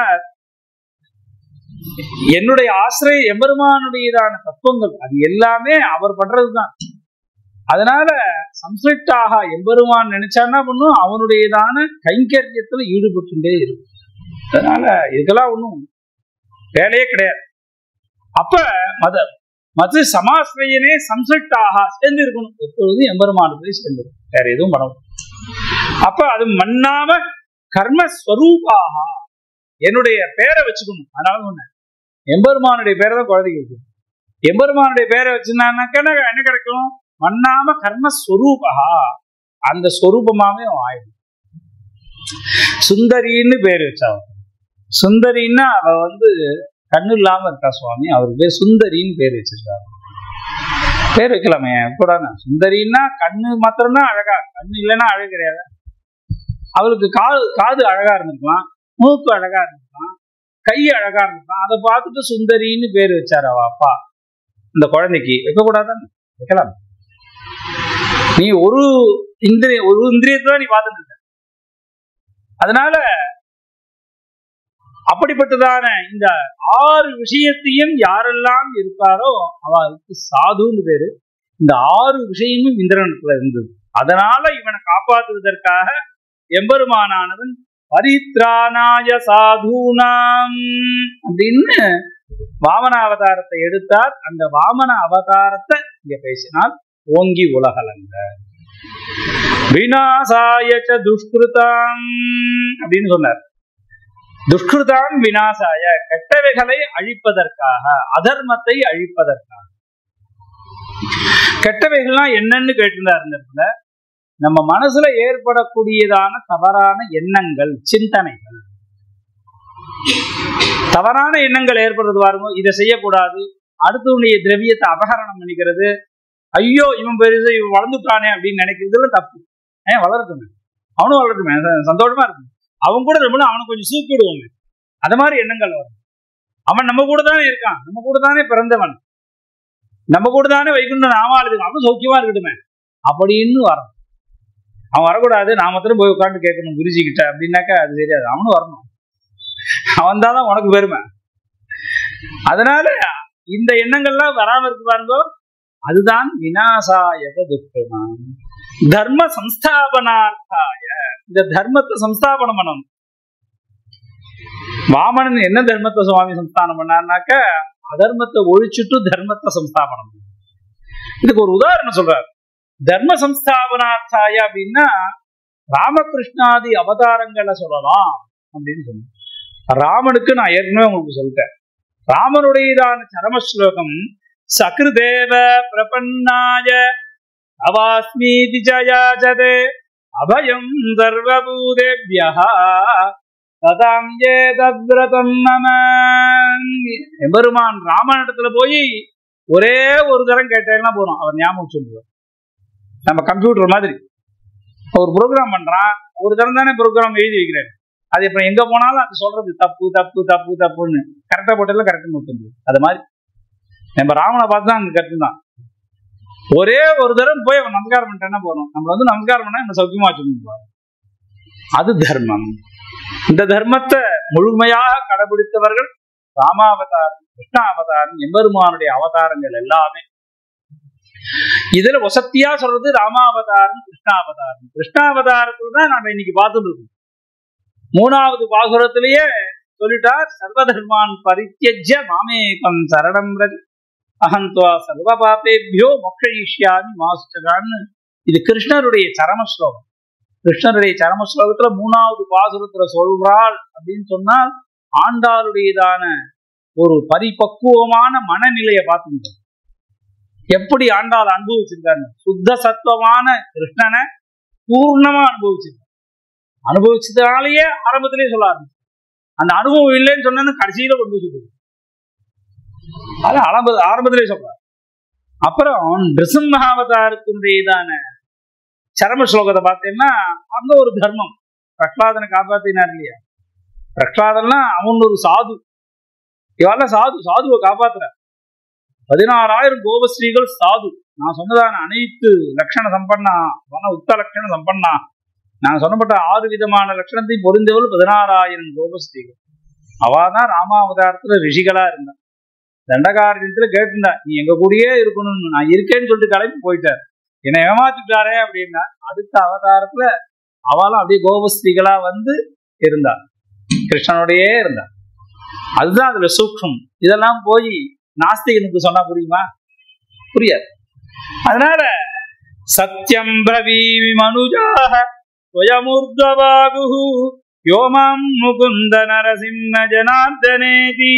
என்னுடைய ஆசிரிய எம்பெருமானுடையதான தத்துவங்கள் அது எல்லாமே அவர் பண்றதுதான் அதனால சம்ஸ்கிருட்டாக எம்பெருமான் நினைச்சா என்ன பண்ணும் அவனுடையதான கைங்கரியத்துல ஈடுபட்டுட்டே இருக்கும் அதனால இதுக்கெல்லாம் ஒன்றும் வேலையே கிடையாது அப்ப மத மத சமாசிரியனே சம்ஸ்கிருட்டாக சேர்ந்து இருக்கணும் எப்பொழுதும் எம்பெருமானத்திலே சேர்ந்து இருக்கும் வேற எதுவும் பண்ணணும் அப்ப அது மண்ணாம கர்மஸ்வரூபாக என்னுடைய பேரை வச்சுக்கணும் அதனால ஒண்ணு எம்பெருமானுடைய பேரை தான் குழந்தைக்கு வைக்கணும் எம்பெருமானுடைய பேரை வச்சிருந்தானாக்க என்ன கிடைக்கும் மண்ணாம கர்மஸ்வரூபா அந்த ஸ்வரூபமாவே அவன் ஆயிடும் சுந்தரின்னு பேர் வச்சா சுந்தரின்னா அவ வந்து கண்ணு இல்லாம இருக்கா சுவாமி அவருக்கு பேர் சுந்தரின்னு பேர் வச்சிருக்காரு பேர் வைக்கலாமே கூடாது சுந்தரின்னா கண்ணு மாத்திரம்தான் அழகா கண்ணு இல்லைன்னா அழகு கிடையாது அவளுக்கு காது காது அழகா இருந்திருக்கலாம் மூக்கு அழகா இருந்திருக்கலாம் கை அழகா இருந்திருக்கலாம் அதை பார்த்துட்டு சுந்தரின்னு பேர் வச்சாரு அவ அப்பா இந்த குழந்தைக்கு வைக்கக்கூடாதான் வைக்கலாம் நீ ஒரு இந்திரிய ஒரு இந்திரியத்தை தான் நீ பார்த்துட்டு இருக்க அதனால அப்படிப்பட்டதான இந்த ஆறு விஷயத்தையும் யாரெல்லாம் இருக்காரோ அவருக்கு சாதுன்னு பேரு இந்த ஆறு விஷயமும் இந்திரனிடத்துல இருந்தது அதனால இவனை காப்பாற்றுவதற்காக எம்பெருமானானவன் பரித்ராணாய சாதுனாம் அப்படின்னு வாமன அவதாரத்தை எடுத்தார் அந்த வாமன அவதாரத்தை இங்க பேசினால் ஓங்கி உலகலங்க விநாசாய ச துஷ்கிருதாம் அப்படின்னு சொன்னார் துஷ்கிருதாம் விநாசாய கெட்டவைகளை அழிப்பதற்காக அதர்மத்தை அழிப்பதற்காக கெட்டவைகள்லாம் என்னன்னு கேட்டிருந்தார் இந்த இடத்துல நம்ம மனசுல ஏற்படக்கூடியதான தவறான எண்ணங்கள் சிந்தனைகள் தவறான எண்ணங்கள் ஏற்படுறது பாருங்க இதை செய்யக்கூடாது அடுத்தவனுடைய திரவியத்தை அபகரணம் பண்ணிக்கிறது ஐயோ இவன் பெருசு இவன் வளர்ந்துட்டானே அப்படின்னு நினைக்கிறதுல தப்பு ஏன் வளரட்டுமே அவனும் வளரட்டுமே ச- சந்தோஷமா இருக்கும் அவன் கூட ரொம்ப அவனுக்கு கொஞ்சம் சூப்பிடுவோமே அது மாதிரி எண்ணங்கள் வரும் அவன் நம்ம கூட தானே இருக்கான் நம்ம கூட தானே பிறந்தவன் நம்ம கூட தானே வைகுண்ட நாமாளுது அவனும் சௌக்கியமா இருக்கட்டுமே அப்படின்னு வரணும் அவன் வரக்கூடாது நான் மாத்திரம் போய் உட்காந்து கேட்கணும் குருஜி கிட்ட அப்படின்னாக்கா அது தெரியாது அவனும் வரணும் அவன் தான் உனக்கு பெருமை அதனால இந்த எண்ணங்கள்லாம் வராம இருக்கு பாருங்க அதுதான் விநாசாயக துக்கமாம் தர்ம சம்ஸ்தாபனார்த்தாய இந்த தர்மத்தை சம்ஸ்தாபனம் பண்ணணும் வாமனன் என்ன தர்மத்தை சுவாமி சம்ஸ்தானம் பண்ணார்னாக்க அதர்மத்தை ஒழிச்சுட்டு தர்மத்தை சம்ஸ்தாபனம் பண்ணணும். இதுக்கு ஒரு உதாரணம் சொல்றாரு தர்ம சம்ஸ்தாபனார்த்தாய அப்படின்னா ராமகிருஷ்ணாதி அவதாரங்களை சொல்லலாம் அப்படின்னு சொன்னார் ராமனுக்கு நான் ஏற்கனவே உங்களுக்கு சொல்லிட்டேன் ராமனுடையதான சரம ஸ்லோகம் சகிருதேவ பிரபன்னாய அவாஸ்மீதி ஜயாஜதே அபயம் சர்வபூதேபியா ததாம் ஏ தத்ரதம் மம எம்பெருமான் ராமனிடத்துல போய் ஒரே ஒரு தரம் கேட்டேன்னா போதும் அவர் ஞாபகம் சொல்லுவார் நம்ம கம்ப்யூட்டர் மாதிரி ஒரு ப்ரோக்ராம் பண்றான் ஒரு தரம் தானே ப்ரோக்ராம் எழுதி வைக்கிறேன் அது இப்ப எங்க போனாலும் அது சொல்றது தப்பு தப்பு தப்பு தப்புன்னு கரெக்டா போட்டதுல கரெக்ட் நோட்டு அது மாதிரி நம்ம ராமனை பார்த்து தான் அங்க கரெக்ட் தான் ஒரே ஒரு தரம் போய் அவன் நமஸ்காரம் பண்ணிட்டேன்னா போதும் நம்ம வந்து நமஸ்காரம் பண்ணா என்ன சௌக்கியமா வச்சுக்கணும் அது தர்மம் இந்த தர்மத்தை முழுமையாக கடைபிடித்தவர்கள் ராமாவதாரம் கிருஷ்ணாவதாரம் எம்பெருமானுடைய அவதாரங்கள் எல்லாமே இதுல வசத்தியா சொல்றது ராமாவதாரம் கிருஷ்ணாவதாரம் கிருஷ்ணாவதாரத்துல தான் நாம இன்னைக்கு பார்த்துட்டு இருக்கோம் மூணாவது பாசுரத்திலேயே சொல்லிட்டார் சர்வதர்மான் பரித்தியஜ்ய மாமேகம் சரணம் ரதி அகந்த்வா சர்வ பாபேபியோ மொக்கையிஷ்யாமி மாஸ்டரான்னு இது கிருஷ்ணருடைய சரம ஸ்லோகம் கிருஷ்ணருடைய சரம ஸ்லோகத்துல மூணாவது பாசுரத்துல சொல்றாள் அப்படின்னு சொன்னால் ஆண்டாளுடையதான ஒரு பரிபக்குவமான மனநிலையை பார்த்துக்கிட்டோம் எப்படி ஆண்டாள் அனுபவிச்சிருக்காங்க சுத்த சத்துவமான கிருஷ்ணனை பூர்ணமா அனுபவிச்சிருக்காங்க அனுபவிச்சதுனாலேயே ஆரம்பத்திலேயே சொல்ல ஆரம்பிச்சு அந்த அனுபவம் இல்லைன்னு சொன்னா கடைசியில கொண்டு போய் சொல்லுது அது ஆரம்ப ஆரம்பத்திலே சொல்றார் அப்புறம் நிருசிம்மாவதாரத்தினுடையதான சரம ஸ்லோகத்தை பார்த்தீங்கன்னா அங்க ஒரு தர்மம் பிரகலாதனை காப்பாத்தினார் இல்லையா பிரகலாதன்லாம் அவன் ஒரு சாது இவெல்லாம் சாது சாதுவை காப்பாத்துற பதினாறாயிரம் கோபஸ்ரீகள் சாது நான் சொன்னதான அனைத்து லட்சண சம்பன்னா சொன்ன உத்த லட்சண சம்பன்னா நான் சொன்னப்பட்ட ஆறு விதமான லட்சணத்தையும் பொருந்தவள் பதினாறாயிரம் கோபஸ்ரீகள் அவாதான் ராமாவதாரத்துல ரிஷிகளா இருந்தா தண்டகாரத்துல கேட்டிருந்தா நீ எங்க கூடயே இருக்கணும்னு நான் இருக்கேன்னு சொல்லிட்டு கிளம்பி போயிட்டார் என்னை ஏமாத்திட்டாரே அப்படின்னா அடுத்த அவதாரத்துல அவளும் அப்படியே கோபஸ்ரீகளா வந்து இருந்தா கிருஷ்ணனோடயே இருந்தா அதுதான் அதுல சூக்ஷம் இதெல்லாம் போய் நாஸ்திகனுக்கு சொன்னா புரியுமா புரியாது அதனால சத்யம் பிரவீமி மனுஜாக ஸ்வயமூர்தவாகு யோமாம் முகுந்த நரசிம்ம ஜனார்தனேதி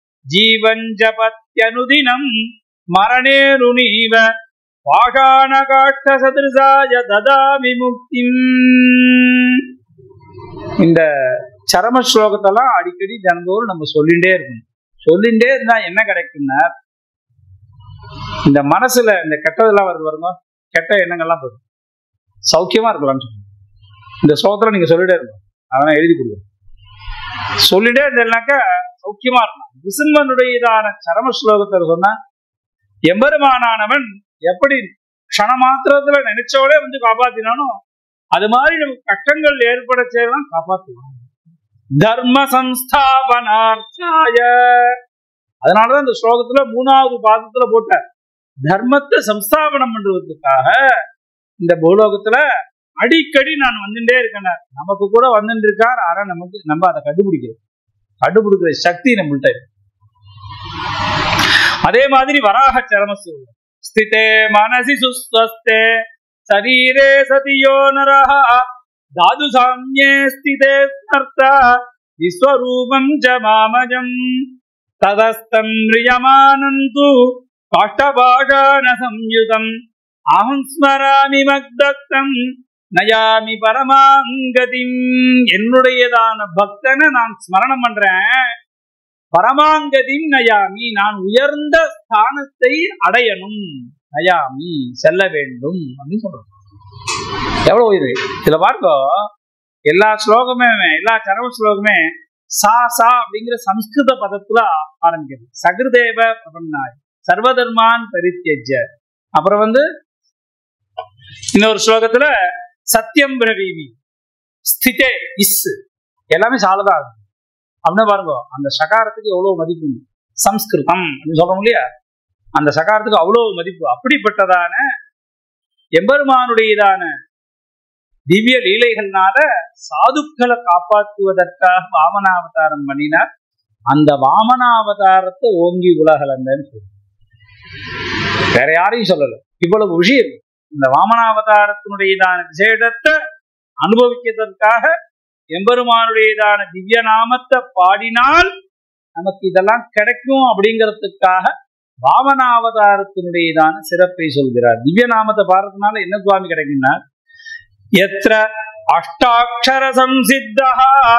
ஜீவஞ்சபத்யனுதினம் மரணேருணீவ பாஷாண காட்ட சதிருசாய ததாமி முக்திம் இந்த சரம ஸ்லோகத்தெல்லாம் அடிக்கடி தினந்தோறும் நம்ம சொல்லிண்டே இருக்கணும் சொல்லிண்டே இருந்தா என்ன கிடைக்கும்னா இந்த மனசுல இந்த கெட்டதெல்லாம் வருது வருங்க கெட்ட எண்ணங்கள்லாம் போயிடும் சௌக்கியமா இருக்கலாம்னு சொல்லுங்க இந்த ஸ்லோகத்துல நீங்க சொல்லிட்டே இருக்கணும் அதெல்லாம் எழுதி கொடுங்க சொல்லிட்டே இருந்தேன்னாக்கா சௌக்கியமா இருக்கலாம் விசும்பனுடையதான சரம ஸ்லோகத்தை சொன்னா எம்பெருமானானவன் எப்படி க்ஷண மாத்திரத்துல நினைச்சோடே வந்து காப்பாத்தினானோ அது மாதிரி நமக்கு கஷ்டங்கள் ஏற்பட செய்யலாம் காப்பாற்றுவான் தர்ம சம்ஸ்தாபனார்த்தாய அதனாலதான் இந்த ஸ்லோகத்துல மூணாவது பாதத்துல போட்டார் தர்மத்தை சம்ஸ்தாபனம் பண்றதுக்காக இந்த பூலோகத்துல அடிக்கடி நான் வந்துட்டே இருக்கேன் நமக்கு கூட வந்துட்டு இருக்கார் ஆனா நமக்கு நம்ம அதை கண்டுபிடிக்கிறோம் கண்டுபிடிக்கிற சக்தி நம்மள்ட்ட இருக்கு. அதே மாதிரி வராக சரமசு ஸ்திதே மனசி சுஸ்வஸ்தே சரீரே சதியோ நரஹ தாது சாமியே ஸ்திதே ஸ்மர்த்தா விஸ்வரூபம் ச மாமஜம் ததஸ்தம் ரியமானந்து காஷ்டபாஷான சம்யுதம் அகம் ஸ்மராமி மக்தக்தம் நயாமி பரமாங்கதிம் என்னுடையதான பக்தனை நான் ஸ்மரணம் பண்றேன் பரமாங்கதிம் நயாமி நான் உயர்ந்த ஸ்தானத்தை அடையணும் நயாமி செல்ல வேண்டும் அப்படின்னு சொல்றேன் எவ்வளவு இது இதுல பாருங்க எல்லா ஸ்லோகமே எல்லா சரம ஸ்லோகமே சா சா அப்படிங்கிற சம்ஸ்கிருத பதத்துல ஆரம்பிக்கிறது சகிருதேவ பிரபன்னாய் சர்வதர்மான் பரித்தியஜ அப்புறம் வந்து இன்னொரு ஸ்லோகத்துல சத்தியம் பிரவீமி ஸ்திதே இஸ் எல்லாமே சாலதா இருக்கு அப்படின்னு பாருங்க அந்த சகாரத்துக்கு எவ்வளவு மதிப்பு உண்டு. சம்ஸ்கிருதம் அப்படின்னு சொல்றோம் இல்லையா அந்த சகாரத்துக்கு அவ்வளவு மதிப்பு அப்படிப்பட்டதான எம்பெருமானுடையதான திவ்ய லீலைகள்னால சாதுக்களை காப்பாற்றுவதற்காக வாமனாவதாரம் பண்ணினார் அந்த வாமனாவதாரத்தை ஓங்கி உலகளந்தன்னு சொல்லு வேற யாரையும் சொல்லல இவ்வளவு விஷயம் இருக்கு. இந்த வாமனாவதாரத்தினுடையதான விசேடத்தை அனுபவிக்கிறதற்காக எம்பெருமானுடையதான திவ்ய நாமத்தை பாடினால் நமக்கு இதெல்லாம் கிடைக்கும் அப்படிங்கிறதுக்காக வாமனாவதாரத்தினுடையதான சிறப்பை சொல்கிறார் திவ்ய நாமத்தை பாடுறதுனால என்ன சுவாமி கிடைக்கும்னா எத்திர அஷ்டாட்சர சம்சித்தா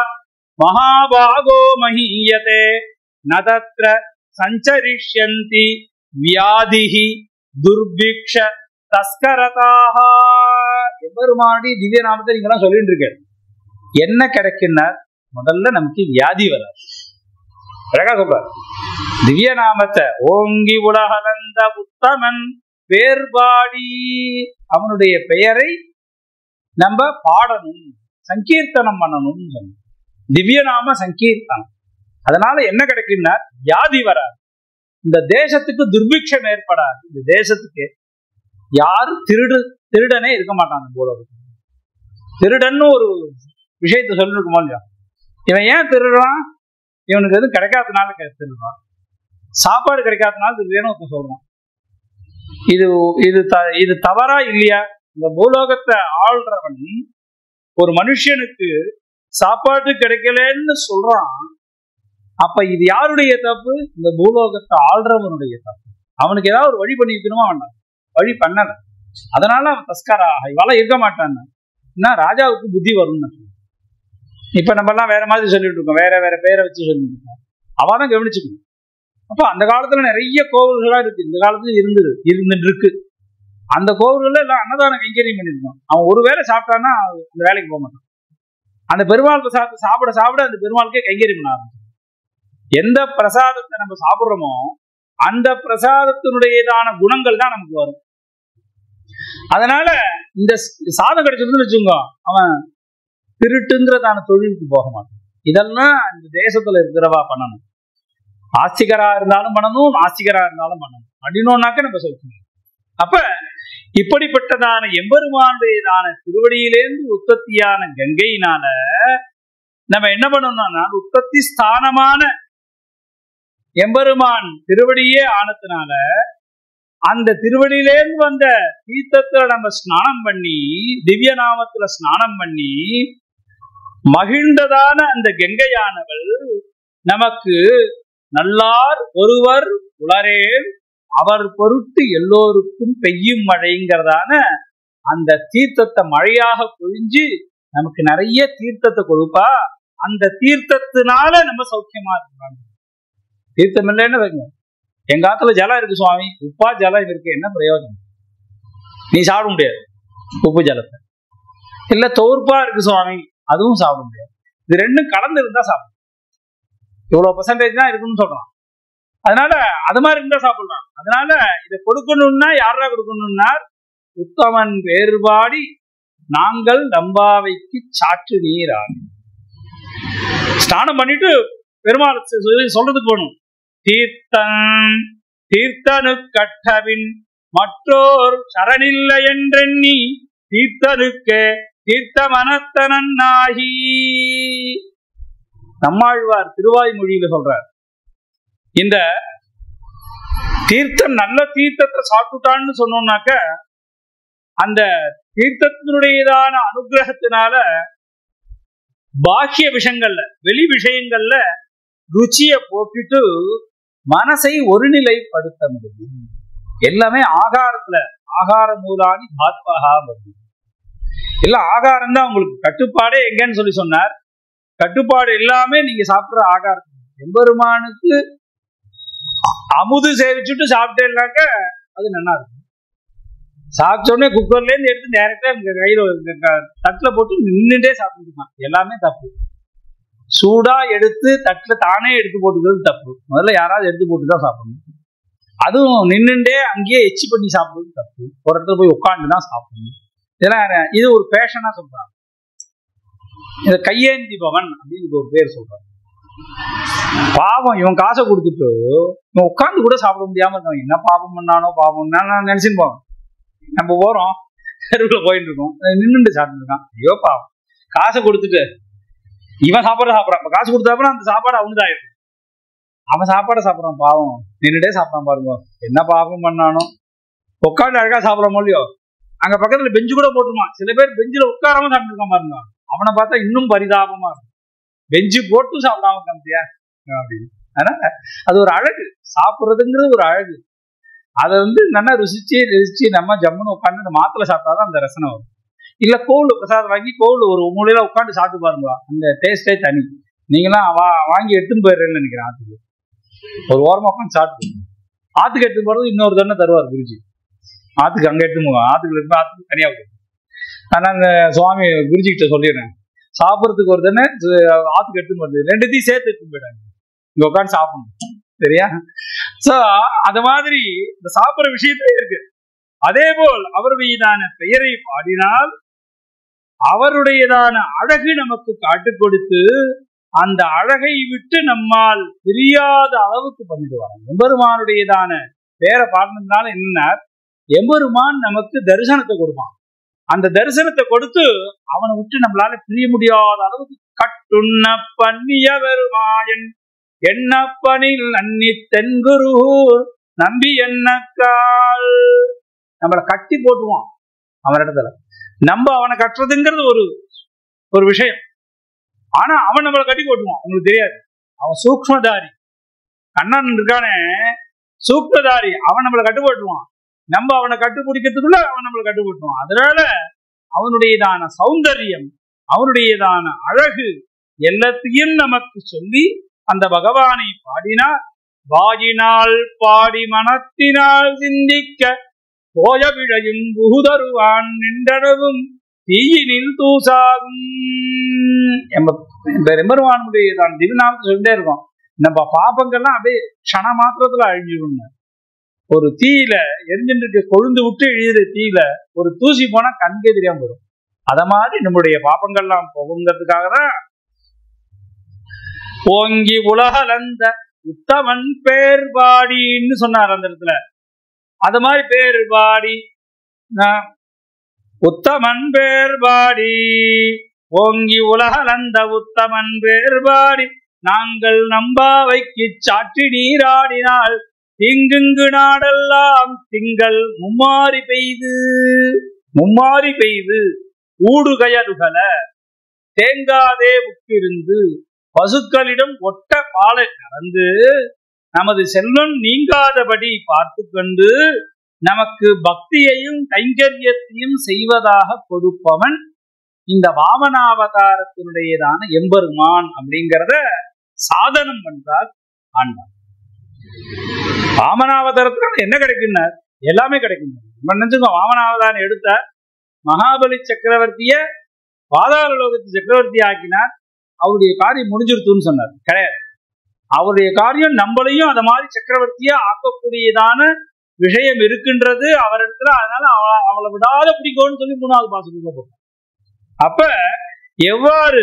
மகாபாகோ மஹீயதே ந தத்ர சஞ்சரிஷ்யந்தி வியாதிஹி துர்பிக்ஷ தஸ்கரதாக எம்பெருமானுடைய திவ்ய நாமத்தை நீங்களாம் சொல்லிட்டு இருக்க என்ன கிடைக்குன்னா முதல்ல நமக்கு வியாதி வராது அழகா சொல்றார் திவ்ய நாமத்தை ஓங்கி உலகளந்த உத்தமன் வேர்பாடி அவனுடைய பெயரை நம்ம பாடணும் சங்கீர்த்தனம் பண்ணணும் திவ்ய நாம சங்கீர்த்தனம் அதனால என்ன கிடைக்குன்னா வியாதி வராது இந்த தேசத்துக்கு துர்பிக்ஷம் ஏற்படாது இந்த தேசத்துக்கு யாரும் திருடு திருடனே இருக்க மாட்டாங்க போல திருடன்னு ஒரு விஷயத்த சொல்லிருக்குமோ இல்லையா இவன் ஏன் திருடுறான் இவனுக்கு எதுவும் கிடைக்காதனால கெ- திருடுறான் சாப்பாடு கிடைக்காதனால திருடுறேன்னு ஒருத்தன் சொல்றான் இது இது த இது தவறா இல்லையா இந்த பூலோகத்தை ஆள்றவன் ஒரு மனுஷனுக்கு சாப்பாடு கிடைக்கலன்னு சொல்றான் அப்ப இது யாருடைய தப்பு இந்த பூலோகத்தை ஆள்றவனுடைய தப்பு அவனுக்கு ஏதாவது ஒரு வழி பண்ணி வைக்கணுமா வேண்டாம் வழி பண்ணல அதனால அவன் தஸ்காரா இவாள இருக்க மாட்டான் என்ன ராஜாவுக்கு புத்தி வரும்னு இப்ப நம்ம எல்லாம் வேற மாதிரி சொல்லிட்டு இருக்கோம் வேற வேற பேரை வச்சு சொல்லிட்டு இருக்கோம் அவ தான் கவனிச்சுக்கணும் அப்ப அந்த காலத்துல நிறைய கோவில்களா இருக்கு இந்த காலத்துல இருந்தது இருந்துட்டு இருக்கு அந்த கோவில்கள்ல எல்லாம் அன்னதானம் கைங்கரியம் பண்ணிருக்கோம் அவன் ஒரு வேளை சாப்பிட்டான்னா அந்த வேலைக்கு போக மாட்டான் அந்த பெருமாள் பிரசாதத்தை சாப்பிட சாப்பிட அந்த பெருமாளுக்கே கைங்கரியம் பண்ண ஆரம்பிக்கும் எந்த பிரசாதத்தை நம்ம சாப்பிடுறோமோ அந்த பிரசாதத்தினுடையதான குணங்கள் தான் நமக்கு வரும் அதனால இந்த ஸ்- சாதம் கிடைச்சிருந்துன்னு வச்சுக்கோங்க அவன் திருட்டுங்கிறதான தொழிலுக்கு போக மாட்டான் இதெல்லாம் இந்த தேசத்துல இருக்கிறவா பண்ணணும் ஆஸ்திகரா இருந்தாலும் பண்ணணும் நாஸ்திகரா இருந்தாலும் பண்ணணும் அப்படின்னோம்னாக்க நம்ம சொல்லணும் அப்ப இப்படிப்பட்டதான எம்பெருமானுடையதான திருவடியிலேருந்து உற்பத்தியான கங்கையினால நம்ம என்ன பண்ணணும்னா உற்பத்தி ஸ்தானமான எம்பெருமான் திருவடியே ஆனதுனால அந்த திருவடியிலேருந்து வந்த தீர்த்தத்துல நம்ம ஸ்நானம் பண்ணி திவ்ய நாமத்துல ஸ்நானம் பண்ணி மகிழ்ந்ததான அந்த கங்கையானவள் நமக்கு நல்லார் ஒருவர் உளரேல் அவர் பொருட்டு எல்லோருக்கும் பெய்யும் மழைங்கிறதான அந்த தீர்த்தத்தை மழையாக பொழிஞ்சு நமக்கு நிறைய தீர்த்தத்தை கொடுப்பா அந்த தீர்த்தத்தினால நம்ம சௌக்கியமா இருக்கலாம் தீர்த்தம் இல்லைன்னு வைங்க எங்க ஆத்துல ஜலம் இருக்கு சுவாமி உப்பா ஜலம் இருக்கு என்ன பிரயோஜனம் நீ சாப்பிட முடியாது உப்பு ஜலத்தை இல்ல தோற்பா இருக்கு சுவாமி அதுவும் சாப்பிட முடியாது இது ரெண்டும் கலந்து இருந்தா சாப்பிடும் இவ்வளவு பர்சன்டேஜ் தான் இருக்குன்னு சொல்றான் அதனால அது மாதிரி இருந்தா சாப்பிடலாம் அதனால இதை கொடுக்கணும்னா யாரா கொடுக்கணும்னா உத்தமன் வேறுபாடி நாங்கள் நம்பாவைக்கு சாற்று நீர் ஆகும் ஸ்நானம் பண்ணிட்டு பெருமாள் சொ- சொல்லி- சொல்றதுக்கு போகணும் தீர்த்தன் தீர்த்தனு கட்டவின் மற்றோர் சரணில்லை என்றெண்ணி தீர்த்தனுக்கே தீர்த்த மனத்தனாகி நம்மாழ்வார் திருவாய்மொழியில சொல்றார் இந்த தீர்த்தம் நல்ல தீர்த்தத்தை சாப்பிட்டுட்டான்னு சொன்னோம்னாக்க அந்த தீர்த்தத்தினுடையதான அனுகிரகத்தினால பாக்கிய விஷயங்கள்ல வெளி விஷயங்கள்ல ருச்சிய போட்டுட்டு மனசை ஒருநிலைப்படுத்த முடியும் எல்லாமே ஆகாரத்துல ஆகார மூலானி பாத்மகா வருது எல்லாம் ஆகாரம் தான் உங்களுக்கு கட்டுப்பாடே எங்கன்னு சொல்லி சொன்னார் கட்டுப்பாடு எல்லாமே நீங்க சாப்பிடுற ஆகாரம் எம்பெருமானுக்கு அமுது சேவிச்சுட்டு சாப்பிட்டேன்னாக்க அது நல்லா இருக்கும் சாப்பிட்ட உடனே குக்கர்ல இருந்து எடுத்து டேரக்டா இங்க கையில இங்க க- தட்டுல போட்டு நின்னுட்டே சாப்பிட்டுருக்கான் எல்லாமே தப்பு சூடா எடுத்து தட்டுல தானே எடுத்து போட்டுக்கிறது தப்பு முதல்ல யாராவது எடுத்து போட்டு தான் சாப்பிடணும் அதுவும் நின்னுட்டே அங்கேயே எச்சி பண்ணி சாப்பிடுறது தப்பு ஒரு இடத்துல போய் உட்காந்து தான் சாப்பிடணும் இதெல்லாம் என்ன- இது ஒரு பேஷனா சொல்றாங்க இத கையேந்தி பவன் அப்படின்னு இதுக்கு ஒரு பேர் சொல்றாங்க பாவம் இவன் காசை கொடுத்துட்டு இவன் உட்கார்ந்து கூட சாப்பிட முடியாம இருக்கான் என்ன பாவம் பண்ணானோ பாவம் நான் நினைச்சுன்னு போவோம் நம்ம போறோம் தெருவுல போயிட்டு இருக்கோம் நின்னுட்டு சாப்பிட்டு இருக்கான் ஐயோ பாவம் காசை கொடுத்துட்டு இவன் சாப்பாடு சாப்பிடறான் இப்ப காசு கொடுத்தாப்புல அந்த சாப்பாடு அவனுதாயிடும் அவன் சாப்பாடை சாப்பிடறான் பாவம் நின்னுட்டே சாப்பிடான் பாருங்க என்ன பாவம் பண்ணானோ உட்காந்து அழகா சாப்பிட முடியோ அங்க பக்கத்துல பெஞ்சு கூட போட்டுருவான் சில பேர் பெஞ்சில உட்காராம சாப்பிட்டுருக்கான் பாருங்க அவனை பார்த்தா இன்னும் பரிதாபமா இருக்கும் பெஞ்சு போட்டு சாப்பிடாம கம்பியா அப்படின்னு அதனால அது ஒரு அழகு சாப்பிடுறதுங்கிறது ஒரு அழகு அதை வந்து நல்லா ருசிச்சு ருசிச்சு நம்ம ஜம்முன்னு உட்காந்து அந்த மாத்துல சாப்பிட்டாதான் அந்த ரசனை வரும் இல்ல கோவில் பிரசாதம் வாங்கி கோவில் ஒரு மூலையில உட்காந்து சாப்பிட்டு பாருங்க அந்த டேஸ்டே தனி நீங்களாம் வா வாங்கி எடுத்துன்னு போயிடுறேன்னு நினைக்கிறேன் ஆத்துக்கு ஒரு ஓரமா உட்காந்து சாப்பிட்டு ஆத்துக்கு எடுத்து போறது இன்னொரு தண்ணை தருவார் குருஜி ஆத்துக்கு அங்க எடுத்து போங்க ஆத்துக்கு எடுத்து போய் ஆத்துக்கு தனியா விடும் ஆனா அந்த சுவாமி குருஜி கிட்ட சொல்லிடுறேன் சாப்பிட்றதுக்கு ஒரு தானே ஆத்துக்கு எடுத்துன்னு வருது ரெண்டுத்தையும் சேர்த்து எடுத்துன்னு போயிட்டாங்க இங்க உட்காந்து சாப்பிடணும் சரியா சோ அது மாதிரி இந்த சாப்பிடுற விஷயத்துல இருக்கு அதே போல் அவர் மீதான பெயரை பாடினால் அவருடையதான அழகு நமக்கு காட்டுக் கொடுத்து அந்த அழகை விட்டு நம்மால் பிரியாத அளவுக்கு பண்ணிடுவார் எம்பெருமானுடையதான பேரை பாடினதுனால என்ன எம்பெருமான் நமக்கு தரிசனத்தை கொடுப்பான் அந்த தரிசனத்தை கொடுத்து அவனை விட்டு நம்மளால பிரிய முடியாத அளவுக்கு கட்டுண்ண பண்ணிய பெருமாயன் எண்ணப்பனில் நன்னி தென்குருகூர் நம்பி என்னக்கால் நம்மளை கட்டி போட்டுவான் அவன் இடத்துல நம்ம அவனை கட்டுறதுங்கிறது ஒரு ஒரு விஷயம் ஆனா அவன் நம்மளை கட்டி போட்டுவான் உங்களுக்கு தெரியாது அவன் சூக்மதாரி கண்ணன் இருக்கானே சூக்மதாரி அவன் நம்மளை கட்டு போட்டுவான் நம்ம அவனை கட்டுப்பிடிக்கிறதுக்குள்ள அவன் நம்மளை கட்டு போட்டுவான் அதனால அவனுடையதான சௌந்தரியம் அவனுடையதான அழகு எல்லாத்தையும் நமக்கு சொல்லி அந்த பகவானை பாடினார் வாயினால் பாடி மனத்தினால் சிந்திக்க போய விழையும் புகுதருவான் நின்றளவும் தீயினில் தூசாகும் எம்ப இந்த ரெம்பருவானுடைய தான் திருநாமத்தை சொல்லிட்டே இருக்கோம் நம்ம பாப்பங்கள்லாம் அப்படியே க்ஷண மாத்திரத்துல அழிஞ்சிடுங்க ஒரு தீயில எரிஞ்சுட்டு இருக்க கொழுந்து விட்டு எழுதுற தீயில ஒரு தூசி போனா கண்கே தெரியாம போடும் அத மாதிரி நம்முடைய பாப்பங்கள்லாம் போகுங்கிறதுக்காக தான் ஓங்கி உலகலந்த உத்தமன் பேர் பாடின்னு சொன்னார் அந்த இடத்துல அது மாதிரி பேர் பாடி நான் உத்தமன் பேர் பாடி ஓங்கி உலகலந்த உத்தமன் பேர் பாடி நாங்கள் நம்பாவைக்கு சாற்றி நீராடினால் திங்குங்கு நாடெல்லாம் திங்கள் மும்மாறி பெய்து மும்மாறி பெய்து ஊடுகயலுகல தேங்காதே உட்கிருந்து பசுக்களிடம் ஒட்ட பாலை கறந்து நமது செல்வம் நீங்காதபடி பார்த்து கொண்டு நமக்கு பக்தியையும் கைங்கரியத்தையும் செய்வதாக கொடுப்பவன் இந்த வாமனாவதாரத்தினுடையதான எம்பெருமான் அப்படிங்கிறத சாதனம் பண்றார் ஆண்டான் வாமனாவதாரத்தினால என்ன கிடைக்குன்னார் எல்லாமே கிடைக்கும் நம்ம நினைச்சுக்கோ வாமனாவதாரம் எடுத்த மகாபலி சக்கரவர்த்திய பாதாள லோகத்து சக்கரவர்த்தி ஆக்கினார் அவருடைய காரியம் முடிஞ்சிருத்துன்னு சொன்னார் கிடையாது அவருடைய காரியம் நம்மளையும் அந்த மாதிரி சக்கரவர்த்தியா ஆக்கக்கூடியதான விஷயம் இருக்கின்றது அவரிடத்துல அதனால அவ- அவளை விடாத பிடிக்கும்னு சொல்லி மூணாவது பாசத்துக்கு போட்டார் அப்ப எவ்வாறு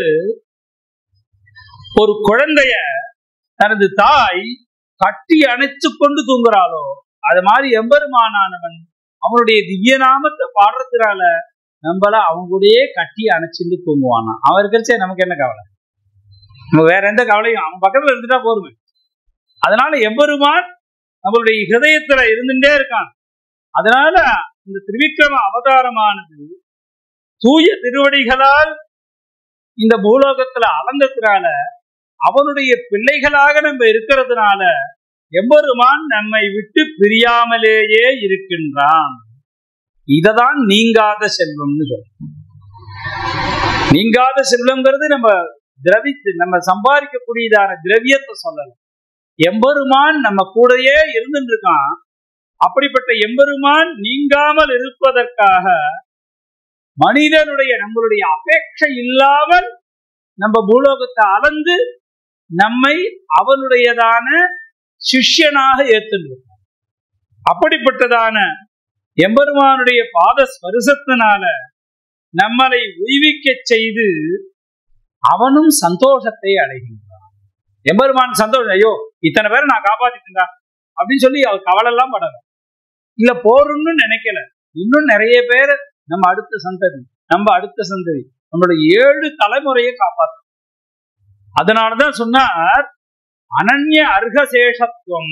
ஒரு குழந்தைய தனது தாய் கட்டி அணைச்சு கொண்டு தூங்குறாளோ அது மாதிரி எம்பெருமானானவன் அவனுடைய திவ்ய நாமத்தை பாடுறதுனால நம்மள அவங்க கூடயே கட்டி அணைச்சிட்டு தூங்குவானா அவன் இருக்கிறச்சே நமக்கு என்ன கவலை நம்ம வேற எந்த கவலையும் அவன் பக்கத்துல இருந்துட்டா போருமே அதனால எம்பெருமான் நம்மளுடைய ஹிருதயத்துல இருந்துட்டே இருக்கான் அதனால இந்த திரிவிக்ரம அவதாரமானது தூய திருவடிகளால் இந்த பூலோகத்துல அளந்ததுனால அவனுடைய பிள்ளைகளாக நம்ம இருக்கிறதுனால எம்பெருமான் நம்மை விட்டு பிரியாமலேயே இருக்கின்றான் இததான் நீங்காத செல்வம்னு சொல்றோம் நீங்காத செல்வம்ங்கிறது நம்ம திரவித்து நம்ம சம்பாதிக்கக்கூடியதான திரவியத்தை சொல்லல எம்பெருமான் நம்ம கூடயே இருந்துட்டு இருக்கான் அப்படிப்பட்ட எம்பெருமான் நீங்காமல் இருப்பதற்காக மனிதனுடைய நம்மளுடைய அபேட்சை இல்லாமல் நம்ம பூலோகத்தை அளந்து நம்மை அவனுடையதான சிஷ்யனாக ஏத்துருக்கான் அப்படிப்பட்டதான எம்பெருமானுடைய பாத ஸ்பரிசத்தினால நம்மளை உய்விக்க செய்து அவனும் சந்தோஷத்தை அடைகின்றான் எம்பெருமான் சந்தோஷம் ஐயோ இத்தனை பேரை நான் காப்பாத்திட்டேன்டா அப்படின்னு சொல்லி அவர் கவலை எல்லாம் படல இல்ல போறோம்னு நினைக்கல இன்னும் நிறைய பேர் நம்ம அடுத்த சந்ததி நம்ம அடுத்த சந்ததி நம்மளுடைய ஏழு தலைமுறையை காப்பாத்து அதனாலதான் சொன்னார் அனன்ய அர்ஹசேஷத்துவம்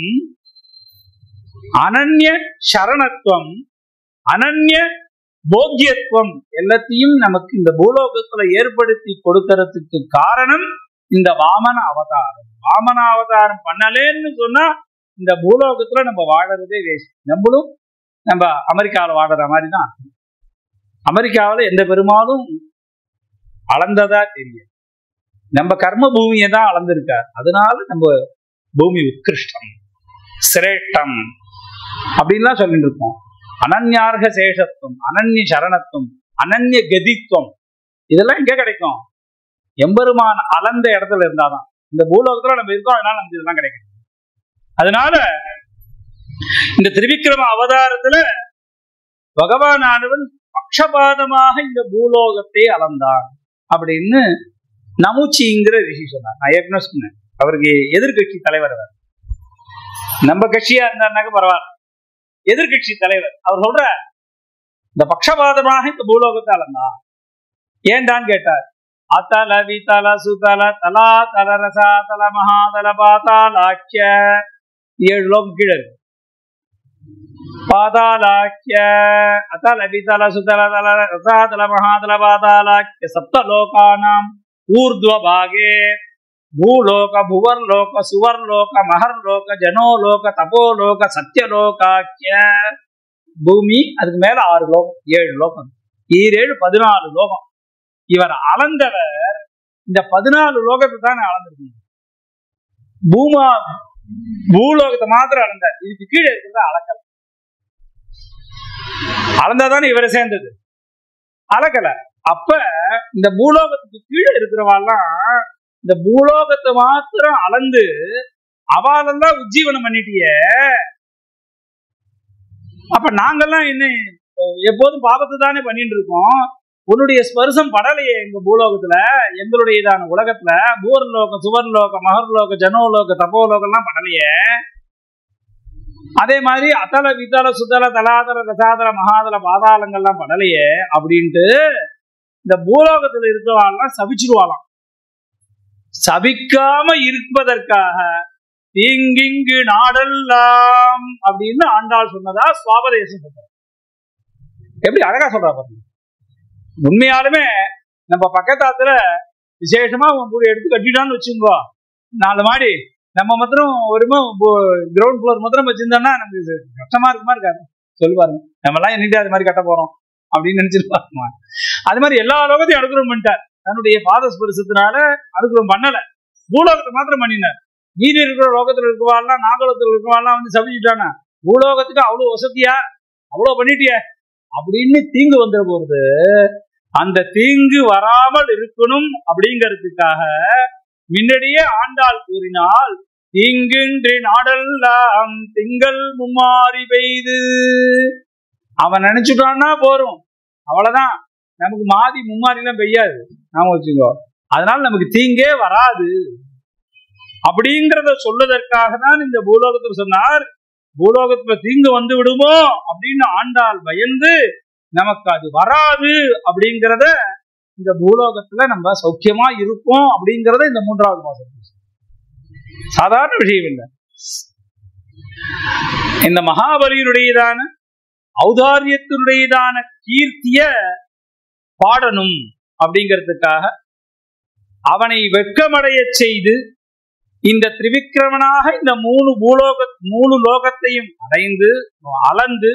அனன்ய சரணத்துவம் அனன்ய போக்கியத்துவம் எல்லாத்தையும் நமக்கு இந்த பூலோகத்துல ஏற்படுத்தி கொடுக்கறதுக்கு காரணம் இந்த வாமன அவதாரம் வாமன அவதாரம் பண்ணலேன்னு சொன்னா இந்த பூலோகத்துல நம்ம வாழறதே வேஸ்ட் நம்மளும் நம்ம அமெரிக்காவில் வாடுற மாதிரி தான் அமெரிக்காவில் எந்த பெருமாளும் அளந்ததா தெரியும் நம்ம கர்ம பூமியை தான் அளந்திருக்கார் அதனால நம்ம பூமி உத்கிருஷ்டம் சிரேஷ்டம் அப்படின்லாம் சொல்லிட்டு இருக்கோம் அனன்யார்க சேஷத்துவம் அனன்ய சரணத்துவம் அனன்ய கதித்துவம் இதெல்லாம் எங்க கிடைக்கும் எம்பெருமான் அளந்த இடத்துல இருந்தாதான் இந்த பூலோகத்துல நம்ம இருக்கோம் அதனால நமக்கு இதெல்லாம் கிடைக்கும் அதனால இந்த திருவிக்கிரம அவதாரத்துல பகவான் ஆனவன் பக்ஷபாதமாக இந்த பூலோகத்தை அளந்தான் அப்படின்னு நமுச்சிங்கிற ரிஷி சொன்னார் நான் ஏற்கனவே சொன்னேன் அவருக்கு எதிர்கட்சி தலைவர் அவர் நம்ம கட்சியா இருந்தாருனாக்க பரவாயில்ல எதிர்கட்சி தலைவர் அவர் சொல்ற இந்த பக்ஷபாதமாக இந்த பூலோகத்தை அளந்தா ஏன்டான்னு கேட்டார் அத்தல விதல சுதல தலா தல ரசா தல மகாதல பாதாளாக்கிய ஏழு லோகம் கீழே இருக்கு பாதாளாக்கிய அத்தல விதல சுதல தல ரசா தல மகாதல பாதாளாக்கிய சப்த லோகானாம் ஊர்துவ பாகே ಭೂಲೋಕ ಭುವರ್ಲೋಕ ಸುವರ್ಲೋಕ ಮಹರ್ಲೋಕ ಜನೋಲೋಕ ತಪೋಲೋಕ சத்தியலோகாக்கிய பூமி அதுக்கு மேல ஆறு லோகம் ஏழு லோகம் ஈரேழு பதினாலு லோகம் இவர் அளந்தவர் இந்த பதினாலு லோகத்தை தான் அளந்திருக்கீங்க பூமா பூலோகத்தை மாத்திரம் அளந்தார் இதுக்கு கீழே இருக்கிறத அளக்கல அளந்தாதானே இவரை சேர்ந்தது அளக்கல அப்ப இந்த பூலோகத்துக்கு கீழே இருக்கிறவாள்லாம் இந்த பூலோகத்தை மாத்திரம் அளந்து அவாலெல்லாம் உஜ்ஜீவனம் பண்ணிட்டிய அப்ப நாங்கெல்லாம் என்ன எப்போதும் பாபத்தை தானே பண்ணிட்டு இருக்கோம் உன்னுடைய ஸ்பர்சம் படலையே எங்க பூலோகத்துல எங்களுடையதான உலகத்துல பூர்லோக சுவர்லோக மகர்லோக ஜனோலோக தபோலோகம்லாம் படலையே அதே மாதிரி அத்தல வித்தல சுத்தல தலாதல ரசாதல மகாதல பாதாளங்கள்லாம் படலையே அப்படின்ட்டு இந்த பூலோகத்துல இருக்கிறவாள்லாம் சபிச்சிருவாளாம் சபிக்காம இருப்பதற்காக தீங்கிங்கு நாடெல்லாம் அப்படின்னு ஆண்டாள் சொன்னதா சுவாபதேசம் சொல்றார் எப்படி அழகா சொல்றா பாருங்க உண்மையாலுமே நம்ம பக்கத்தாத்துல விசேஷமா ஒரு எடுத்து கட்டிட்டான்னு வச்சுங்கோ நாலு மாடி நம்ம மாத்திரம் ஒருமே கிரவுண்ட் ஃப்ளோர் மாத்திரம் வச்சிருந்தோம்னா நமக்கு கஷ்டமா இருக்குமா இருக்காது சொல்லி பாருங்க நம்ம எல்லாம் என்னைக்கு அது மாதிரி கட்ட போறோம் அப்படின்னு நினைச்சிருப்பாருமா அது மாதிரி எல்லா லோகத்தையும் அனுகிரகம் பண்ணிட்டார் தன்னுடைய பாத ஸ்பரிசத்தினால அனுகிரகம் பண்ணல பூலோகத்தை மாத்திரம் பண்ணினார் மீதி இருக்கிற லோகத்துல இருக்கவாள்லாம் நாகலோகத்துல இருக்கவாள்லாம் வந்து சபிச்சுட்டானா பூலோகத்துக்கு அவ்வளவு வசதியா அவ்வளவு பண்ணிட்டிய அப்படின்னு தீங்கு வந்துட போறது அந்த தீங்கு வராமல் இருக்கணும் அப்படிங்கிறதுக்காக முன்னாடியே ஆண்டாள் கூறினால் தீங்கின்றி நாடெல்லாம் திங்கள் மும்மாறி பெய்து அவன் நினைச்சுட்டான்னா போறோம் அவ்வளவுதான் நமக்கு மாதி மும்மாரி எல்லாம் பெய்யாது நாம வச்சுக்கோ அதனால நமக்கு தீங்கே வராது அப்படிங்கிறத சொல்வதற்காக தான் இந்த பூலோகத்தில் சொன்னார் பூலோகத்துல தீங்கு வந்து விடுமோ அப்படின்னு ஆண்டாள் பயந்து நமக்கு அது வராது அப்படிங்கிறத இந்த பூலோகத்துல நம்ம சௌக்கியமா இருப்போம் அப்படிங்கறத இந்த மூன்றாவது மாசம் சாதாரண விஷயம் இல்லை இந்த மகாபலியினுடையதான ஔதாரியத்தினுடையதான கீர்த்திய பாடணும் அப்படிங்கிறதுக்காக அவனை வெட்கமடைய செய்து இந்த திரிவிக்கிரமனாக இந்த மூணு பூலோக மூணு லோகத்தையும் அடைந்து அளந்து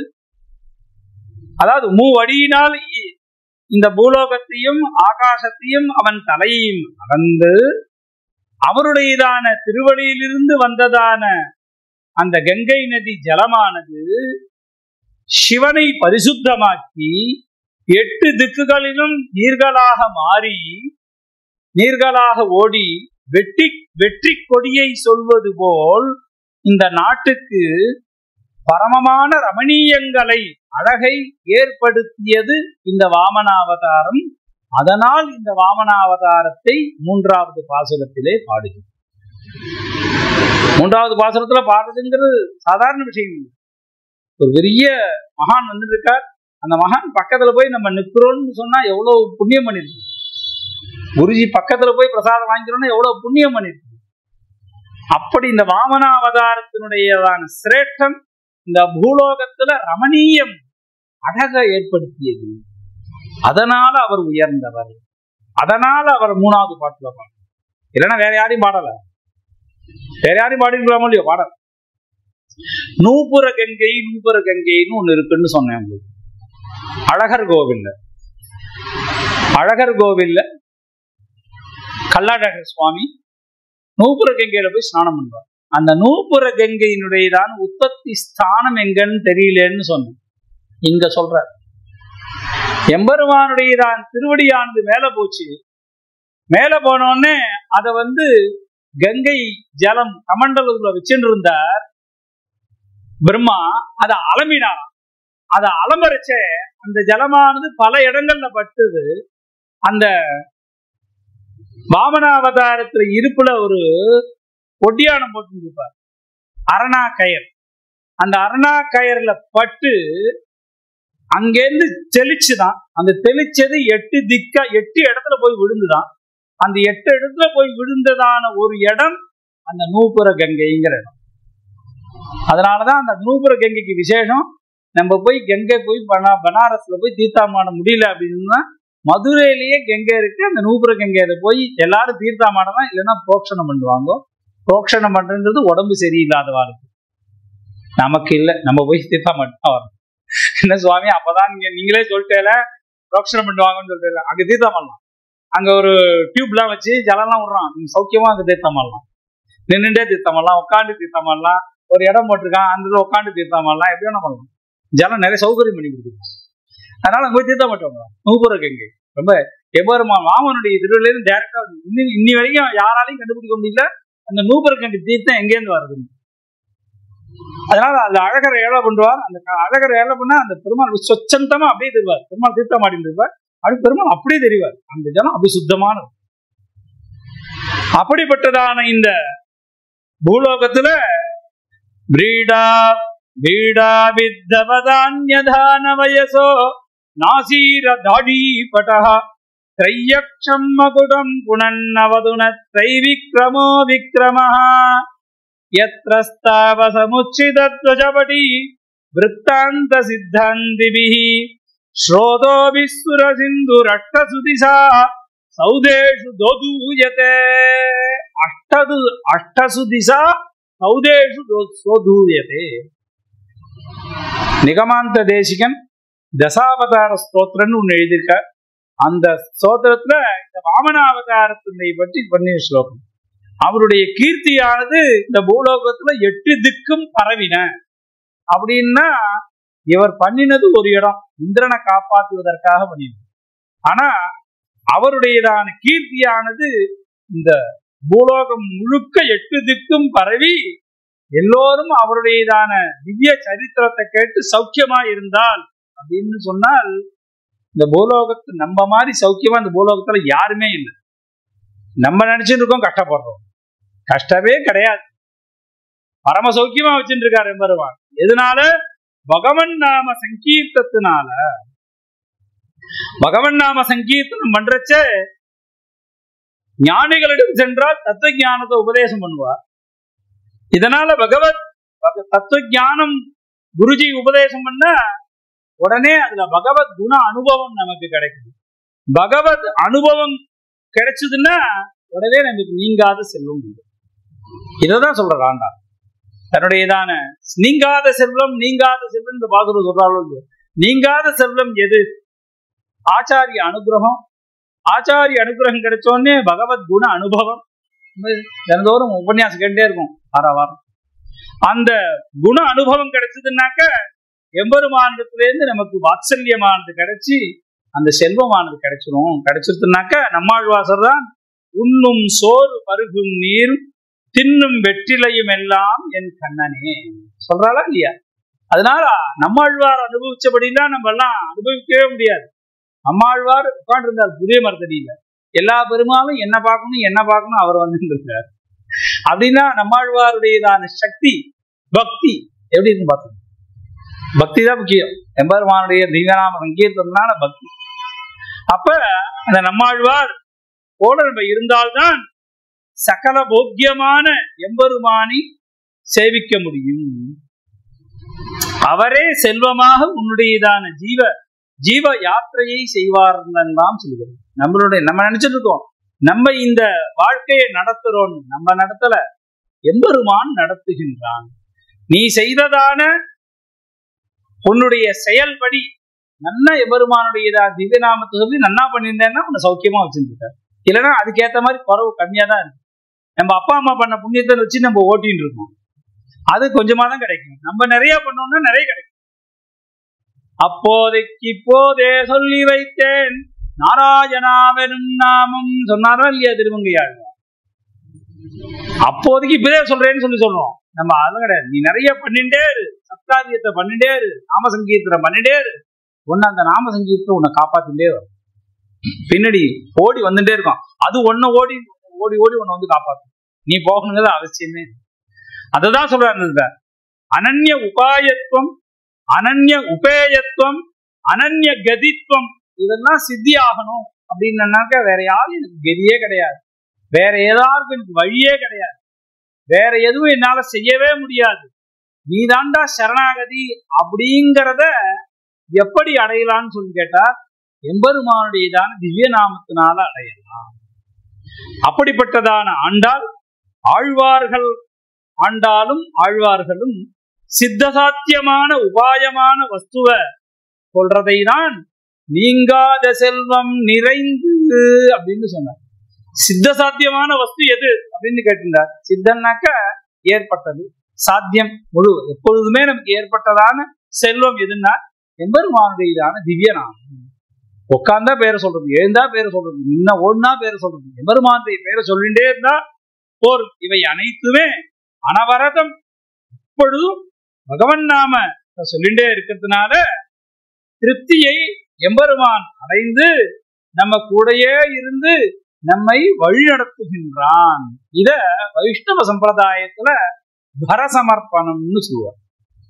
அதாவது மூவடியினால் இ- இந்த பூலோகத்தையும் ஆகாசத்தையும் அவன் தலையையும் அளந்து அவருடையதான திருவடியிலிருந்து வந்ததான அந்த கங்கை நதி ஜலமானது சிவனை பரிசுத்தமாக்கி எட்டு திக்குகளிலும் நீர்களாக மாறி நீர்களாக ஓடி வெற்றி வெற்றி கொடியை சொல்வது போல் இந்த நாட்டுக்கு பரமமான ரமணீயங்களை அழகை ஏற்படுத்தியது இந்த வாமனாவதாரம் அதனால் இந்த வாமனாவதாரத்தை மூன்றாவது பாசுரத்திலே பாடுகிறோம் மூன்றாவது பாசுரத்துல பாடுறதுங்கிறது சாதாரண விஷயம் இல்லை ஒரு பெரிய மகான் வந்துருக்கார் அந்த மகான் பக்கத்துல போய் நம்ம நிக்கிறோம்னு சொன்னா எவ்வளவு புண்ணியம் பண்ணிருக்கு குருஜி பக்கத்துல போய் பிரசாதம் வாங்கிக்கிறோம்னா எவ்வளவு புண்ணியம் பண்ணிருக்கு அப்படி இந்த வாமனாவதாரத்தினுடையதான சிரேஷ்டம் இந்த பூலோகத்துல ரமணீயம் அழக ஏற்படுத்தியது அதனால அவர் உயர்ந்தவர் அதனால அவர் மூணாவது பாட்டுல பாட இல்லைன்னா வேற யாரையும் பாடல வேற யாரையும் பாடிருக்கலாமோ இல்லையோ பாடல நூபுர கங்கை நூபுர கங்கைன்னு ஒண்ணு இருக்குன்னு சொன்னேன் உங்களுக்கு அழகர் கோவில்ல அழகர் கோவில்ல கல்லாடகர் சுவாமி நூபுர கங்கையில போய் ஸ்நானம் பண்ணுவார் அந்த நூபுர கங்கையினுடையதான் உற்பத்தி ஸ்தானம் எங்கன்னு தெரியலன்னு சொன்னேன் இங்க சொல்ற எம்பெருமானுடையதான் திருவடியானது மேல போச்சு மேல போனோடனே அத வந்து கங்கை ஜலம் கமண்டலத்துல வச்சுட்டு இருந்தார் பிரம்மா அதை அலம்பினாராம் அதை அலம்பரிச்ச அந்த ஜலமானது பல இடங்கள்ல பட்டுது அந்த வாமனாவதாரத்துல இருப்புல ஒரு ஒட்டியானம் போட்டு இருப்பார் அரணா கயர் அந்த அரணா கயர்ல பட்டு அங்கேருந்து தெளிச்சுதான் அந்த தெளிச்சது எட்டு திக்கா எட்டு இடத்துல போய் விழுந்துதான் அந்த எட்டு இடத்துல போய் விழுந்ததான ஒரு இடம் அந்த நூபுர கங்கைங்கிற இடம் அதனாலதான் அந்த நூபுர கங்கைக்கு விசேஷம் நம்ம போய் கங்கை போய் பனா பனாரஸ்ல போய் தீர்த்தாமாட முடியல அப்படின்னா மதுரையிலேயே கங்கை இருக்கு அந்த நூபுர கங்கையில போய் எல்லாரும் தீர்த்தாமாடலாம் இல்லைன்னா புரோக்ஷணம் பண்ணுவாங்க புரோக்ஷணம் பண்றது உடம்பு சரியில்லாதவாளுக்கு நமக்கு இல்லை நம்ம போய் தீர்த்தாமாட்டம் தான் வரணும் என்ன சுவாமி அப்பதான் நீங்க நீங்களே சொல்லிட்டேல புரோக்ஷணம் பண்ணுவாங்கன்னு சொல்லிட்டு அங்க தீர்த்தம் பண்ணலாம் அங்க ஒரு டியூப்லாம் வச்சு ஜலம்லாம் விடுறான் நீங்க சௌக்கியமா அங்க தீர்த்தம் பண்ணலாம் நின்றுட்டே தீர்த்தம் பண்ணலாம் உட்காந்து தீர்த்தம் பண்ணலாம் ஒரு இடம் போட்டிருக்கான் அந்த இடத்துல உட்காந்து தீர்த்தம் பண்ணலாம் எப்படி வேணா பண்ணலாம் ஜலம் நிறைய சௌகரியம் பண்ணி கொடுத்துருக்காங்க அதனால அங்க போய் தீர்த்தம் மட்டும் நூபுர கங்கை ரொம்ப எவ்வருமா மாமனுடைய திருவிழிருந்து டேரக்டா இன்னி இன்னி வரைக்கும் யாராலையும் கண்டுபிடிக்க முடியல அந்த நூபுர கங்கை தீர்த்தம் எங்கேருந்து வருது அதனால அந்த அழகர் ஏழை பண்ணுவார் அந்த க- அழகர் ஏழை பண்ணா அந்த பெருமாள் சொச்சந்தமா அப்படியே தெரிவார் பெருமாள் தீர்த்தம் ஆடிட்டு இருப்பார் அப்படி பெருமாள் அப்படியே தெரிவார் அந்த ஜலம் அப்படி சுத்தமானது அப்படிப்பட்டதான இந்த பூலோகத்துல கிரீடா பீடா வித்தவதான்யதான வயசோ நாசீர தாடீபட த்ரையக்ஷம் மகுடம் புனன்னவதுன த்ரைவிக்ரமோ விக்ரமः यत्रस्तावसमुच्छिदध्वजपटी वृत्तान्तसिद्धान्तिभिः श्रोतो विस्सुरसिन्धुरष्टसुदिशा सौदेषु दोदूयते अष्टदु अष्टसु दिशा சௌதேஷு சோதூயதே நிகமாந்த தேசிகன் தசாவதார ஸ்தோத்திரம்னு ஒண்ணு எழுதியிருக்கார் அந்த ஸ்தோத்திரத்துல இந்த வாமனாவதாரத்தினை பற்றி பண்ணிய ஸ்லோகம் அவருடைய கீர்த்தியானது இந்த பூலோகத்துல எட்டு திக்கும் பரவின அப்படின்னா இவர் பண்ணினது ஒரு இடம் இந்திரனை காப்பாற்றுவதற்காக பண்ணினது ஆனா அவருடையதான கீர்த்தியானது இந்த பூலோகம் முழுக்க எட்டு திக்கும் பரவி எல்லோரும் அவருடையதான திவ்ய சரித்திரத்தை கேட்டு சௌக்கியமா இருந்தால் அப்படின்னு சொன்னால் இந்த பூலோகத்து நம்ம மாதிரி சௌக்கியமா இந்த பூலோகத்துல யாருமே இல்லை நம்ம நினைச்சுட்டு இருக்கோம் கஷ்டப்படுறோம் கஷ்டமே கிடையாது பரம சௌக்கியமா வச்சுட்டு இருக்காரு எம்பெருமான் எதனால பகவன் நாம சங்கீர்த்தத்தினால பகவன் நாம சங்கீர்த்தனம் பண்றச்ச ஞானிகளிடம் சென்றால் தத்துவ ஞானத்தை உபதேசம் பண்ணுவார் இதனால பகவத் பக- தத்துவ ஞானம் குருஜி உபதேசம் பண்ண உடனே அதுல பகவத் குண அனுபவம் நமக்கு கிடைக்குது பகவத் அனுபவம் கிடைச்சதுன்னா உடனே நமக்கு நீங்காத செல்வம் உண்டு இததான் சொல்ற ஆண்டா தன்னுடையதான நீங்காத செல்வம் நீங்காத செல்வம் இந்த பாசுரம் சொல்றாலும் இல்லையோ, நீங்காத செல்வம் எது ஆச்சாரிய அனுகிரகம் ஆச்சாரிய அனுகிரகம் கிடைச்ச உடனே பகவத் குண அனுபவம் தினந்தோறும் உபன்யாசம் கேட்டே இருக்கும் வார வாரம் அந்த குண அனுபவம் கிடைச்சதுன்னாக்க எம்பெருமானிடத்திலேருந்து நமக்கு வாத்சல்யமானது கிடைச்சி அந்த செல்வமானது கிடைச்சிரும் கிடைச்சிருதுனாக்க நம்மாழ்வாசர் தான் உண்ணும் சோறு பருகும் நீர் தின்னும் வெற்றிலையும் எல்லாம் என் கண்ணனே சொல்றாளா இல்லையா அதனால நம்மாழ்வார் அனுபவிச்சபடிலாம் நம்ம எல்லாம் அனுபவிக்கவே முடியாது நம்மாழ்வார் உட்காந்துருந்தார் புதிய மரத்தடியில எல்லா பெருமாளும் என்ன பார்க்கணும் என்ன பார்க்கணும் அவர் வந்து இருக்கார் அப்படின்னா நம்மாழ்வாருடையதான சக்தி பக்தி எப்படி இருக்கு பார்த்தோம் பக்தி தான் முக்கியம் எம்பெருமானுடைய தீவநாம சங்கீர்த்தனால பக்தி அப்ப அந்த நம்மாழ்வார் போல நம்ம இருந்தால்தான் சகல போக்கியமான எம்பெருமானை சேவிக்க முடியும் அவரே செல்வமாக உன்னுடையதான ஜீவ ஜீவ யாத்திரையை செய்வார் தான் சொல்லுகிறது நம்மளுடைய நம்ம நினைச்சிட்டு இருக்கோம் நம்ம இந்த வாழ்க்கையை நடத்துறோம் நம்ம நடத்தல எம்பெருமான் நடத்துகின்றான் நீ செய்ததான உன்னுடைய செயல்படி நன்ன எம்பெருமானுடைய திவ்யநாமத்தை சொல்லி நன்னா பண்ணியிருந்தேன்னா உன்னை சௌக்கியமா வச்சிருந்துட்டார் இல்லைன்னா அதுக்கேத்த மாதிரி குறவு கம்மியா தான் இருக்கு நம்ம அப்பா அம்மா பண்ண புண்ணியத்தை வச்சு நம்ம ஓட்டின்னு இருக்கோம் அது கொஞ்சமா தான் கிடைக்கும் நம்ம நிறைய பண்ணோம்னா நிறைய கிடைக்கும் அப்போதைக்கு இப்போதே சொல்லி வைத்தேன் நாராயணாவெனும் நாமம் சொன்னாரா இல்லையா திருமங்கையாள் அப்போதைக்கு இப்பதே சொல்றேன்னு சொல்லி சொல்றோம் நம்ம அதெல்லாம் கிடையாது நீ நிறைய பண்ணிட்டே இரு சப்தாதியத்தை பண்ணிட்டே இரு நாம சங்கீர்த்தனம் பண்ணிட்டே இரு ஒன்னு அந்த நாம சங்கீர்த்தம் உன்னை காப்பாத்திட்டே வரும் பின்னாடி ஓடி வந்துட்டே இருக்கான் அது ஒன்ன ஓடி ஓடி ஓடி உன்னை வந்து காப்பாத்தும் நீ போகணுங்கிறது அவசியமே இல்லை. அததான் சொல்றாரு இந்த அனன்ய உபாயத்துவம் அனன்ய உபேயத்துவம் அனன்ய கதித்துவம் இதெல்லாம் சித்தி ஆகணும் அப்படின்னாக்க வேற யாரும் எனக்கு கதியே கிடையாது வேற ஏதாவது எனக்கு வழியே கிடையாது வேற எதுவும் என்னால செய்யவே முடியாது நீதாண்டா சரணாகதி அப்படிங்கிறத எப்படி அடையலாம்னு சொல்லி கேட்டா எம்பெருமானுடையதான திவ்ய நாமத்தினால அடையலாம் அப்படிப்பட்டதான ஆண்டால் ஆழ்வார்கள் ஆண்டாலும் ஆழ்வார்களும் சித்தசாத்தியமான உபாயமான வஸ்துவ சொல்றதை தான் நீங்காத செல்வம் நிறைந்து அப்படின்னு சொன்னார் சித்த சாத்தியமான வஸ்து எது அப்படின்னு கேட்டிருந்தார் சித்தன்னாக்க ஏற்பட்டது சாத்தியம் முழு எப்பொழுதுமே நமக்கு ஏற்பட்டதான செல்வம் எதுன்னா எம்பெருமானுடையதான திவ்ய நாமம் உட்கார்ந்தா பேரை சொல்றது எழுந்தா பேரை சொல்றது நின்ன ஓடுனா பேரை சொல்றது எம்பெருமானுடைய பேரை சொல்லிட்டே இருந்தா போர் இவை அனைத்துமே அனவரதம் இப்பொழுதும் பகவன் நாம சொல்லிட்டே இருக்கிறதுனால திருப்தியை எம்பெருமான் அடைந்து நம்ம கூடயே இருந்து நம்மை வழிநடத்துகின்றான் இத வைஷ்ணவ சம்பிரதாயத்துல பரசமர்ப்பணம்னு சொல்லுவார்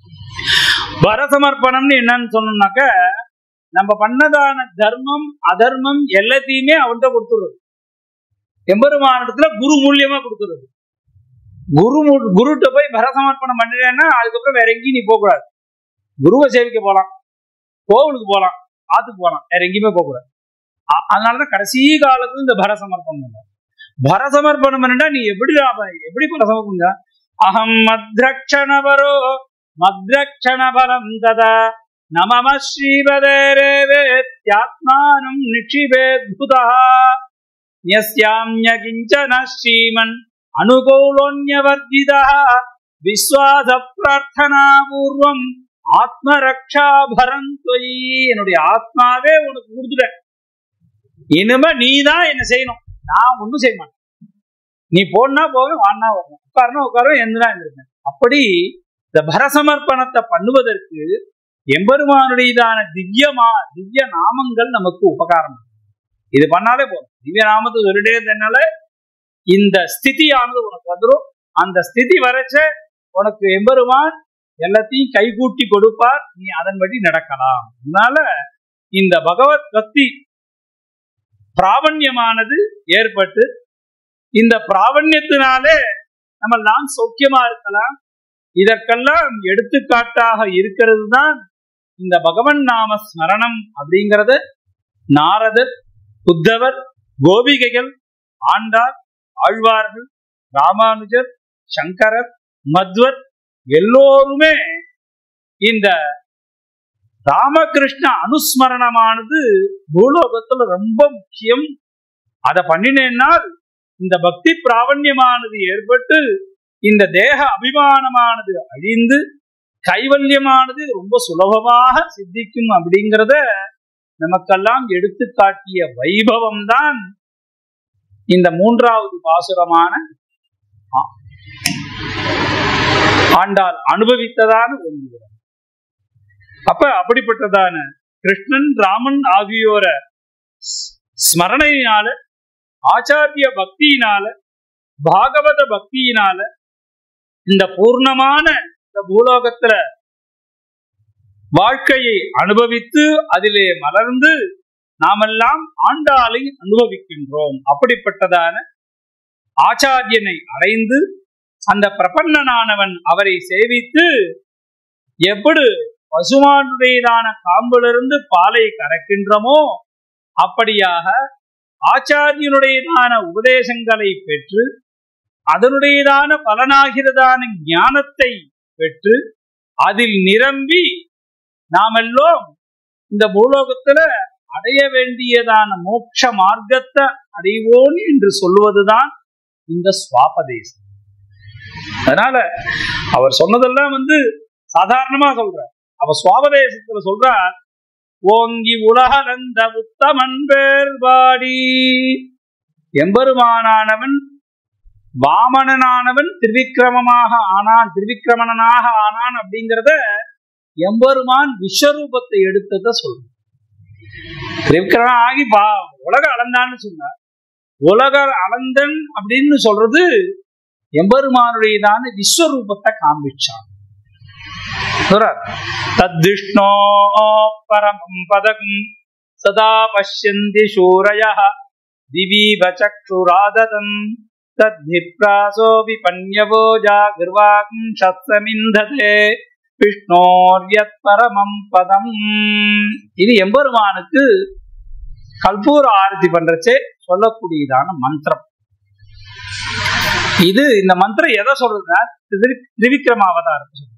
பரசமர்ப்பணம்னு என்னன்னு சொன்னோம்னாக்க நம்ம பண்ணதான தர்மம் அதர்மம் எல்லாத்தையுமே அவன்கிட்ட கொடுத்துருது எம்பெருமானிடத்துல குரு மூலியமா கொடுத்துருது குரு மு- குருட்ட போய் பரசமர்ப்பணம் பண்ணிட்டேன்னா அதுக்கப்புறம் வேற எங்கேயும் நீ போக கூடாது குருவை சேவிக்க போலாம் கோவிலுக்கு போலாம் ஆத்துக்கு போலாம் வேற எங்கேயுமே போக கூடாது அ- அதனாலதான் கடைசி காலத்துல இந்த பரசமர்ப்பணம் பண்ண பரசமர்ப்பணம் பண்ணிட்டா நீ எப்படி லாபம்? எப்படி பரசமர்ப்பணம் பண்ண? அகம் மத்ரக்ஷணபரோ மத்ரக்ஷண பலம் ததா நமம ஸ்ரீபதேரேவேத்யாத்மானம் நிக்ஷிபேத்புதா யஸ்யாம்ய கிஞ்சன ஸ்ரீமன் அனுகூலோன்யவர்ஜிதா விஸ்வாச பிரார்த்தனா பூர்வம் ஆத்மரக்ஷாபரம் தொய் என்னுடைய ஆத்மாவே உனக்கு கொடுத்துட்டேன் இனிமே நீ தான் என்ன செய்யணும் நான் ஒண்ணும் செய்ய மாட்டேன் நீ போனா போவேன் வானா வருவேன் உட்காரணும் உட்காருவேன் எந்திரா இருந்திருப்பேன் அப்படி இந்த பரசமர்ப்பணத்தை பண்ணுவதற்கு எம்பெருமானுடையதான திவ்யமா திவ்ய நாமங்கள் நமக்கு உபகாரம் இது பண்ணாலே போதும் திவ்ய நாமத்தை சொல்லிட்டே இருந்தனால இந்த ஸ்திதியானது உனக்கு வந்துடும் அந்த ஸ்திதி வரைச்ச உனக்கு எம்பெருமான் எல்லாத்தையும் கைகூட்டி கொடுப்பார் நீ அதன்படி நடக்கலாம் அதனால இந்த பகவத் பக்தி பிராவண்யமானது ஏற்பட்டு இந்த பிராவண்யத்தினாலே நம்ம எல்லாம் சௌக்கியமா இருக்கலாம் இதற்கெல்லாம் எடுத்துக்காட்டாக இருக்கிறது தான் இந்த பகவன் நாம ஸ்மரணம் அப்படிங்கறத நாரதர் புத்தவர் கோபிகைகள் ஆண்டார் ஆழ்வார்கள் ராமானுஜர் சங்கரர் மத்வர் எல்லோருமே இந்த ராமகிருஷ்ண அனுஸ்மரணமானது பூலோகத்துல ரொம்ப முக்கியம் அதை பண்ணினேன்னால் இந்த பக்தி பிராவண்யமானது ஏற்பட்டு இந்த தேக அபிமானமானது அழிந்து கைவல்யமானது ரொம்ப சுலபமாக சித்திக்கும் அப்படிங்கிறத நமக்கெல்லாம் எடுத்து காட்டிய வைபவம் தான் இந்த மூன்றாவது பாசுரமான ஆ- ஆண்டாள் அனுபவித்ததான ஒன்று அப்ப அப்படிப்பட்டதான கிருஷ்ணன் ராமன் ஆகியோர ஸ்- ஸ்மரணையினால ஆச்சாரிய பக்தியினால பாகவத பக்தியினால இந்த பூர்ணமான இந்த பூலோகத்துல வாழ்க்கையை அனுபவித்து அதிலே மலர்ந்து நாமெல்லாம் ஆண்டாளை அனுபவிக்கின்றோம் அப்படிப்பட்டதான ஆச்சாரியனை அடைந்து அந்த பிரபன்னனானவன் அவரை சேவித்து எப்படி பசுமானுடையதான காம்பிலிருந்து பாலை கறக்கின்றமோ அப்படியாக ஆச்சாரியனுடையதான உபதேசங்களை பெற்று அதனுடையதான பலனாகிறதான ஞானத்தை பெற்று அதில் நிரம்பி நாமெல்லாம் இந்த பூலோகத்துல அடைய வேண்டியதான மோட்ச மார்க்கத்தை அடைவோம் என்று சொல்லுவதுதான் இந்த சுவாபதேசம் அதனால அவர் சொன்னதெல்லாம் வந்து சாதாரணமா சொல்றார் அவர் சுவாபதேசத்துல சொல்றார் ஓங்கி உலகளந்த உத்தமன் பேர்பாடி எம்பெருமானானவன் வாமனனானவன் திருவிக்கிரமமாக ஆனான் திருவிக்கிரமணனாக ஆனான் அப்படிங்கிறத எம்பெருமான் விஸ்வரூபத்தை எடுத்தத சொல்றான் திருவிக்கிரமன் ஆகி பா உலக அளந்தான்னு சொன்னார் உலக அளந்தன் அப்படின்னு சொல்றது எம்பெருமானுடையதான விஸ்வரூபத்தை காண்பிச்சான் சொல்றார் தத்விஷ்ணோ பரமம் பதம் சதா பஷ்யந்தி சூரய திவீவ சக்ஷுராததம் தத்விப்ராசோபி பன்யவோ ஜாகிர்வாகம் சத்சமிந்ததே விஷ்ணோர்யத் பரமம் பதம் இது எம்பெருமானுக்கு கல்பூர ஆரத்தி பண்றச்சே சொல்லக்கூடியதான மந்திரம் இது இந்த மந்திரம் எதை சொல்றதுன்னா திரு- திரிவிக்ரமாவதாரத்தை சொல்றது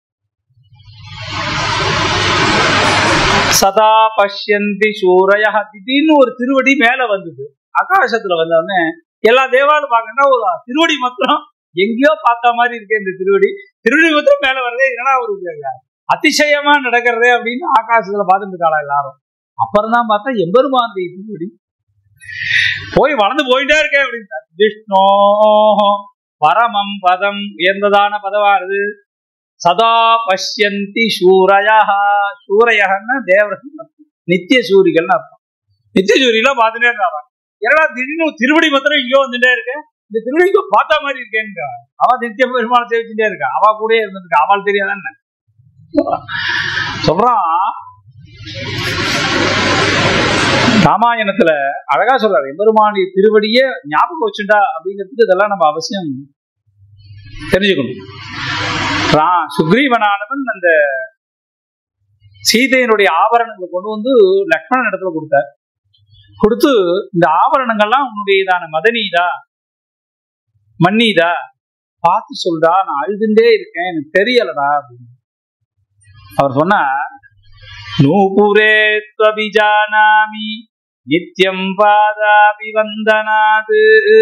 சதா பஷ்யந்தி சூரய திடீர்னு ஒரு திருவடி மேல வந்தது ஆகாசத்துல வந்தோடனே எல்லா தேவாலும் பார்க்கணும்னா ஒரு திருவடி மாத்திரம் எங்கேயோ பார்த்த மாதிரி இருக்கு இந்த திருவடி திருவடி மாத்திரம் மேல வருதே என்னடா ஒரு அதிசயமா நடக்கிறதே அப்படின்னு ஆகாசத்துல பார்த்துட்டு இருக்காளா எல்லாரும் அப்புறம் தான் பார்த்தா எம்பெருமானுடைய திருவடி போய் வளர்ந்து போயிட்டே இருக்கேன் அப்படின்னு விஷ்ணோ பரமம் பதம் உயர்ந்ததான பதவானது சதா பஷ்யந்தி சூரயா சூரையகன்னா தேவர்கள் நித்திய சூரிகள்னு அர்த்தம் நித்திய சூரியெல்லாம் பார்த்துட்டே இருக்காங்க ஏன்னா திடீர்னு ஒரு திருவடி மாத்திரம் இங்கோ வந்துட்டே இருக்கு இந்த திருவடி இங்க பார்த்த மாதிரி இருக்கேங்க அவ நித்திய பெருமாளை சேவிச்சுட்டே இருக்கா அவ கூட இருந்திருக்கா அவள் தெரியாதானே சொல்றான் ராமாயணத்துல அழகா சொல்றாரு எம்பெருமானி திருவடிய ஞாபகம் வச்சுட்டா அப்படிங்கிறதுக்கு இதெல்லாம் நம்ம அவசியம் தெரிஞ்சுக்கணும் ரா சுக்ரீவனானவன் அந்த சீதையினுடைய ஆபரணங்களை கொண்டு வந்து லக்ஷ்மணன் இடத்துல கொடுத்தார் கொடுத்து இந்த ஆபரணங்கள்லாம் உன்னுடையதான மதனீதா மன்னீதா பார்த்து சொல்றா நான் அழுதுண்டே இருக்கேன் எனக்கு தெரியலடா அப்படின்னு அவர் சொன்னார் நூபுரே துவபிஜானாமி நித்யம் பாதாபி வந்தனாது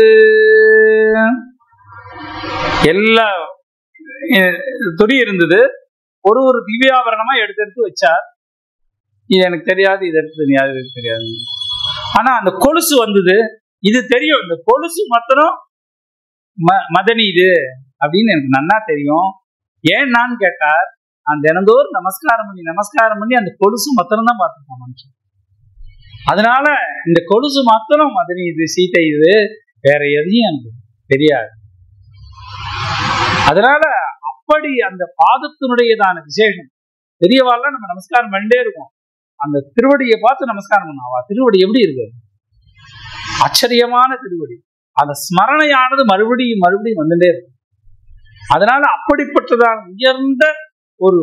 எல்லா அஹ், துணி இருந்தது ஒரு ஒரு திவ்யாபரணமா எடுத்து எடுத்து வச்சார் இது எனக்கு தெரியாது இது எடுத்து நீ அது எனக்கு தெரியாது ஆனா அந்த கொலுசு வந்தது இது தெரியும் இந்த கொலுசு மாத்திரம் ம- மதனி இது அப்படின்னு எனக்கு நன்னா தெரியும் ஏன்னான்னு கேட்டார் அந்த தினந்தோறும் நமஸ்காரம் பண்ணி நமஸ்காரம் பண்ணி அந்த கொலுசு மாத்திரம் தான் பார்த்துருக்கான் மனுஷன் அதனால இந்த கொலுசு மாத்திரம் மதனி இது சீதை இது வேற எதையும் எனக்கு தெரியாது அதனால அப்படி அந்த பாதத்தினுடையதான விசேஷம் பெரியவாள்லாம் நம்ம நமஸ்காரம் பண்ணிட்டே இருக்கோம் அந்த திருவடியை பார்த்து நமஸ்காரம் பண்ணாவா திருவடி எப்படி இருக்கு ஆச்சரியமான திருவடி அந்த ஸ்மரணையானது மறுபடியும் மறுபடியும் வந்துட்டே இருக்கு அதனால அப்படிப்பட்டதான உயர்ந்த ஒரு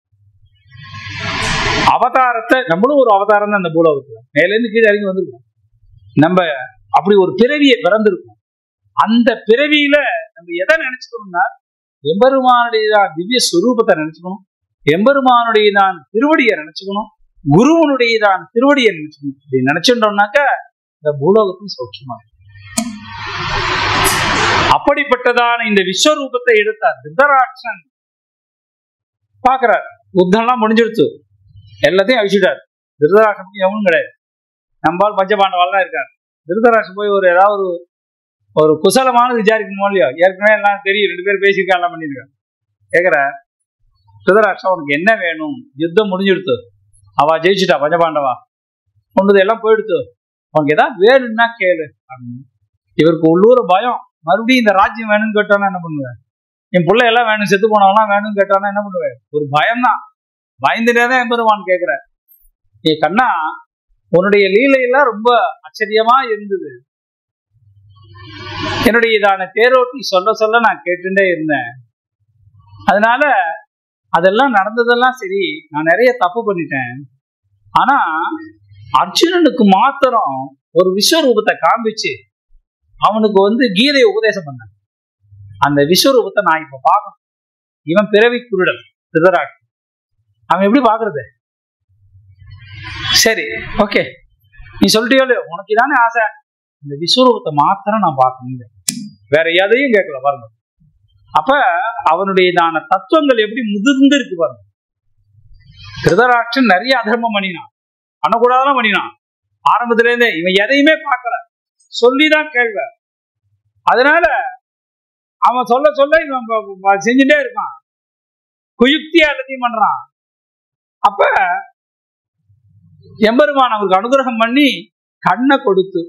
அவதாரத்தை நம்மளும் ஒரு அவதாரம் தான் அந்த பூலோகத்துல மேல இருந்து கீழே இறங்கி வந்திருக்கோம் நம்ம அப்படி ஒரு பிறவியை பிறந்திருக்கோம் அந்த பிறவியில நம்ம எதை நினைச்சுக்கணும்னா எம்பெருமானுடைய திவ்ய ஸ்வரூபத்தை நினைச்சுக்கணும் எம்பெருமானுடைய தான் திருவடியை நினைச்சுக்கணும் குருவனுடைய தான் திருவடியை நினைச்சுக்கணும் இப்படி நினைச்சுட்டோம்னாக்க இந்த பூலோகத்தும் சௌக்கியமா இருக்கும். அப்படிப்பட்டதான இந்த விஸ்வரூபத்தை எடுத்தார் திருதராட்சன் பாக்குறார் யுத்தம்லாம் முடிஞ்சிடுச்சு எல்லாத்தையும் அழிச்சுட்டார் திருதராட்சனுக்கு எவனும் கிடையாது நம்பால் பஞ்சபாண்டவாள் தான் இருக்கார் திருதராட்சன் போய் ஒரு ஏதாவது ஒரு ஒரு குசலமானது விசாரிக்கணுமோ இல்லையோ ஏற்கனவே எல்லாம் தெரியும் ரெண்டு பேரும் பேசியிருக்கா எல்லாம் பண்ணியிருக்காங்க கேக்குற திருதராட்சா உனக்கு என்ன வேணும் யுத்தம் முடிஞ்சிடுத்து அவ ஜெயிச்சுட்டா பஞ்சபாண்டவா கொண்டது எல்லாம் போயிடுத்து உனக்கு ஏதாவது வேணும்னா கேளு அப்படின்னு. இவருக்கு உள்ளூர பயம் மறுபடியும் இந்த ராஜ்யம் வேணும்னு கேட்டானா என்ன பண்ணுவேன் என் பிள்ளை எல்லாம் வேணும் செத்து போனவெல்லாம் வேணும்னு கேட்டானா என்ன பண்ணுவேன் ஒரு பயம்தான் பயந்துட்டே தான் எம்பெருமான் கேட்கிற ஏ கண்ணா உன்னுடைய லீலையெல்லாம் ரொம்ப ஆச்சரியமா இருந்தது என்னுடைய இதான தேரோட்டி சொல்ல சொல்ல நான் கேட்டுட்டே இருந்தேன் அதனால அதெல்லாம் நடந்ததெல்லாம் சரி நான் நிறைய தப்பு பண்ணிட்டேன் ஆனா அர்ஜுனனுக்கு மாத்திரம் ஒரு விஸ்வரூபத்தை காண்பிச்சு அவனுக்கு வந்து கீதையை உபதேசம் பண்ணேன் அந்த விஸ்வரூபத்தை நான் இப்ப பார்க்கணும் இவன் பிறவி குருடல் திருதராட் அவன் எப்படி பாக்குறது சரி ஓகே நீ சொல்லிட்டியோ இல்லையோ உனக்கு இதானே ஆசை இந்த விஸ்வரூபத்தை மாத்திரம் நான் பார்க்கணும் வேற எதையும் கேட்கல பாருங்க அப்ப அவனுடையதான தத்துவங்கள் எப்படி முதிர்ந்து இருக்கு பாருங்க திருதராட்சன் நிறைய அதர்மம் பண்ணினான் பண்ணக்கூடாதான் பண்ணினான் ஆரம்பத்துல இருந்தே இவன் எதையுமே பார்க்கல சொல்லிதான் கேள்வ அதனால அவன் சொல்ல சொல்ல இவன் ப- ப- செஞ்சுட்டே இருக்கான் குயுக்தியா எல்லாத்தையும் பண்றான் அப்ப எம்பெருமான் அவருக்கு அனுகிரகம் பண்ணி கண்ணை கொடுத்து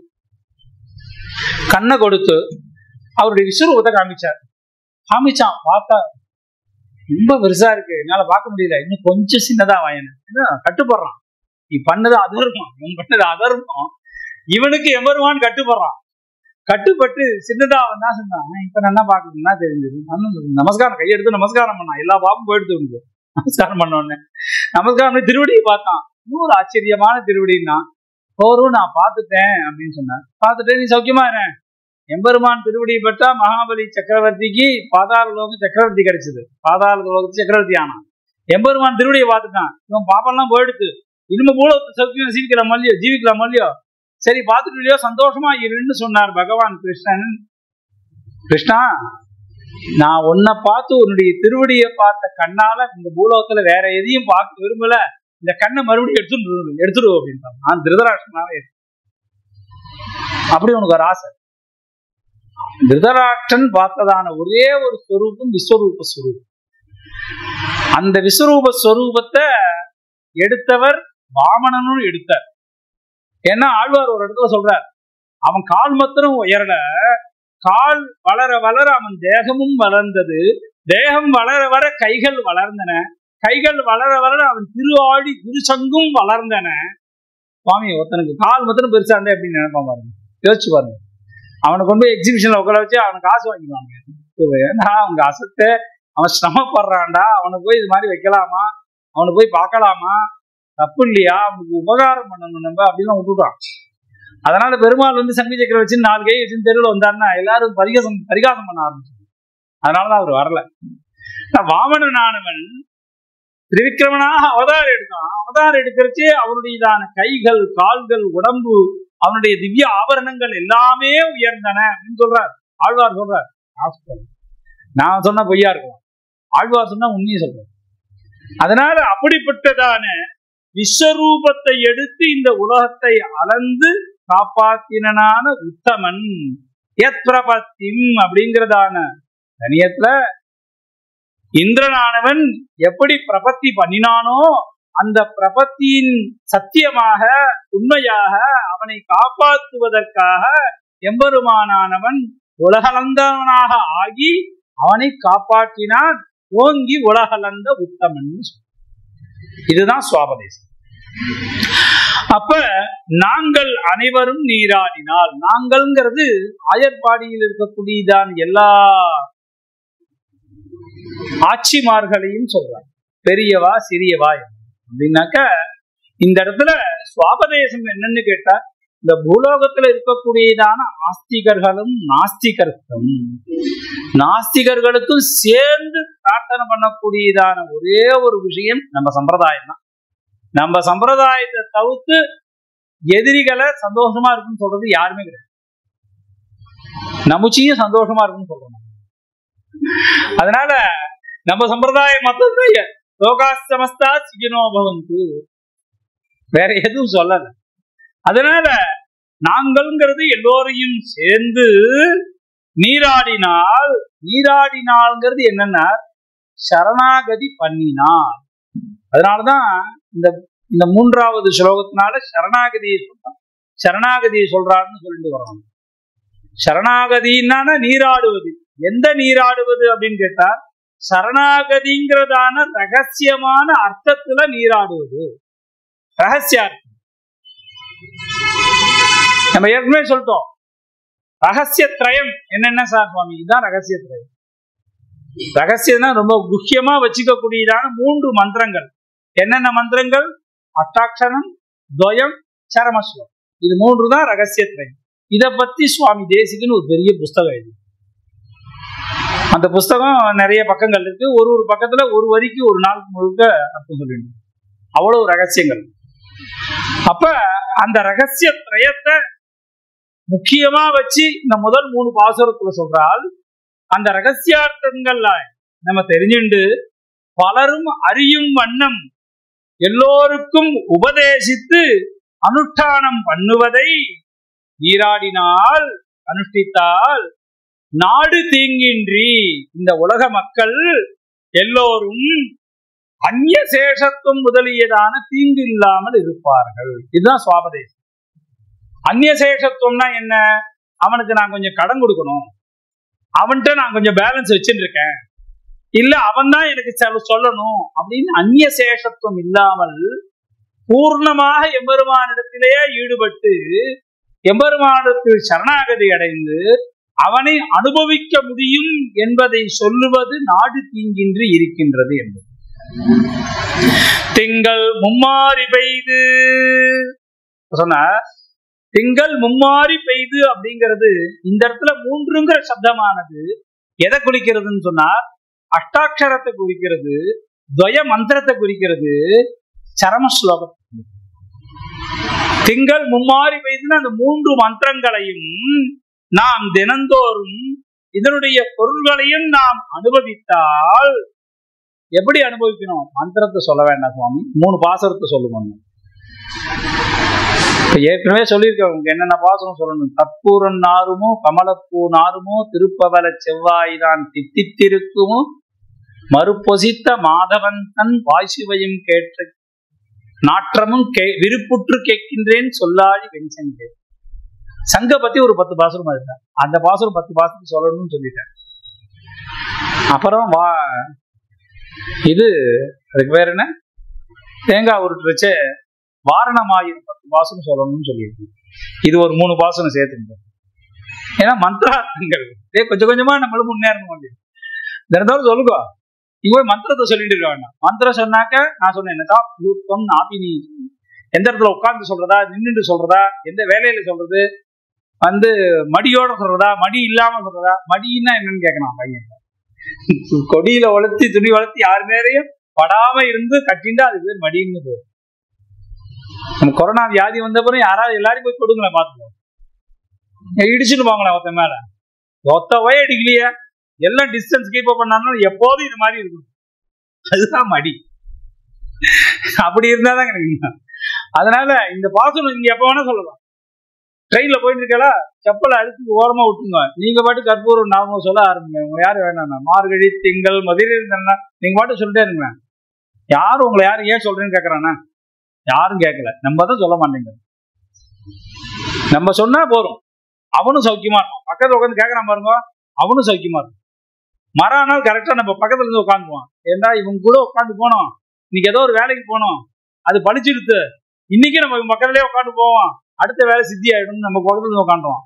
கண்ணை கொடுத்து அவருடைய விஸ்வரூபத்தை காமிச்சார் காமிச்சான் பார்த்தா ரொம்ப பெருசா இருக்கு என்னால பார்க்க முடியல இன்னும் கொஞ்சம் சின்னதா வாயன கட்டுப்படுறான் நீ பண்ணது அதர்மம் இவன் பண்ணது அதர்மம் இவனுக்கு எம்பெருமான் கட்டுப்படுறான் கட்டுப்பட்டு சின்னதா அவன் தான் சொன்னான் இப்ப நல்லா பாக்குறதுன்னா தெரிஞ்சது நானும் நமஸ்காரம் கையெடுத்து நமஸ்காரம் பண்ணான் எல்லா பாப்பும் போயிடுத்து உனக்கு நமஸ்காரம் பண்ண உடனே நமஸ்காரம் பண்ணி திருவடியை பார்த்தான் இன்னொரு ஆச்சரியமான திருவடின்னா போரும் நான் பார்த்துட்டேன் அப்படின்னு சொன்னான் பார்த்துட்டு நீ சௌக்கியமா இரு எம்பெருமான் திருவடியை பெற்றா மகாபலி சக்கரவர்த்திக்கு பாதாள லோகம் சக்கரவர்த்தி கிடைச்சது பாதாள லோகத்து சக்கரவர்த்தி ஆனான் எம்பெருமான் திருவடியை பார்த்துட்டான் இவன் பாப்பெல்லாம் போயிடுத்து இனிமே மூலத்தை சௌக்கியம் ஜீவிக்கலாம் இல்லையோ ஜீவிக்கலாம் இல்லையோ சரி பார்த்துட்டு இல்லையோ சந்தோஷமா இருன்னு சொன்னார் பகவான் கிருஷ்ணன் கிருஷ்ணா நான் உன்னை பார்த்து உன்னுடைய திருவடியை பார்த்த கண்ணால இந்த பூலோகத்துல வேற எதையும் பார்க்க விரும்பல இந்த கண்ணை மறுபடியும் எடுத்துட்டு எடுத்துடு அப்படின்ட்டான் நான் திருதராஷ்டனாவே அப்படி உனக்கு ஒரு ஆசை திருதராஷ்டன் பார்த்ததான ஒரே ஒரு ஸ்வரூபம் விஸ்வரூப ஸ்வரூபம் அந்த விஸ்வரூப ஸ்வரூபத்தை எடுத்தவர் வாமனனும் எடுத்தார் ஏன்னா ஆழ்வார் ஒரு இடத்துல சொல்றார் அவன் கால் மாத்திரம் உயரல கால் வளர வளர அவன் தேகமும் வளர்ந்தது தேகம் வளர வர கைகள் வளர்ந்தன கைகள் வளர வளர அவன் திருவாடி திருச்சங்கும் வளர்ந்தன சுவாமி ஒருத்தனுக்கு கால் மாத்திரம் பெருசா இருந்தா எப்படி நினைப்பான் பாருங்க யோசிச்சு பாருங்க அவனை கொண்டு போய் எக்ஸிபிஷன்ல உட்கார வச்சு அவனுக்கு காசு வாங்கிடுவாங்க ஏன்னா அவங்க அசத்த அவன் சிரமப்படுறான்டா அவனை போய் இது மாதிரி வைக்கலாமா அவனை போய் பார்க்கலாமா தப்பு இல்லையா அவனுக்கு உபகாரம் பண்ணணும் நம்ம அப்படின்னு விட்டுட்டான் அதனால பெருமாள் வந்து சங்கி சக்கரம் வச்சு நாலு கை வச்சு தெருவில் வந்தாருன்னா எல்லாரும் பரிகாசம் பரிகாசம் பண்ண ஆரம்பிச்சு அதனாலதான் அவர் வரல ஆனா வாமனனானவன் திரிவிக்ரமனாக அவதாரம் எடுத்தான் அவதாரம் எடுக்கிறச்சே அவனுடையதான கைகள் கால்கள் உடம்பு அவனுடைய திவ்ய ஆபரணங்கள் எல்லாமே உயர்ந்தன அப்படின்னு சொல்றார் ஆழ்வார் சொல்றார் நான் சொல்லல. நான் சொன்னா பொய்யா இருக்கும் ஆழ்வார் சொன்னா உண்மையை சொல்றேன் அதனால அப்படிப்பட்டதான விஸ்வரூபத்தை எடுத்து இந்த உலகத்தை அளந்து காப்பாத்தினான உத்தமன் எத் பிரபத்திம் அப்படிங்கிறதான தனியத்துல இந்திரனானவன் எப்படி பிரபத்தி பண்ணினானோ அந்த பிரபத்தியின் சத்தியமாக உண்மையாக அவனை காப்பாற்றுவதற்காக எம்பெருமானானவன் உலகளந்தவனாக ஆகி அவனை காப்பாற்றினான் ஓங்கி உலகளந்த உத்தமன் இதுதான் சுவாபதேசம் அப்ப நாங்கள் அனைவரும் நீராடினால் நாங்கள்ங்கிறது ஆயர்பாடியில் இருக்கக்கூடியதான் எல்லா ஆட்சிமார்களையும் சொல்றாங்க பெரியவா சிறியவா அப்படின்னாக்க இந்த இடத்துல சுவாபதேசம் என்னன்னு கேட்டா இந்த பூலோகத்துல இருக்கக்கூடியதான ஆஸ்திகர்களும் நாஸ்திகர்களும் நாஸ்திகர்களுக்கும் சேர்ந்து பிரார்த்தனை பண்ணக்கூடியதான ஒரே ஒரு விஷயம் நம்ம சம்பிரதாயம் தான் நம்ம சம்பிரதாயத்தை தவிர்த்து எதிரிகளை சந்தோஷமா இருக்குன்னு சொல்றது யாருமே கிடையாது நமுச்சியும் சந்தோஷமா இருக்குன்னு சொல்றோம் அதனால நம்ம சம்பிரதாயம் மொத்தம் லோகாசமஸ்தா சிகினோ பவந்து வேற எதுவும் சொல்லல அதனால நாங்கள்ங்கிறது எல்லோரையும் சேர்ந்து நீராடினால் நீராடினால்ங்கிறது என்னன்னா சரணாகதி பண்ணினார் அதனாலதான் இந்த இந்த மூன்றாவது ஸ்லோகத்தினால சரணாகதியை சொல்றான் சரணாகதியை சொல்றாருன்னு சொல்லிட்டு வரோம் சரணாகதின்னா நீராடுவது எந்த நீராடுவது அப்படின்னு கேட்டா சரணாகதிங்கிறதான ரகசியமான அர்த்தத்துல நீராடுவது ரகசியார்த்தம் நம்ம ஏற்கனவே சொல்லிட்டோம் ரகசிய திரயம் என்னென்ன சார் சுவாமி இதுதான் ரகசிய திரயம் ரகசியம்னா ரொம்ப முக்கியமா வச்சுக்கக்கூடியதான மூன்று மந்திரங்கள் என்னென்ன மந்திரங்கள் அஷ்டாட்சரம் துவயம் சரமஸ்வரம் இது மூன்று தான் ரகசிய திரயம் இதை பத்தி சுவாமி தேசிகன்னு ஒரு பெரிய புஸ்தகம் எழுதி அந்த புஸ்தகம் நிறைய பக்கங்கள் இருக்கு ஒரு ஒரு பக்கத்துல ஒரு வரிக்கு ஒரு நாள் முழுக்க அர்த்தம் சொல்லிடணும் அவ்வளவு ரகசியங்கள் அப்ப அந்த ரகசிய திரயத்தை முக்கியமா வச்சு இந்த முதல் மூணு பாசுரத்துல சொல்றால் அந்த ரகசியார்த்தங்கள்ல நம்ம தெரிஞ்சுண்டு பலரும் அறியும் வண்ணம் எல்லோருக்கும் உபதேசித்து அனுஷ்டானம் பண்ணுவதை நீராடினால் அனுஷ்டித்தால் நாடு தீங்கின்றி இந்த உலக மக்கள் எல்லோரும் அந்நிய சேஷத்துவம் முதலியதான தீங்கு இல்லாமல் இருப்பார்கள் இதுதான் சுவாபதேசம் அந்நிய சேஷத்துவம்னா என்ன அவனுக்கு நான் கொஞ்சம் கடன் கொடுக்கணும் அவன்கிட்ட நான் கொஞ்சம் பேலன்ஸ் வச்சுட்டு இருக்கேன் இல்ல அவன் தான் எனக்கு செல- சொல்லணும் அப்படின்னு அந்நிய சேஷத்துவம் இல்லாமல் பூர்ணமாக எம்பெருமானிடத்திலேயே ஈடுபட்டு எம்பெருமானிடத்தில் சரணாகதி அடைந்து அவனை அனுபவிக்க முடியும் என்பதை சொல்லுவது நாடு தீங்கின்றி இருக்கின்றது என்பது திங்கள் மும்மாறி பெய்து சொன்ன திங்கள் மும்மாறி பெய்து அப்படிங்கிறது இந்த இடத்துல மூன்றுங்கிற சப்தமானது எதை குறிக்கிறதுன்னு சொன்னா அஷ்டாட்சரத்தை குறிக்கிறது துவய மந்திரத்தை குறிக்கிறது சரம ஸ்லோகம் திங்கள் மும்மாறி பெய்துன்னு அந்த மூன்று மந்திரங்களையும் நாம் தினந்தோறும் இதனுடைய பொருள்களையும் நாம் அனுபவித்தால் எப்படி அனுபவிக்கணும் மந்திரத்தை சொல்ல வேண்டாம் சுவாமி மூணு பாசரத்தை சொல்லுங்க இப்ப ஏற்கனவே சொல்லியிருக்கேன் உங்களுக்கு என்னென்ன பாசனம் சொல்லணும் தற்பூரன் நாருமோ கமலப்பூ நாருமோ திருப்பவல செவ்வாய் தான் தித்தித்திருக்குமோ மறுபொசித்த மாதவன் தன் வாய்சுவையும் கேட்ட நாற்றமும் கே விருப்புற்று கேட்கின்றேன் சொல்லாடி வெஞ்சென்றே சங்க பத்தி ஒரு பத்து பாசுரம் இருந்தார் அந்த பாசுரம் பத்து பாசுரம் சொல்லணும்னு சொல்லிட்டேன் அப்புறம் வா இது அதுக்கு பேர் என்ன தேங்காய் உருட்டுறச்சே வாரணமாயிரம் பத்து பாசனம் சொல்லணும்னு சொல்லியிருக்கேன் இது ஒரு மூணு பாசனம் சேர்த்துங்க ஏன்னா மந்திரார்த்தங்கள் ஏ கொஞ்சம் கொஞ்சமா நம்மளும் முன்னேறணும் வந்து தினத்தோடு சொல்லுங்க நீங்க போய் மந்திரத்தை சொல்லிட்டு இருக்க வேண்டாம் மந்திரம் சொன்னாக்க நான் சொன்னேன் என்னக்கா ப்ளூத்தம் நாபினி எந்த இடத்துல உட்கார்ந்து சொல்றதா நின்றுட்டு சொல்றதா எந்த வேலையில சொல்றது வந்து மடியோட சொல்றதா மடி இல்லாம சொல்றதா மடின்னா என்னன்னு கேட்கலாம் பையன் கொடியில வளர்த்தி துணி வளர்த்தி யார் மேலேயும் படாம இருந்து கட்டிண்டா அது பேர் மடின்னு பேர் நம்ம கொரோனா வியாதி வந்த பிறகு யாராவது எல்லாரும் போய் கொடுங்களேன் பாத்துக்கோ இடிச்சுட்டு போங்களேன் ஒருத்த மேல ஒத்த வய அடிக்கலையே எல்லாம் டிஸ்டன்ஸ் கீப் அப் பண்ணாலும் எப்போதும் இது மாதிரி இருக்கும் அதுதான் மடி அப்படி இருந்தாதான் எனக்கு அதனால இந்த பாசனம் நீங்க எப்ப வேணா சொல்லலாம் ட்ரெயின்ல போயிட்டு இருக்கா செப்பலை அழுத்தி ஓரமா விட்டுங்க நீங்க பாட்டு கற்பூரம் நாம சொல்ல ஆரம்பிங்க உங்க யாரும் வேணாம் மார்கழி திங்கள் மதுரை இருந்தேன்னா நீங்க பாட்டு சொல்லிட்டே இருங்க யாரும் உங்களை யாரும் ஏன் சொல்றேன்னு கேக்குறானா யாரும் கேட்கல நம்ம தான் சொல்ல மாட்டேங்க நம்ம சொன்னா போறோம் அவனும் சௌக்கியமா இருக்கும் பக்கத்துல உட்காந்து கேட்கறான் பாருங்க அவனும் சௌக்கியமா இருக்கும் மறாநாள் கரெக்டா நம்ம பக்கத்துல இருந்து உட்காந்துக்குவோம் ஏண்டா இவங்க கூட உட்காந்து போனோம் இன்னைக்கு ஏதோ ஒரு வேலைக்கு போனோம் அது பழிச்சிடுத்து இன்னைக்கு நம்ம இவங்க பக்கத்துலயே உட்காந்து போவோம் அடுத்த வேலை சித்தி ஆயிடும் நம்ம பக்கத்துல இருந்து உட்காந்துவோம்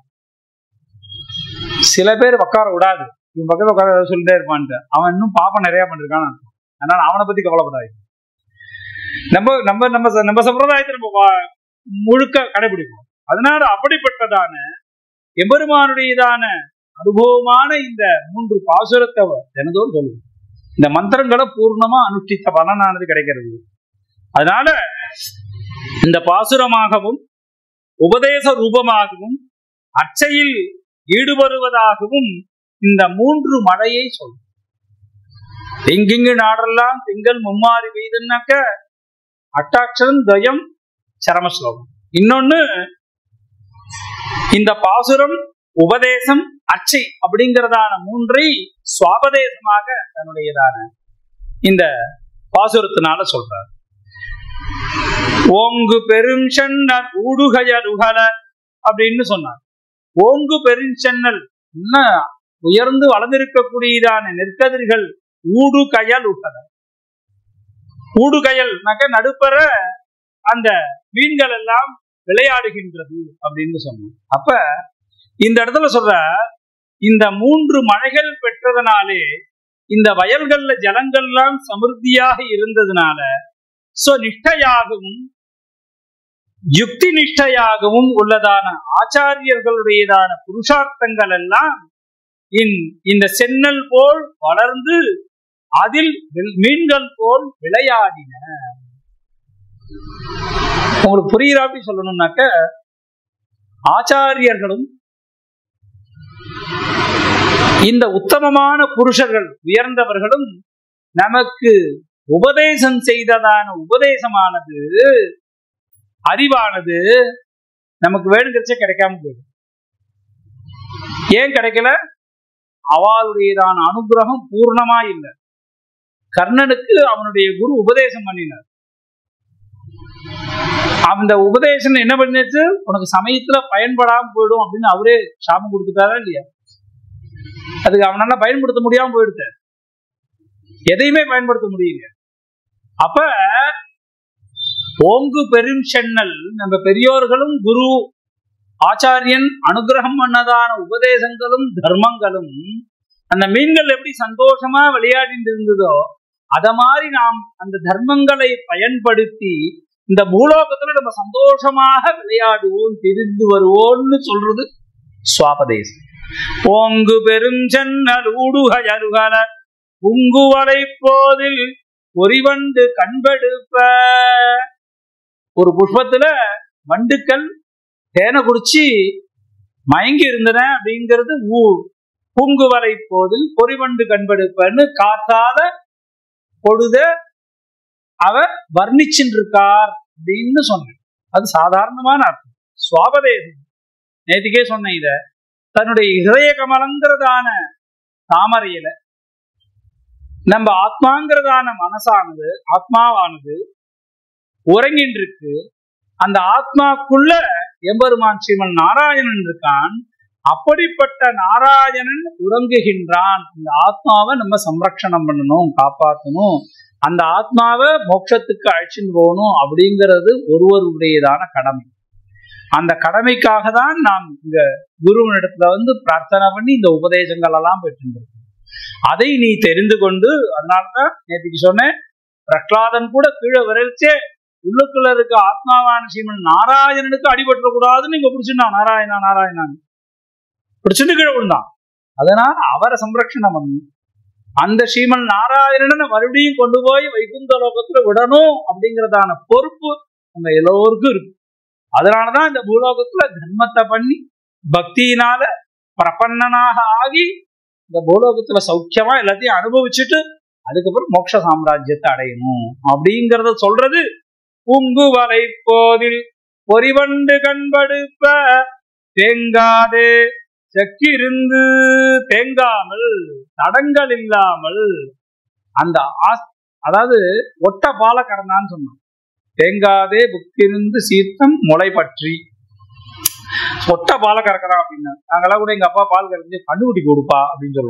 சில பேர் உட்கார விடாது இவன் பக்கத்துல உட்கார ஏதாவது சொல்லிட்டே இருப்பான்ட்டு அவன் இன்னும் பாப்பம் நிறைய பண்ணிருக்கான் அதனால அவனை பத்தி கவலைப்படாது நம்ம நம்ம நம்ம ச- நம்ம சம்பிரதாயத்தை நம்ம வா- முழுக்க கடைபிடிப்போம் அதனால அப்படிப்பட்டதான எபெருமானுடையதான அனுபவமான இந்த மூன்று பாசுரத்தை தினதோறும் சொல்லுவோம் இந்த மந்திரங்களை பூர்ணமா அனுஷ்டித்த பலனானது கிடைக்கிறது அதனால இந்த பாசுரமாகவும் உபதேச ரூபமாகவும் அச்சையில் ஈடுபடுவதாகவும் இந்த மூன்று மழையை சொல்லும் எங்கிங்கு நாடெல்லாம் திங்கள் மும்மாறி பெய்துன்னாக்க அட்டாட்சரம் துவயம் சரம ஸ்லோகம் இன்னொன்னு இந்த பாசுரம் உபதேசம் அச்சை அப்படிங்கிறதான மூன்றை சுவாபதேசமாக தன்னுடையதான இந்த பாசுரத்தினால சொல்றார் ஓங்கு பெருஞ்சென்னல் ஊடுகயலுகல அப்படின்னு சொன்னார் ஓங்கு பெருஞ்சென்னல் இன்னும் உயர்ந்து வளர்ந்திருக்கக்கூடியதான நெற்கதிர்கள் ஊடுகயல் உகல ஊடுகயல்னாக்க நடுப்பற அந்த மீன்கள் எல்லாம் விளையாடுகின்றது அப்படின்னு சொன்னோம் அப்ப இந்த இடத்துல சொல்ற இந்த மூன்று மழைகள் பெற்றதனாலே இந்த வயல்கள்ல ஜலங்கள்லாம் சமிருத்தியாக இருந்ததுனால சோ நிஷ்டையாகவும் யுக்தி நிஷ்டையாகவும் உள்ளதான ஆச்சாரியர்களுடையதான புருஷார்த்தங்கள் எல்லாம் இந்- இந்த சென்னல் போல் வளர்ந்து அதில் வில்- மீன்கள் போல் விளையாடின உங்களுக்கு புரியுறாப்படி சொல்லணும்னாக்க ஆச்சாரியர்களும் இந்த உத்தமமான புருஷர்கள் உயர்ந்தவர்களும் நமக்கு உபதேசம் செய்ததான உபதேசமானது அறிவானது நமக்கு வேணுங்கிறச்ச கிடைக்காம போயிடும் ஏன் கிடைக்கல அவளுடையதான அனுகிரகம் பூர்ணமா இல்லை கர்ணனுக்கு அவனுடைய குரு உபதேசம் பண்ணினார் அந்த உபதேசம் என்ன பண்ணிச்சு உனக்கு சமயத்துல பயன்படாம போயிடும் அப்படின்னு அவரே சாபம் கொடுத்துட்டாரா இல்லையா அதுக்கு அவனால பயன்படுத்த முடியாம போயிடுச்சு எதையுமே பயன்படுத்த முடியல அப்ப ஓங்கு பெரும் சென்னல் நம்ம பெரியோர்களும் குரு ஆச்சாரியன் அனுகிரகம் பண்ணதான உபதேசங்களும் தர்மங்களும் அந்த மீன்கள் எப்படி சந்தோஷமா விளையாடிட்டு இருந்ததோ அத மாதிரி நாம் அந்த தர்மங்களை பயன்படுத்தி இந்த பூலோகத்துல நம்ம சந்தோஷமாக விளையாடுவோம் தெரிந்து வருவோம்னு சொல்றது சுவாபதேசம் ஓங்கு பெருஞ்சன்னல் ஊடுகயலுகல உங்குவலை போதில் ஒரிவண்டு கண்பெடுப்ப ஒரு புஷ்பத்துல வண்டுக்கள் தேனை குடிச்சு மயங்கி இருந்தன அப்படிங்கிறது ஊ பூங்குவலை போதில் பொறிவண்டு கண்பெடுப்பன்னு காத்தால பொழுத அவர் வர்ணிச்சுட்டு இருக்கார் அப்படின்னு சொன்னேன் அது சாதாரணமான அர்த்தம் சுவாபதேசம் நேற்றுக்கே சொன்னேன் இத தன்னுடைய இதய கமலங்கிறதான தாமரையில நம்ம ஆத்மாங்கிறதான மனசானது ஆத்மாவானது உறங்கின்னு இருக்கு அந்த ஆத்மாக்குள்ள எம்பெருமான் ஸ்ரீமன் நாராயணன் இருக்கான் அப்படிப்பட்ட நாராயணன் உறங்குகின்றான் இந்த ஆத்மாவை நம்ம சம்ரக்ஷணம் பண்ணணும் காப்பாற்றணும் அந்த ஆத்மாவை மோட்சத்துக்கு அழைச்சிட்டு போகணும் அப்படிங்கிறது ஒருவருடையதான கடமை அந்த கடமைக்காக தான் நாம் இங்க குருவனிடத்துல வந்து பிரார்த்தனை பண்ணி இந்த உபதேசங்கள் எல்லாம் பெற்றிருந்தோம் அதை நீ தெரிந்து கொண்டு அதனால்தான் நேற்றுக்கு சொன்னேன் பிரகலாதன் கூட கீழே விரைச்சே உள்ளுக்குள்ள இருக்க ஆத்மாவான ஸ்ரீமன் நாராயணனுக்கு அடிபட்டுற கூடாதுன்னு இங்க பிடிச்சிருந்தான் நாராயணா நாராயணான் பிடிச்சிட்டு கீழே விழுந்தான் அதனால அவரை சம்ரட்சணம் பண்ணி அந்த ஸ்ரீமன் நாராயணனை மறுபடியும் கொண்டு போய் வைகுந்த லோகத்துல விடணும் அப்படிங்கறதான பொறுப்பு நம்ம எல்லோருக்கும் இருக்கு அதனாலதான் இந்த பூலோகத்துல தர்மத்தை பண்ணி பக்தியினால பிரபன்னனாக ஆகி இந்த பூலோகத்துல சௌக்கியமா எல்லாத்தையும் அனுபவிச்சுட்டு அதுக்கப்புறம் மோட்ச சாம்ராஜ்யத்தை அடையணும் அப்படிங்கறத சொல்றது பூங்குவலை போதில் பொறிவண்டு கண்படுப்ப தேங்காதே செக்கிருந்து தேங்காமல் தடங்கள் இல்லாமல் அந்த ஆஸ் அதாவது ஒட்ட பால கறந்தான்னு சொன்னான் தேங்காதே புக்கிருந்து சீர்த்தம் முளை பற்றி ஒட்ட பால கறக்கிறான் அப்படின்னா நாங்கெல்லாம் கூட எங்க அப்பா பால் கறந்து கண்டுபிடி கொடுப்பா அப்படின்னு சொல்லுவோம்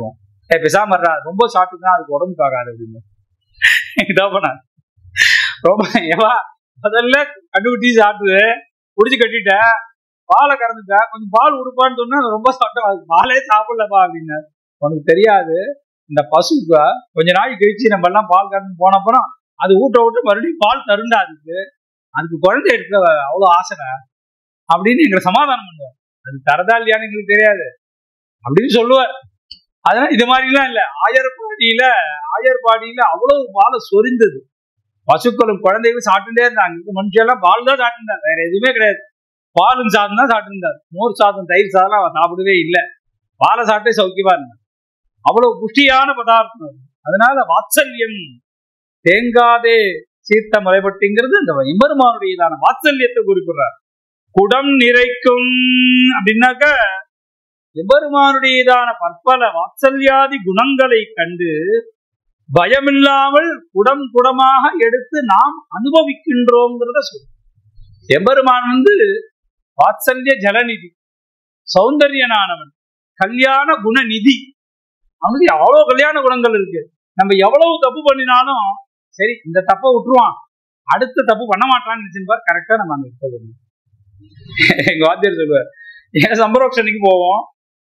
ஏ பேசாம இருடா, ரொம்ப சாப்பிட்டுனா அதுக்கு உடம்புக்கு ஆகாது அப்படின்னு இதான் பண்ணாரு ரொம்ப ஏவா முதல்ல கண்டுபிடி சாப்பிட்டு குடிச்சு கட்டிட்டேன் பாலை கறந்துட்டேன் கொஞ்சம் பால் உடுப்பான்னு சொன்னா நான் ரொம்ப சாப்பிட்டேன் அது பாலே சாப்பிடலப்பா அப்படின்னு உனக்கு தெரியாது இந்த பசுக்கு கொஞ்ச நாள் கழிச்சு நம்ம எல்லாம் பால் கறந்து போன அப்புறம் அது ஊட்ட விட்டு மறுபடியும் பால் தருண்டா அதுக்கு அதுக்கு குழந்தை எடுக்க அவ்வளவு ஆசைடா அப்படின்னு எங்களை சமாதானம் பண்ணுவார் அது தரதா இல்லையான்னு எங்களுக்கு தெரியாது அப்படின்னு சொல்லுவார் அதனால இது மாதிரிலாம் இல்ல ஆயர்பாடியில ஆயர்பாடியில அவ்வளவு பாலை சொரிந்தது பசுக்களும் குழந்தைகளும் சாப்பிட்டுட்டே இருந்தாங்க இங்க மனுஷெல்லாம் பால் தான் சாப்பிட்டுருந்தாங்க வேற எதுவுமே கிடையாது பாலும் சாதம் தான் சாப்பிட்டுருந்தார் மோர் சாதம் தயிர் சாதம் அவன் சாப்பிடவே இல்லை பாலை சாப்பிட்டே சௌக்கியமா இருந்தான் அவ்வளவு புஷ்டியான பதார்த்தம் அது. அதனால வாத்சல்யம் தேங்காதே சீர்த்த முறைப்பட்டுங்கிறது இந்த எம்பெருமானுடையதான வாத்சல்யத்தை குறிப்பிடுறார் குடம் நிறைக்கும் அப்படின்னாக்க எம்பெருமானுடையதான பற்பல வாத்சல்யாதி குணங்களை கண்டு பயமில்லாமல் குடம் குடமாக எடுத்து நாம் அனுபவிக்கின்றோங்கிறத சொல்லு எம்பெருமான் வந்து வாத்சல்ய ஜலநிதி சௌந்தர்யனானவன் கல்யாண குணநிதி அவனுக்கு அவ்வளவு கல்யாண குணங்கள் இருக்கு நம்ம எவ்வளவு தப்பு பண்ணினாலும் சரி இந்த தப்பை விட்டுருவான் அடுத்த தப்பு பண்ண மாட்டான்னு நினைச்சுப்பார் கரெக்டா நம்ம அந்த விட்டது எங்க வாத்தியார் சொல்லுவார் என் சம்பரோக்ஷனுக்கு போவோம்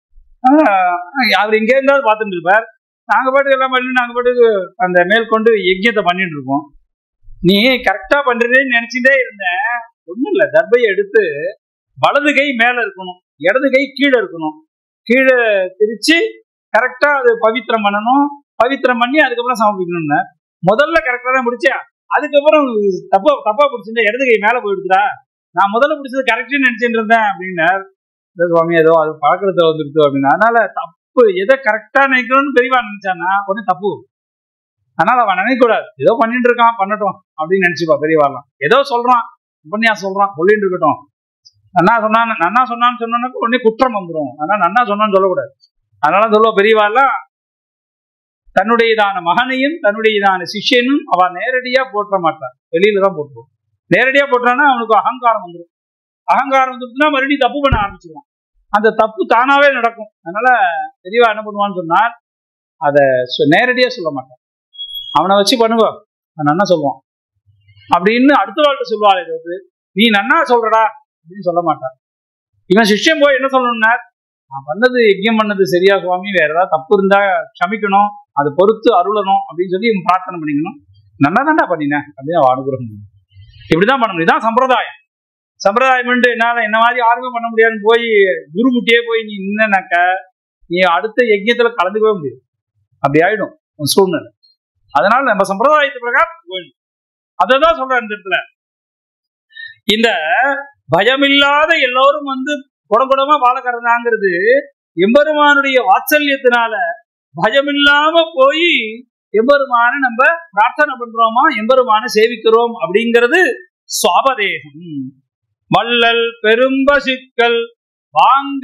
ஆஹ் அவர் இங்கே இருந்தாலும் பார்த்துட்டு இருப்பார் நாங்க பாட்டுக்கு எல்லாம் பண்ணி நாங்க பாட்டுக்கு அந்த மேற்கொண்டு யஜ்யத்தை பண்ணிட்டு இருக்கோம் நீ கரெக்டா பண்றேன்னு நினைச்சுட்டே இருந்தேன் ஒண்ணும் இல்ல தர்பையை எடுத்து வலது கை மேல இருக்கணும் இடது கை கீழே இருக்கணும் கீழே திரிச்சு கரெக்டா அது பவித்திரம் பண்ணணும் பவித்திரம் பண்ணி அதுக்கப்புறம் சமர்ப்பிக்கணும்னு முதல்ல கரெக்டா தான் முடிச்சா அதுக்கப்புறம் தப்பா தப்பா பிடிச்சிருந்தா இடது கை மேல போயிடுதுடா நான் முதல்ல பிடிச்சது கரெக்ட்னு நினைச்சிட்டு இருந்தேன் அப்படின்னார் "இல்ல சுவாமி ஏதோ அது பழக்கத்துல வந்துருச்சு அப்படின்னு அதனால தப்பு எதை கரெக்டா நினைக்கணும்னு பெரியவா நினைச்சானா உடனே தப்பு அதனால அவன் நினைக்க கூடாது ஏதோ பண்ணிட்டு இருக்கான் பண்ணட்டும் அப்படின்னு நினைச்சுப்பா பெரியவாலாம் ஏதோ சொல்றான் உபன்யாசம் சொல்றான் சொல்லிட்டு இருக்கட்டும் நன்னா சொன்னான் நன்னா சொன்னான்னு சொன்னாக்க உடனே குற்றம் வந்துடும் அதனால நன்னா சொன்னான்னு சொல்லக்கூடாது அதனால சொல்லுவா பெரியவாலாம் தன்னுடையதான மகனையும் தன்னுடையதான சிஷ்யனும் அவ நேரடியா போற்ற மாட்டான் வெளியில தான் போட்டுருவான் நேரடியா போட்டான்னா அவனுக்கு அகங்காரம் வந்துடும் அகங்காரம் வந்துருச்சுன்னா மறுபடியும் தப்பு பண்ண ஆரம்பிச்சிருவான் அந்த தப்பு தானாவே நடக்கும் அதனால பெரியவா என்ன பண்ணுவான்னு சொன்னால் அதை சொ- நேரடியா சொல்ல மாட்டான் அவனை வச்சு பண்ணுவ அவன் நன்னா சொல்லுவான் அப்படின்னு அடுத்த வாழ்க்கை சொல்லுவாள் இது வந்து நீ நன்னா சொல்றடா அப்படின்னு சொல்ல மாட்டான் இவன் சிஷ்யன் போய் என்ன சொல்லணும்னா நான் பண்ணது யஜ்யம் பண்ணது சரியா சுவாமி வேற ஏதாவது தப்பு இருந்தா க்ஷமிக்கணும் அதை பொறுத்து அருளணும் அப்படின்னு சொல்லி இவன் பிரார்த்தனை பண்ணிக்கணும் நல்லா தான்டா பண்ணினேன் அப்படின்னு அவன் அனுகிரகம் பண்ணணும். இப்படிதான் பண்ணணும் இதான் சம்பிரதாயம் சம்பிரதாயம் என்னால என்ன மாதிரி யாருமே பண்ண முடியாதுன்னு போய் குருமுட்டியே போய் நீ நின்னனாக்க நீ அடுத்த யஜ்யத்துல கலந்துக்கவே முடியாது அப்படி ஆயிடும் உன் சூழ்நிலை அதனால நம்ம சம்பிரதாயத்து பிரகாரம் போயிடும் அதை தான் சொல்றேன் இந்த இடத்துல இந்த பயமில்லாத எல்லோரும் வந்து குடகுடமா வாழக்கிறதாங்கிறது எம்பெருமானுடைய வாத்சல்யத்தினால பயமில்லாம போய் எம்பெருமான நம்ம பிரார்த்தனை பண்றோமா எம்பெருமான சேவிக்கிறோம் அப்படிங்கிறது சுவாபதேகம் வள்ளல் பெரும்பசுக்கள் வாங்க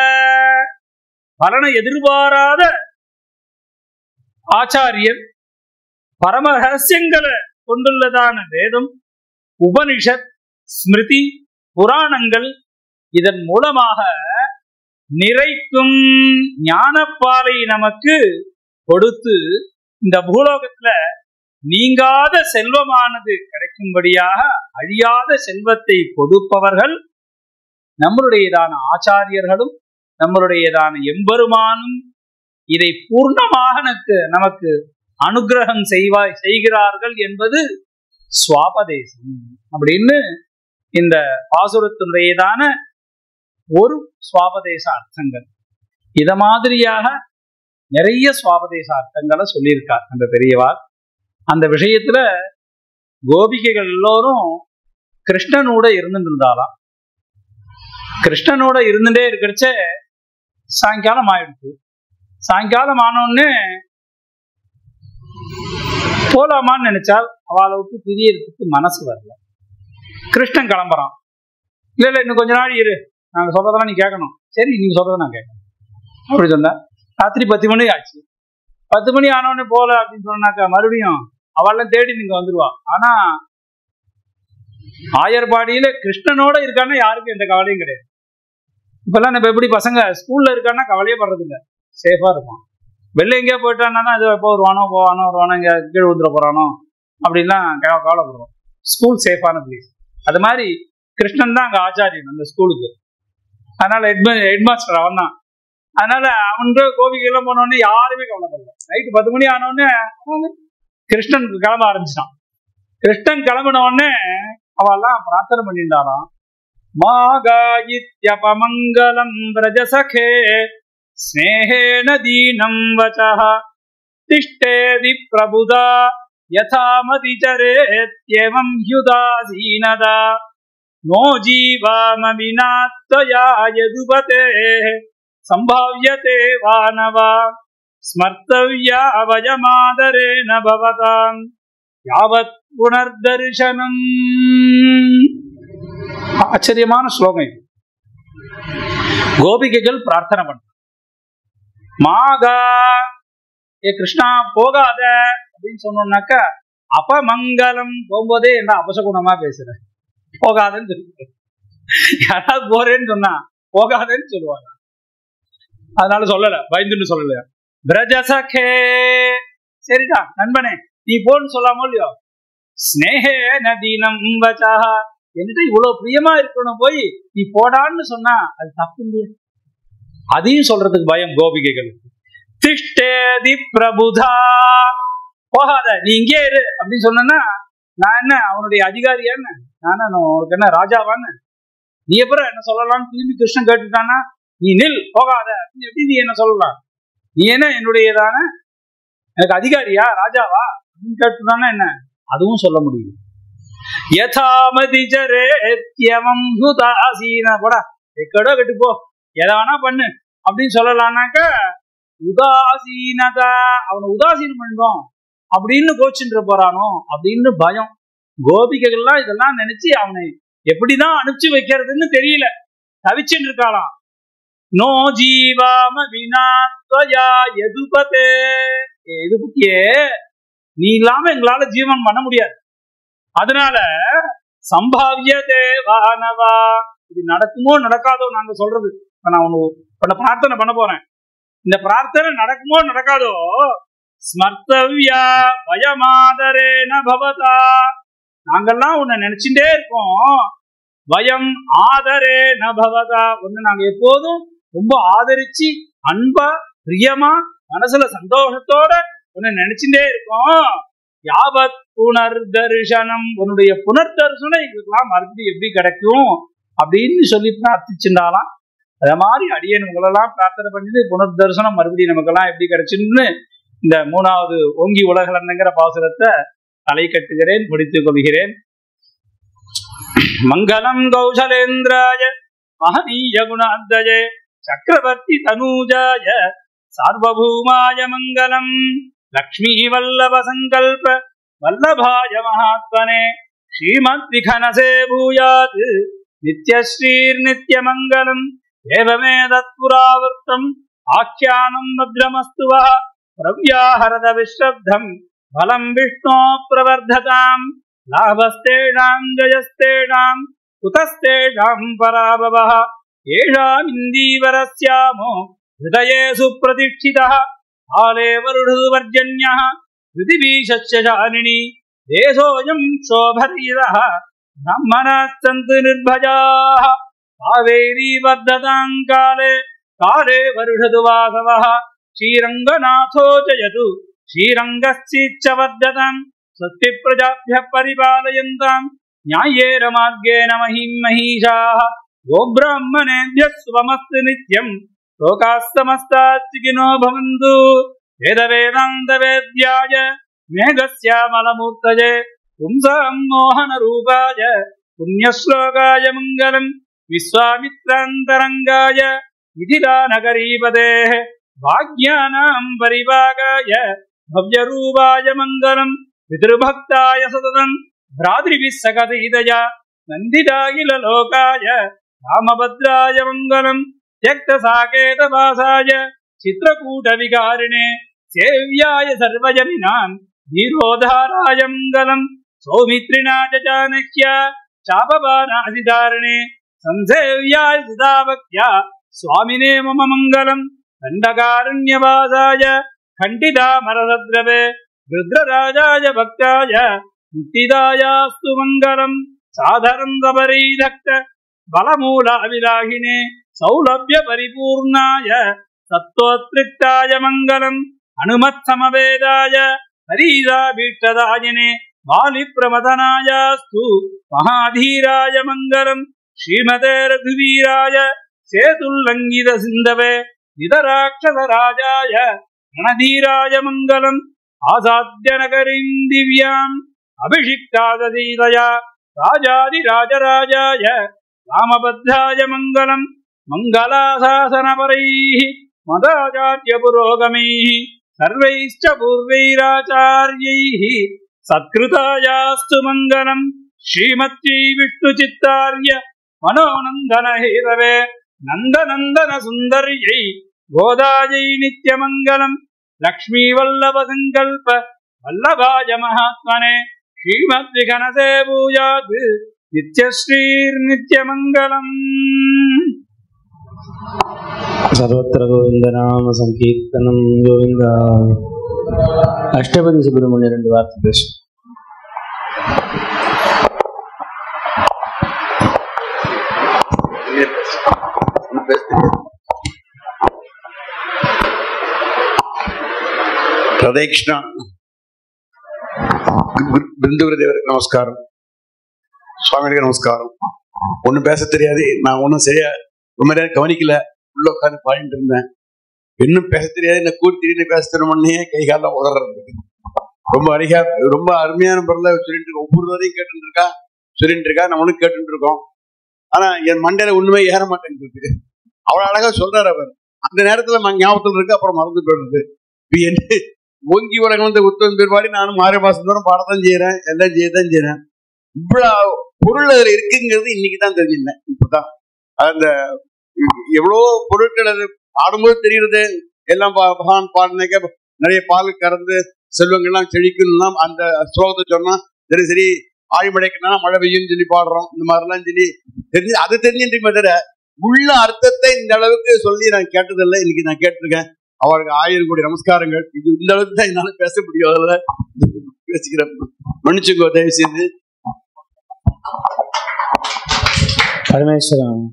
பலனை எதிர்பாராத ஆச்சாரியர் பரம ரகசியங்களை கொண்டுள்ளதான வேதம் உபனிஷத் ஸ்மிருதி புராணங்கள் இதன் மூலமாக நிறைக்கும் ஞானப்பாலை நமக்கு கொடுத்து இந்த பூலோகத்துல நீங்காத செல்வமானது கிடைக்கும்படியாக அழியாத செல்வத்தை கொடுப்பவர்கள் நம்மளுடையதான ஆச்சாரியர்களும் நம்மளுடையதான எம்பெருமானும் இதை பூர்ணமாக நமக்கு நமக்கு அனுகிரகம் செய்வா செய்கிறார்கள் என்பது சுவாபதேசம் அப்படின்னு இந்த பாசுரத்தினுடையதான ஒரு சுவாபதேச அர்த்தங்கள் இத மாதிரியாக நிறைய சுவாபதேச அர்த்தங்களை சொல்லியிருக்கார் அந்த பெரியவார் அந்த விஷயத்துல கோபிகைகள் எல்லோரும் கிருஷ்ணனோட இருந்துட்டு இருந்தாலாம் கிருஷ்ணனோட இருந்துட்டே இருக்கிறச்ச சாயங்காலம் ஆயிடுச்சு சாயங்காலம் ஆனோடனே போலாமான்னு நினைச்சால் அவளை விட்டு பிரியறதுக்கு மனசு வரல கிருஷ்ணன் கிளம்புறான் இல்ல இல்ல இன்னும் கொஞ்ச நாள் இரு நாங்க சொல்றதெல்லாம் நீ கேட்கணும் சரி நீங்க சொல்றதை நான் கேட்கணும் அப்படி சொன்ன ராத்திரி பத்து மணி ஆச்சு பத்து மணி ஆனவொடனே போல அப்படின்னு சொன்னாக்கா மறுபடியும் அவெல்லாம் தேடி நீங்க வந்துருவா ஆனா ஆயர்பாடியில கிருஷ்ணனோட இருக்கான்னா யாருக்கும் எந்த கவலையும் கிடையாது இப்பெல்லாம் நம்ம எப்படி பசங்க ஸ்கூல்ல இருக்கான்னா கவலையே படுறது இல்ல சேஃபா இருப்பான் வெளில எங்கேயா போயிட்டான்னா இது எப்போ வருவானோ போவானோ வருவானோ இங்கே கீழே விழுந்துட போறானோ அப்படின்லாம் கவ- கவலைப்படுவோம் ஸ்கூல் சேஃபான பிளேஸ் அது மாதிரி கிருஷ்ணன் தான் அங்கே ஆச்சாரியன் அந்த ஸ்கூலுக்கு அதனால ஹெட் ஹெட் மாஸ்டர் அவன் தான் அதனால அவன் கோபிக்கு எல்லாம் போனோடனே யாருமே கவலைப்படல நைட்டு பத்து மணி ஆனோடனே அவன் கிருஷ்ணன் கிளம்ப ஆரம்பிச்சிட்டான் கிருஷ்ணன் கிளம்பின உடனே அவெல்லாம் பிரார்த்தனை பண்ணிட்டாராம் மாகாயித்யபமங்கலம் பிரஜசகே ஸ்னேகேன தீனம் வச்சः திஷ்டேதி பிரபுதா யதாமதி சரேத்யேவம் ஹ்யுதாசீனதா நோ ஜீவாம வினா त्वया यदुपते सम्भाव्यते वा न वा स्मर्तव्या वयमादरेण भवताम् யாவத் புனர்தர்சனம் ஆச்சரியமான ஸ்லோகம் இது கோபிகைகள் பிரார்த்தனை பண்ண மாகா ஏ கிருஷ்ணா போகாத அப்படின்னு சொன்னோம்னாக்கா அபமங்கலம் போகும்போதே என்ன அபசகுணமா பேசுற போகாதன்னு சொல்லு யாராவது போறேன்னு சொன்னா போகாதன்னு சொல்லுவாங்க அதனால சொல்லல பயந்துன்னு சொல்லல பிரஜசகே சரிடா நண்பனே நீ போன்னு சொல்லாமோ இல்லையோ ஸ்னேகே நதீனம் வச்சா என்கிட்ட இவ்வளவு பிரியமா இருக்கணும் போய் நீ போடான்னு சொன்னா அது தப்பு இல்லையா அதையும் சொல்றதுக்கு பயம் கோபிகைகள் திஷ்டேதி பிரபுதா போகாத நீ இங்கே இரு அப்படின்னு சொன்னா நான் என்ன அவனுடைய அதிகாரியான்னு நான் என்ன உனக்கு என்ன ராஜாவான்னு நீ எப்பறம் என்ன சொல்லலாம்னு திரும்பி கிருஷ்ணன் கேட்டுட்டானா நீ நில் போகாத அப்படின்னு எப்படி நீ என்ன சொல்லலாம் நீ என்ன என்னுடையதான எனக்கு அதிகாரியா ராஜாவா அப்படின்னு கேட்டுட்டானா என்ன அதுவும் சொல்ல முடியும் யதாமதி சரேத்யமம் ஹுதாசீன போடா எக்கடோ கெட்டு போ எதை வேணா பண்ணு அப்படின்னு சொல்லலாம்னாக்க உதாசீனதா அவனை உதாசீனம் பண்ணிட்டோம் அப்படின்னு கோச்சுட்டு போறானோ அப்படின்னு பயம் கோபிகைகள்லாம் இதெல்லாம் நினைச்சு அவனை எப்படிதான் அனுப்பிச்சு வைக்கிறதுன்னு தெரியல தவிச்சுட்டு இருக்காளாம் நோ ஜீவாம வினா त्वया எதுபதே எதுபத்தியே நீ இல்லாம எங்களால ஜீவன் பண்ண முடியாது அதனால சம்பாவிய தேவானவா இது நடக்குமோ நடக்காதோ நாங்க சொல்றது இப்ப நான் ஒண்ணு இப்ப நான் பிரார்த்தனை பண்ண போறேன் இந்த பிரார்த்தனை நடக்குமோ நடக்காதோ ஸ்மர்த்தவ்யா வயமாதரேன பவதா நாங்கெல்லாம் உன்னை நினைச்சுட்டே இருக்கோம் வயம் ஆதரே ந பவதா ஒன்னு நாங்க எப்போதும் ரொம்ப ஆதரிச்சு அன்பா பிரியமா மனசுல சந்தோஷத்தோட உன்னை நினைச்சுட்டே இருக்கோம் யாவத் புனர் தரிசனம் உன்னுடைய புனர் தரிசனம் எங்களுக்கெல்லாம் மறுபடியும் எப்படி கிடைக்கும் அப்படின்னு சொல்லி பிரார்த்திச்சுட்டாலாம் அத மாதிரி அடியன் உங்களெல்லாம் பிரார்த்தனை பண்ணி புனர் தரிசனம் மறுபடியும் நமக்கெல்லாம் எப்படி கிடைச்சுன்னு இந்த மூணாவது ஓங்கி உலகளன்னுங்கிற பாசுரத்தை தலை கட்டுகிறேன் முடித்துக் கொள்கிறேன் மங்களம் கௌசலேந்திராய மகனீய குணாந்தயே சக்கரவர்த்தி தனூஜாய சார்வபூமாய மங்களம் லக்ஷ்மீ வல்லப சங்கல்ப வல்லபாய மகாத்மனே ஸ்ரீமத் விகனசே பூயாத் நித்யஸ்ரீர்நித்யமங்கலம் ஏவமே தத்புராவர்த்தம் ஆख्यानं भद्रमस्तु वः प्रव्याहरद विश्रब्धम् फलम् विष्णो प्रवर्धताम् लाभस्तेषाम् जयस्तेषाम् कुतस्तेषाम् पराभवः येषामिन्दीवरस्यामो हृदये सुप्रतिष्ठितः काले वरुढुवर्जन्यः पृथिवीशस्य जानिनि देशोऽयम् शोभरीरः ब्रह्मणः सन्तु निर्भजाः कावेरी वर्धताम् काले काले वरुषतु वासवः श्रीरङ्गनाथो जयतु श्रीरङ्गश्चिच्च वर्धताम् स्वस्ति प्रजाभ्यः परिपालयन्ताम् न्याय्येन मार्गेण महीम् महीषाः गोब्राह्मणेभ्यः स्वमस्तु नित्यम् लोकाः समस्ताः सुखिनो भवन्तु वेदवेदान्तवेद्याय मेघस्यामलमूर्तये पुंसाम् मोहनरूपाय पुण्यश्लोकाय मङ्गलम् विश्वामित्रान्तरङ्गाय मिथिलानगरीपतेः भाग्यानाम् परिभागाय भव्यरूपाय मङ्गलम् पितृभक्ताय सततम् भ्रातृभिः सकथैतया नन्दिताखिललोकाय रामभद्राय मङ्गलम् त्यक्तसाकेतवासाय चित्रकूटविकारिणे सेव्याय सर्वजनिनाम् धीरोधाराय मङ्गलम् सौमित्रिणा च चाणक्य चापवानासिधारिणे संसेव्याय सुधावक्या स्वामिने मम मङ्गलम् दण्डकारण्यवासाय खण्डिता मरद्रवे रुद्रराजाय भक्ताय मुक्तिदायास्तु मङ्गलम् साधरम् सबरीधक्त बलमूलाविलाहिने सौलभ्यपरिपूर्णाय सत्त्वोत्कृष्टाय मङ्गलम् हनुमत्समवेदाय हरीराभीष्टदायिने बालिप्रमदनायास्तु महाधीराय मङ्गलम् श्रीमते रघुवीराय सेतुल्लङ्घितसिन्धवे नितराक्षसराजाय रणधीराय मङ्गलम् आसाद्यनगरीम् दिव्याम् अभिषिक्तादसीतया राजादिराजराजाय रामबद्धाय मङ्गलम् मङ्गलाशासनपरैः मदाचार्यपुरोगमैः सर्वैश्च पूर्वैराचार्यैः सत्कृतायास्तु मङ्गलम् श्रीमत्यै विष्णुचित्तार्य मनोनन्दनहेतवे नन्दनन्दनसुन्दर्यै गोदायै नित्यमङ्गलम् लक्ष्मीवल्लभसङ्कल्प वल्लभाय महात्मने श्रीमद्विघनसे भूयात् नित्यश्रीर्नित्यमङ्गलम् सर्वत्र गोविन्दनाम सङ्कीर्तनं गोविन्द அஷ்டபதி சுப்பிரமணிய ரெண்டு வார்த்தை பேசு பிரதேக்ஷணா பிருந்துகுருதேவருக்கு நமஸ்காரம் சுவாமிகளுக்கு நமஸ்காரம் ஒன்றும் பேச தெரியாது நான் ஒன்றும் சரியா ரொம்ப நேரம் கவனிக்கல உள்ள உட்காந்து பாடிட்டு இருந்தேன் இன்னும் பேச தெரியாது இந்த கூட்டி பேச தரணும்னே கை காலம் உதறது ரொம்ப அருகா ரொம்ப அருமையான பொருளை சொல்லிட்டு இருக்கோம் ஒவ்வொரு வரையும் கேட்டுட்டு இருக்கா சொல்லிட்டு இருக்கா நம்மளும் கேட்டுட்டு இருக்கோம் ஆனா என் மண்டையில ஒண்ணுமே ஏற மாட்டேங்குது அவ்வளவு அழகா சொல்றாரு அவர் அந்த நேரத்துல ம- ஞாபகத்துல இருக்கு அப்புறம் மறந்து போயிடுது இப்ப என்ன ஓங்கி உலகம் வந்து உத்தம் பிற்பாடி நானும் மாறி மாசம் தோறும் பாடத்தான் செய்யறேன் எல்லாம் செய்யத்தான் செய்யறேன் இவ்வளவு பொருள் அதுல இருக்குங்கிறது இன்னைக்கு தான் தெரிஞ்சிருந்தேன் இப்பதான் அந்த எவ்வளோ பொருட்கள் அது ஆடும்போது தெரியுறது எல்லாம் பா- பகவான் பாடினாக்க நிறைய பால் கறந்து செல்வங்கள்லாம் செழிக்கணும்னா அந்த ஸ்லோகத்தை சொன்னா சரி சரி ஆழிமழைக்குனா மழை பெய்யும்னு சொல்லி பாடுறோம் இந்த மாதிரிலாம் சொல்லி தெரிஞ்சு அது தெரிஞ்சுட்டு தவிர உள்ள அர்த்தத்தை இந்த அளவுக்கு சொல்லி நான் கேட்டதில்லை இன்னைக்கு நான் கேட்டிருக்கேன் அவருக்கு ஆயிரம் கோடி நமஸ்காரங்கள் இது இந்த அளவுக்கு தான் என்னால பேச முடியும் அதில் பேசிக்கிறேன் மன்னிச்சுக்கோ தயவு செய்து பரமேஸ்வரன்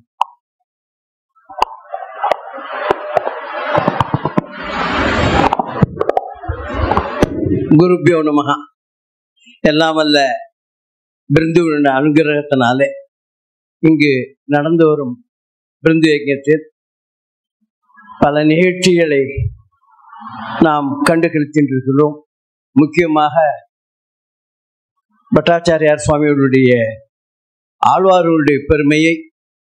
குருபியோ நமகா எல்லாம் வல்ல பிருந்துவின் அனுகிரகத்தினாலே இங்கு நடந்து வரும் பிருந்து யஜ்ஞத்தில் பல நிகழ்ச்சிகளை நாம் கண்டுகளித்திருக்கிறோம் முக்கியமாக பட்டாச்சாரியார் சுவாமிகளுடைய ஆழ்வார்களுடைய பெருமையை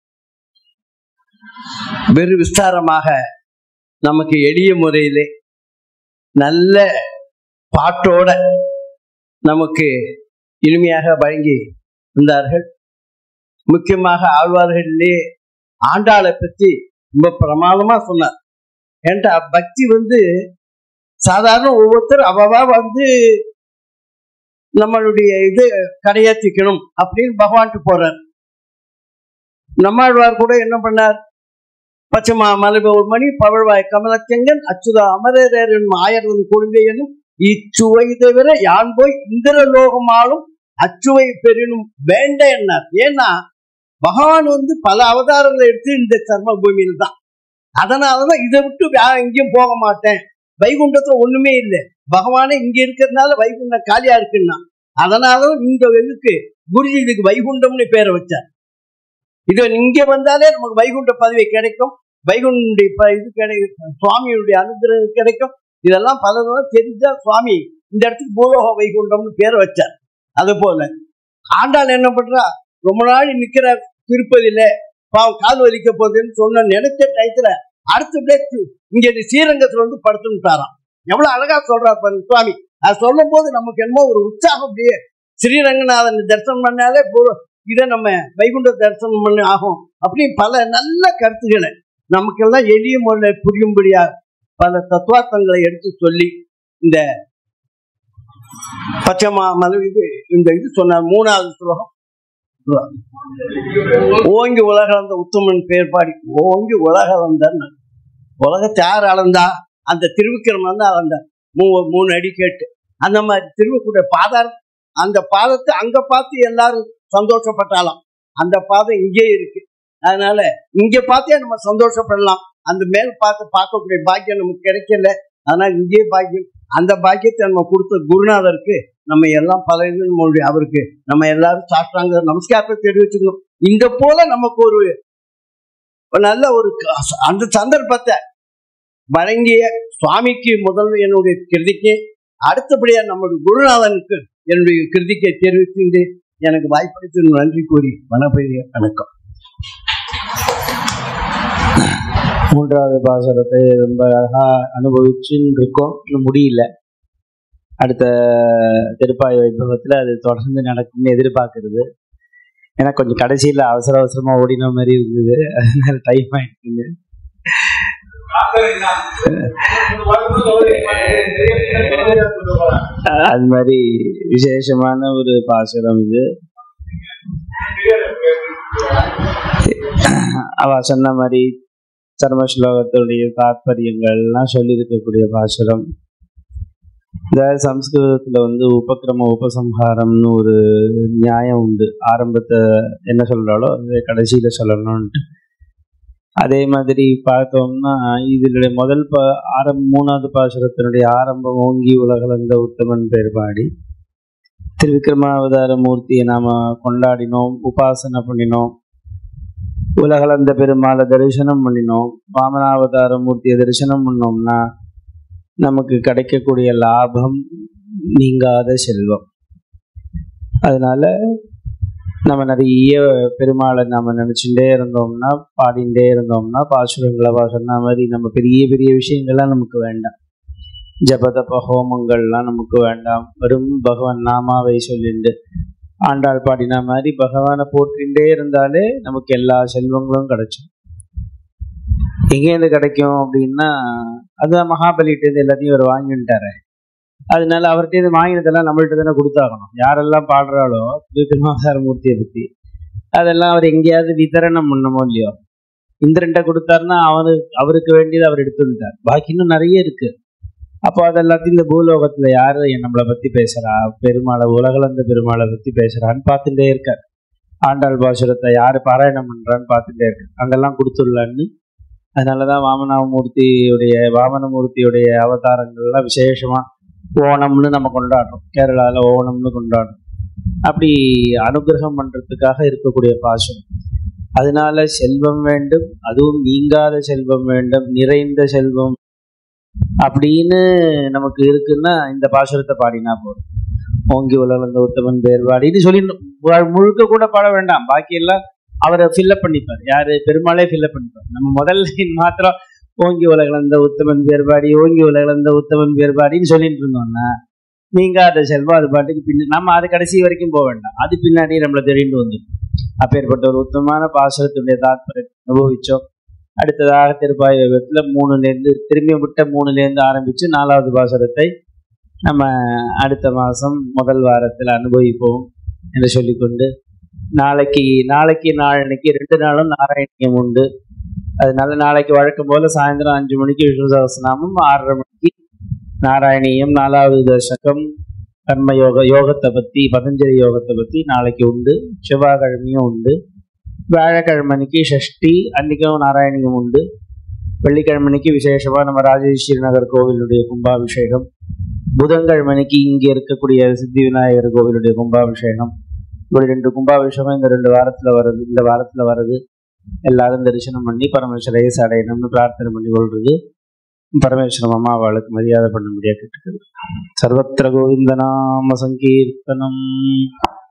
வெறு விஸ்தாரமாக நமக்கு எளிய முறையிலே நல்ல பாட்டோட நமக்கு இனிமையாக வழங்கி வந்தார்கள் முக்கியமாக ஆழ்வார்களிலே ஆண்டாளை பற்றி ரொம்ப பிரமாதமா சொன்னார் ஏன்டா பக்தி வந்து சாதாரண ஒவ்வொருத்தர் அவவா வந்து நம்மளுடைய இது கடையாத்திக்கணும் அப்படின்னு பகவான்ட்டு போறார் நம்மாழ்வார் கூட என்ன பண்ணார் பச்சைமா மலைபவர் மணி பவழ்வாய் கமலச்செங்கன் அச்சுதா அமரரின் ஆயர்வன் கொள்கையனும் இச்சுவை தவிர யான் போய் இந்திர லோகமாலும் அச்சுவை பெறினும் வேண்ட என்னார் ஏன்னா பகவான் வந்து பல அவதாரங்களை எடுத்து இந்த சர்ம பூமியில தான் அதனாலதான் இதை விட்டு வே- எங்கேயும் போக மாட்டேன் வைகுண்டத்துல ஒண்ணுமே இல்லை பகவானே இங்க இருக்கிறதுனால வைகுண்டம் காலியா இருக்குன்னா அதனால இந்த இதுக்கு குருஜி இதுக்கு வைகுண்டம்னு பேரை வச்சார் இது இங்க வந்தாலே நமக்கு வைகுண்ட பதவி கிடைக்கும் வைகுண்டைய ப- இது கிடைக்கும் சுவாமியுடைய அனுகிரகம் கிடைக்கும் இதெல்லாம் பலரும் தெரிஞ்சா சுவாமி இந்த இடத்துக்கு பூலோக வைகுண்டம்னு பேரை வச்சார் அது போல ஆண்டாள் என்ன பண்றா ரொம்ப நாள் நிக்கிற திருப்பதியில பாவம் கால் வலிக்க போகுதுன்னு சொன்ன நினைச்ச டயத்துல அடுத்த டேட் இங்க ஸ்ரீரங்கத்துல வந்து படுத்துட்டாராம் எவ்வளவு அழகா சொல்றாரு பாருங்க சுவாமி அது சொல்லும் போது நமக்கு என்னமோ ஒரு உற்சாகம் அப்படியே ஸ்ரீரங்கநாதன் தரிசனம் பண்ணாலே பூ- இதை நம்ம வைகுண்ட தரிசனம் பண்ணி ஆகும் அப்படி பல நல்ல கருத்துக்களை நமக்கெல்லாம் எளிய முறையில் புரியும்படியா பல தத்துவார்த்தங்களை எடுத்து சொல்லி இந்த பச்சைமா மலை இது இந்த இது சொன்னார் மூணாவது ஸ்லோகம் ஓங்கி உலகளந்த உத்தமன் பேர் பாடி ஓங்கி உலகளந்தன் உலகத்தை யார் அளந்தா அந்த திருவிக்கிரமம் வந்து அந்த மூ மூணு அடி கேட்டு அந்த மாதிரி திருவக்கூடிய பாதார் அந்த பாதத்தை அங்க பார்த்து எல்லாரும் சந்தோஷப்பட்டாலாம் அந்த பாதம் இங்கே இருக்கு அதனால இங்க பார்த்தே நம்ம சந்தோஷப்படலாம் அந்த மேல் பார்த்து பார்க்கக்கூடிய பாக்கியம் நமக்கு கிடைக்கல அதனால இங்கே பாக்கியம் அந்த பாக்கியத்தை நம்ம கொடுத்த குருநாதருக்கு நம்ம எல்லாம் பல இது நம்மளுடைய அவருக்கு நம்ம எல்லாரும் சாப்பிட்டாங்க நமஸ்காரத்தை தெரிவிச்சுக்கணும் இந்த போல நமக்கு ஒரு ஒரு நல்ல ஒரு க- அந்த சந்தர்ப்பத்தை வழங்கிய சுவாமிக்கு முதல் என்னுடைய கிருதிக்கு அடுத்தபடியா நம்முடைய குருநாதனுக்கு என்னுடைய கிருதிக்கை தெரிவித்து எனக்கு வாய்ப்பளித்து நன்றி கூறி வனப்பெரிய வணக்கம் மூன்றாவது பாசுரத்தை ரொம்ப அழகா அனுபவிச்சுன்னு இருக்கோம் இன்னும் முடியல அடுத்த திருப்பாய் வைபவத்துல அது தொடர்ந்து நடக்கும்னு எதிர்பார்க்கறது ஏன்னா கொஞ்சம் கடைசியில அவசர அவசரமா ஓடின மாதிரி இருந்தது அதனால டைம் ஆயிடுச்சுங்க அது மாதிரி விசேஷமான ஒரு பாசுரம் இது அவ சொன்ன மாதிரி சர்ம ஸ்லோகத்துடைய தாத்பரியங்கள்லாம் சொல்லியிருக்கக்கூடிய பாசுரம் இந்த சம்ஸ்கிருதத்துல வந்து உபக்கிரம உபசம்ஹாரம்னு ஒரு நியாயம் உண்டு ஆரம்பத்தை என்ன சொல்றாளோ அதை கடைசியில சொல்லணும்ட்டு அதே மாதிரி பார்த்தோம்னா இதனுடைய முதல் ப ஆரம் மூணாவது பாசுரத்தினுடைய ஆரம்பம் ஓங்கி உலகளந்த உத்தமன் பேர் பாடி திருவிக்ரமாவதார மூர்த்தியை நாம கொண்டாடினோம் உபாசனை பண்ணினோம் உலகளந்த பெருமாளை தரிசனம் பண்ணினோம் வாமனாவதார மூர்த்தியை தரிசனம் பண்ணோம்னா நமக்கு கிடைக்கக்கூடிய லாபம் நீங்காத செல்வம் அதனால நம்ம நிறைய பெருமாளை நம்ம நினச்சிட்டே இருந்தோம்னா பாடிண்டே இருந்தோம்னா பாசுரங்களை பா சொன்ன மாதிரி நம்ம பெரிய பெரிய விஷயங்கள்லாம் நமக்கு வேண்டாம் ஜபதப ஹோமங்கள்லாம் நமக்கு வேண்டாம் வெறும் பகவான் நாமாவை சொல்லிண்டு ஆண்டாள் பாடின மாதிரி பகவானை போற்றிண்டே இருந்தாலே நமக்கு எல்லா செல்வங்களும் கிடைக்கும் எங்கேருந்து கிடைக்கும் அப்படின்னா அதுதான் மகாபலிகிட்டேருந்து எல்லாத்தையும் அவர் வாங்கிட்டாரு அதனால அவர்கிட்ட வாங்கினதெல்லாம் நம்மள்ட்ட தானே கொடுத்தாகணும் யாரெல்லாம் பாடுறாளோ திருமாசார மூர்த்தியை பத்தி அதெல்லாம் அவர் எங்கேயாவது விதரணம் பண்ணமோ இல்லையோ இந்திரன்ட்ட கொடுத்தாருன்னா அவனு அவருக்கு வேண்டியது அவர் எடுத்து வந்துட்டார் பாக்கி இன்னும் நிறைய இருக்கு அப்போ அதெல்லாத்தையும் இந்த பூலோகத்துல யாரு நம்மளை பத்தி பேசுறா பெருமாளை உலகளந்த பெருமாளை பத்தி பேசுறான்னு பார்த்துட்டே இருக்கார் ஆண்டாள் பாசுரத்தை யாரு பாராயணம் பண்றான்னு பார்த்துட்டே இருக்கு அங்கெல்லாம் கொடுத்துடலான்னு அதனாலதான் வாமனாமூர்த்தியுடைய வாமனமூர்த்தியுடைய அவதாரங்கள்லாம் விசேஷமா ஓணம்னு நம்ம கொண்டாடுறோம் கேரளால ஓணம்னு கொண்டாடுறோம் அப்படி அனுகிரகம் பண்றதுக்காக இருக்கக்கூடிய பாசம் அதனால செல்வம் வேண்டும் அதுவும் நீங்காத செல்வம் வேண்டும் நிறைந்த செல்வம் அப்படின்னு நமக்கு இருக்குன்னா இந்த பாசுரத்தை பாடினா போதும் ஓங்கி உலகளந்த உத்தமன் பேர் பாடின்னு சொல்லி முழுக்க கூட பாட வேண்டாம் பாக்கி எல்லாம் அவரை ஃபில்லப் பண்ணிப்பார் யாரு பெருமாளே ஃபில்லப் பண்ணிப்பார் நம்ம முதல் line மாத்திரம் ஓங்கி உலகளந்த உத்தமன் பேர்பாடி ஓங்கி உலகளந்த உத்தமன் பேர்பாடின்னு சொல்லிட்டு இருந்தோம்னா நீங்காத செல்வம் அது பாட்டுக்கு பின்ன நம்ம அது கடைசி வரைக்கும் போக வேண்டாம் அது பின்னாடி நம்மளை தெரிந்து வந்துடும் அப்பேற்பட்ட ஒரு உத்தமமான பாசுரத்துடைய தாத்பரியத்தை அனுபவிச்சோம் அடுத்ததாக திருப்பாய் விபத்துல மூணுலேருந்து திரும்பி விட்ட மூணுலேருந்து ஆரம்பிச்சு நாலாவது பாசுரத்தை நம்ம அடுத்த மாதம் முதல் வாரத்தில் அனுபவிப்போம் என்று சொல்லிக்கொண்டு நாளைக்கு நாளைக்கு நாளன்னைக்கு ரெண்டு நாளும் நாராயணியம் உண்டு அதனால நாளைக்கு வழக்கம் போல சாயந்தரம் அஞ்சு மணிக்கு விஷ்ணு சகஸ்ரநாமம் ஆறரை மணிக்கு நாராயணியம் நாலாவது தசகம் கர்ம யோக யோகத்தை பத்தி பதஞ்சலி யோகத்தை பத்தி நாளைக்கு உண்டு செவ்வாய்க்கிழமையும் உண்டு வியாழக்கிழமைக்கு ஷஷ்டி அன்னைக்கும் நாராயணியம் உண்டு வெள்ளிக்கிழமைக்கு விசேஷமா நம்ம ராஜேஸ்வரி நகர் கோவிலுடைய கும்பாபிஷேகம் புதன்கிழமைக்கு இங்கே இருக்கக்கூடிய சித்தி விநாயகர் கோவிலுடைய கும்பாபிஷேகம் இப்படி ரெண்டு கும்பாபிஷேகம் இந்த ரெண்டு வாரத்துல வருது இந்த வாரத்துல வருது எல்லாரும் தரிசனம் பண்ணி பரமேஸ்வரையை அடையணும்னு பிரார்த்தனை பண்ணி கொள்றது பரமேஸ்வரம் அம்மாவாளுக்கு மரியாதை பண்ண முடியாது கேட்டுக்கிறது சர்வத்திர கோவிந்த நாம சங்கீர்த்தனம்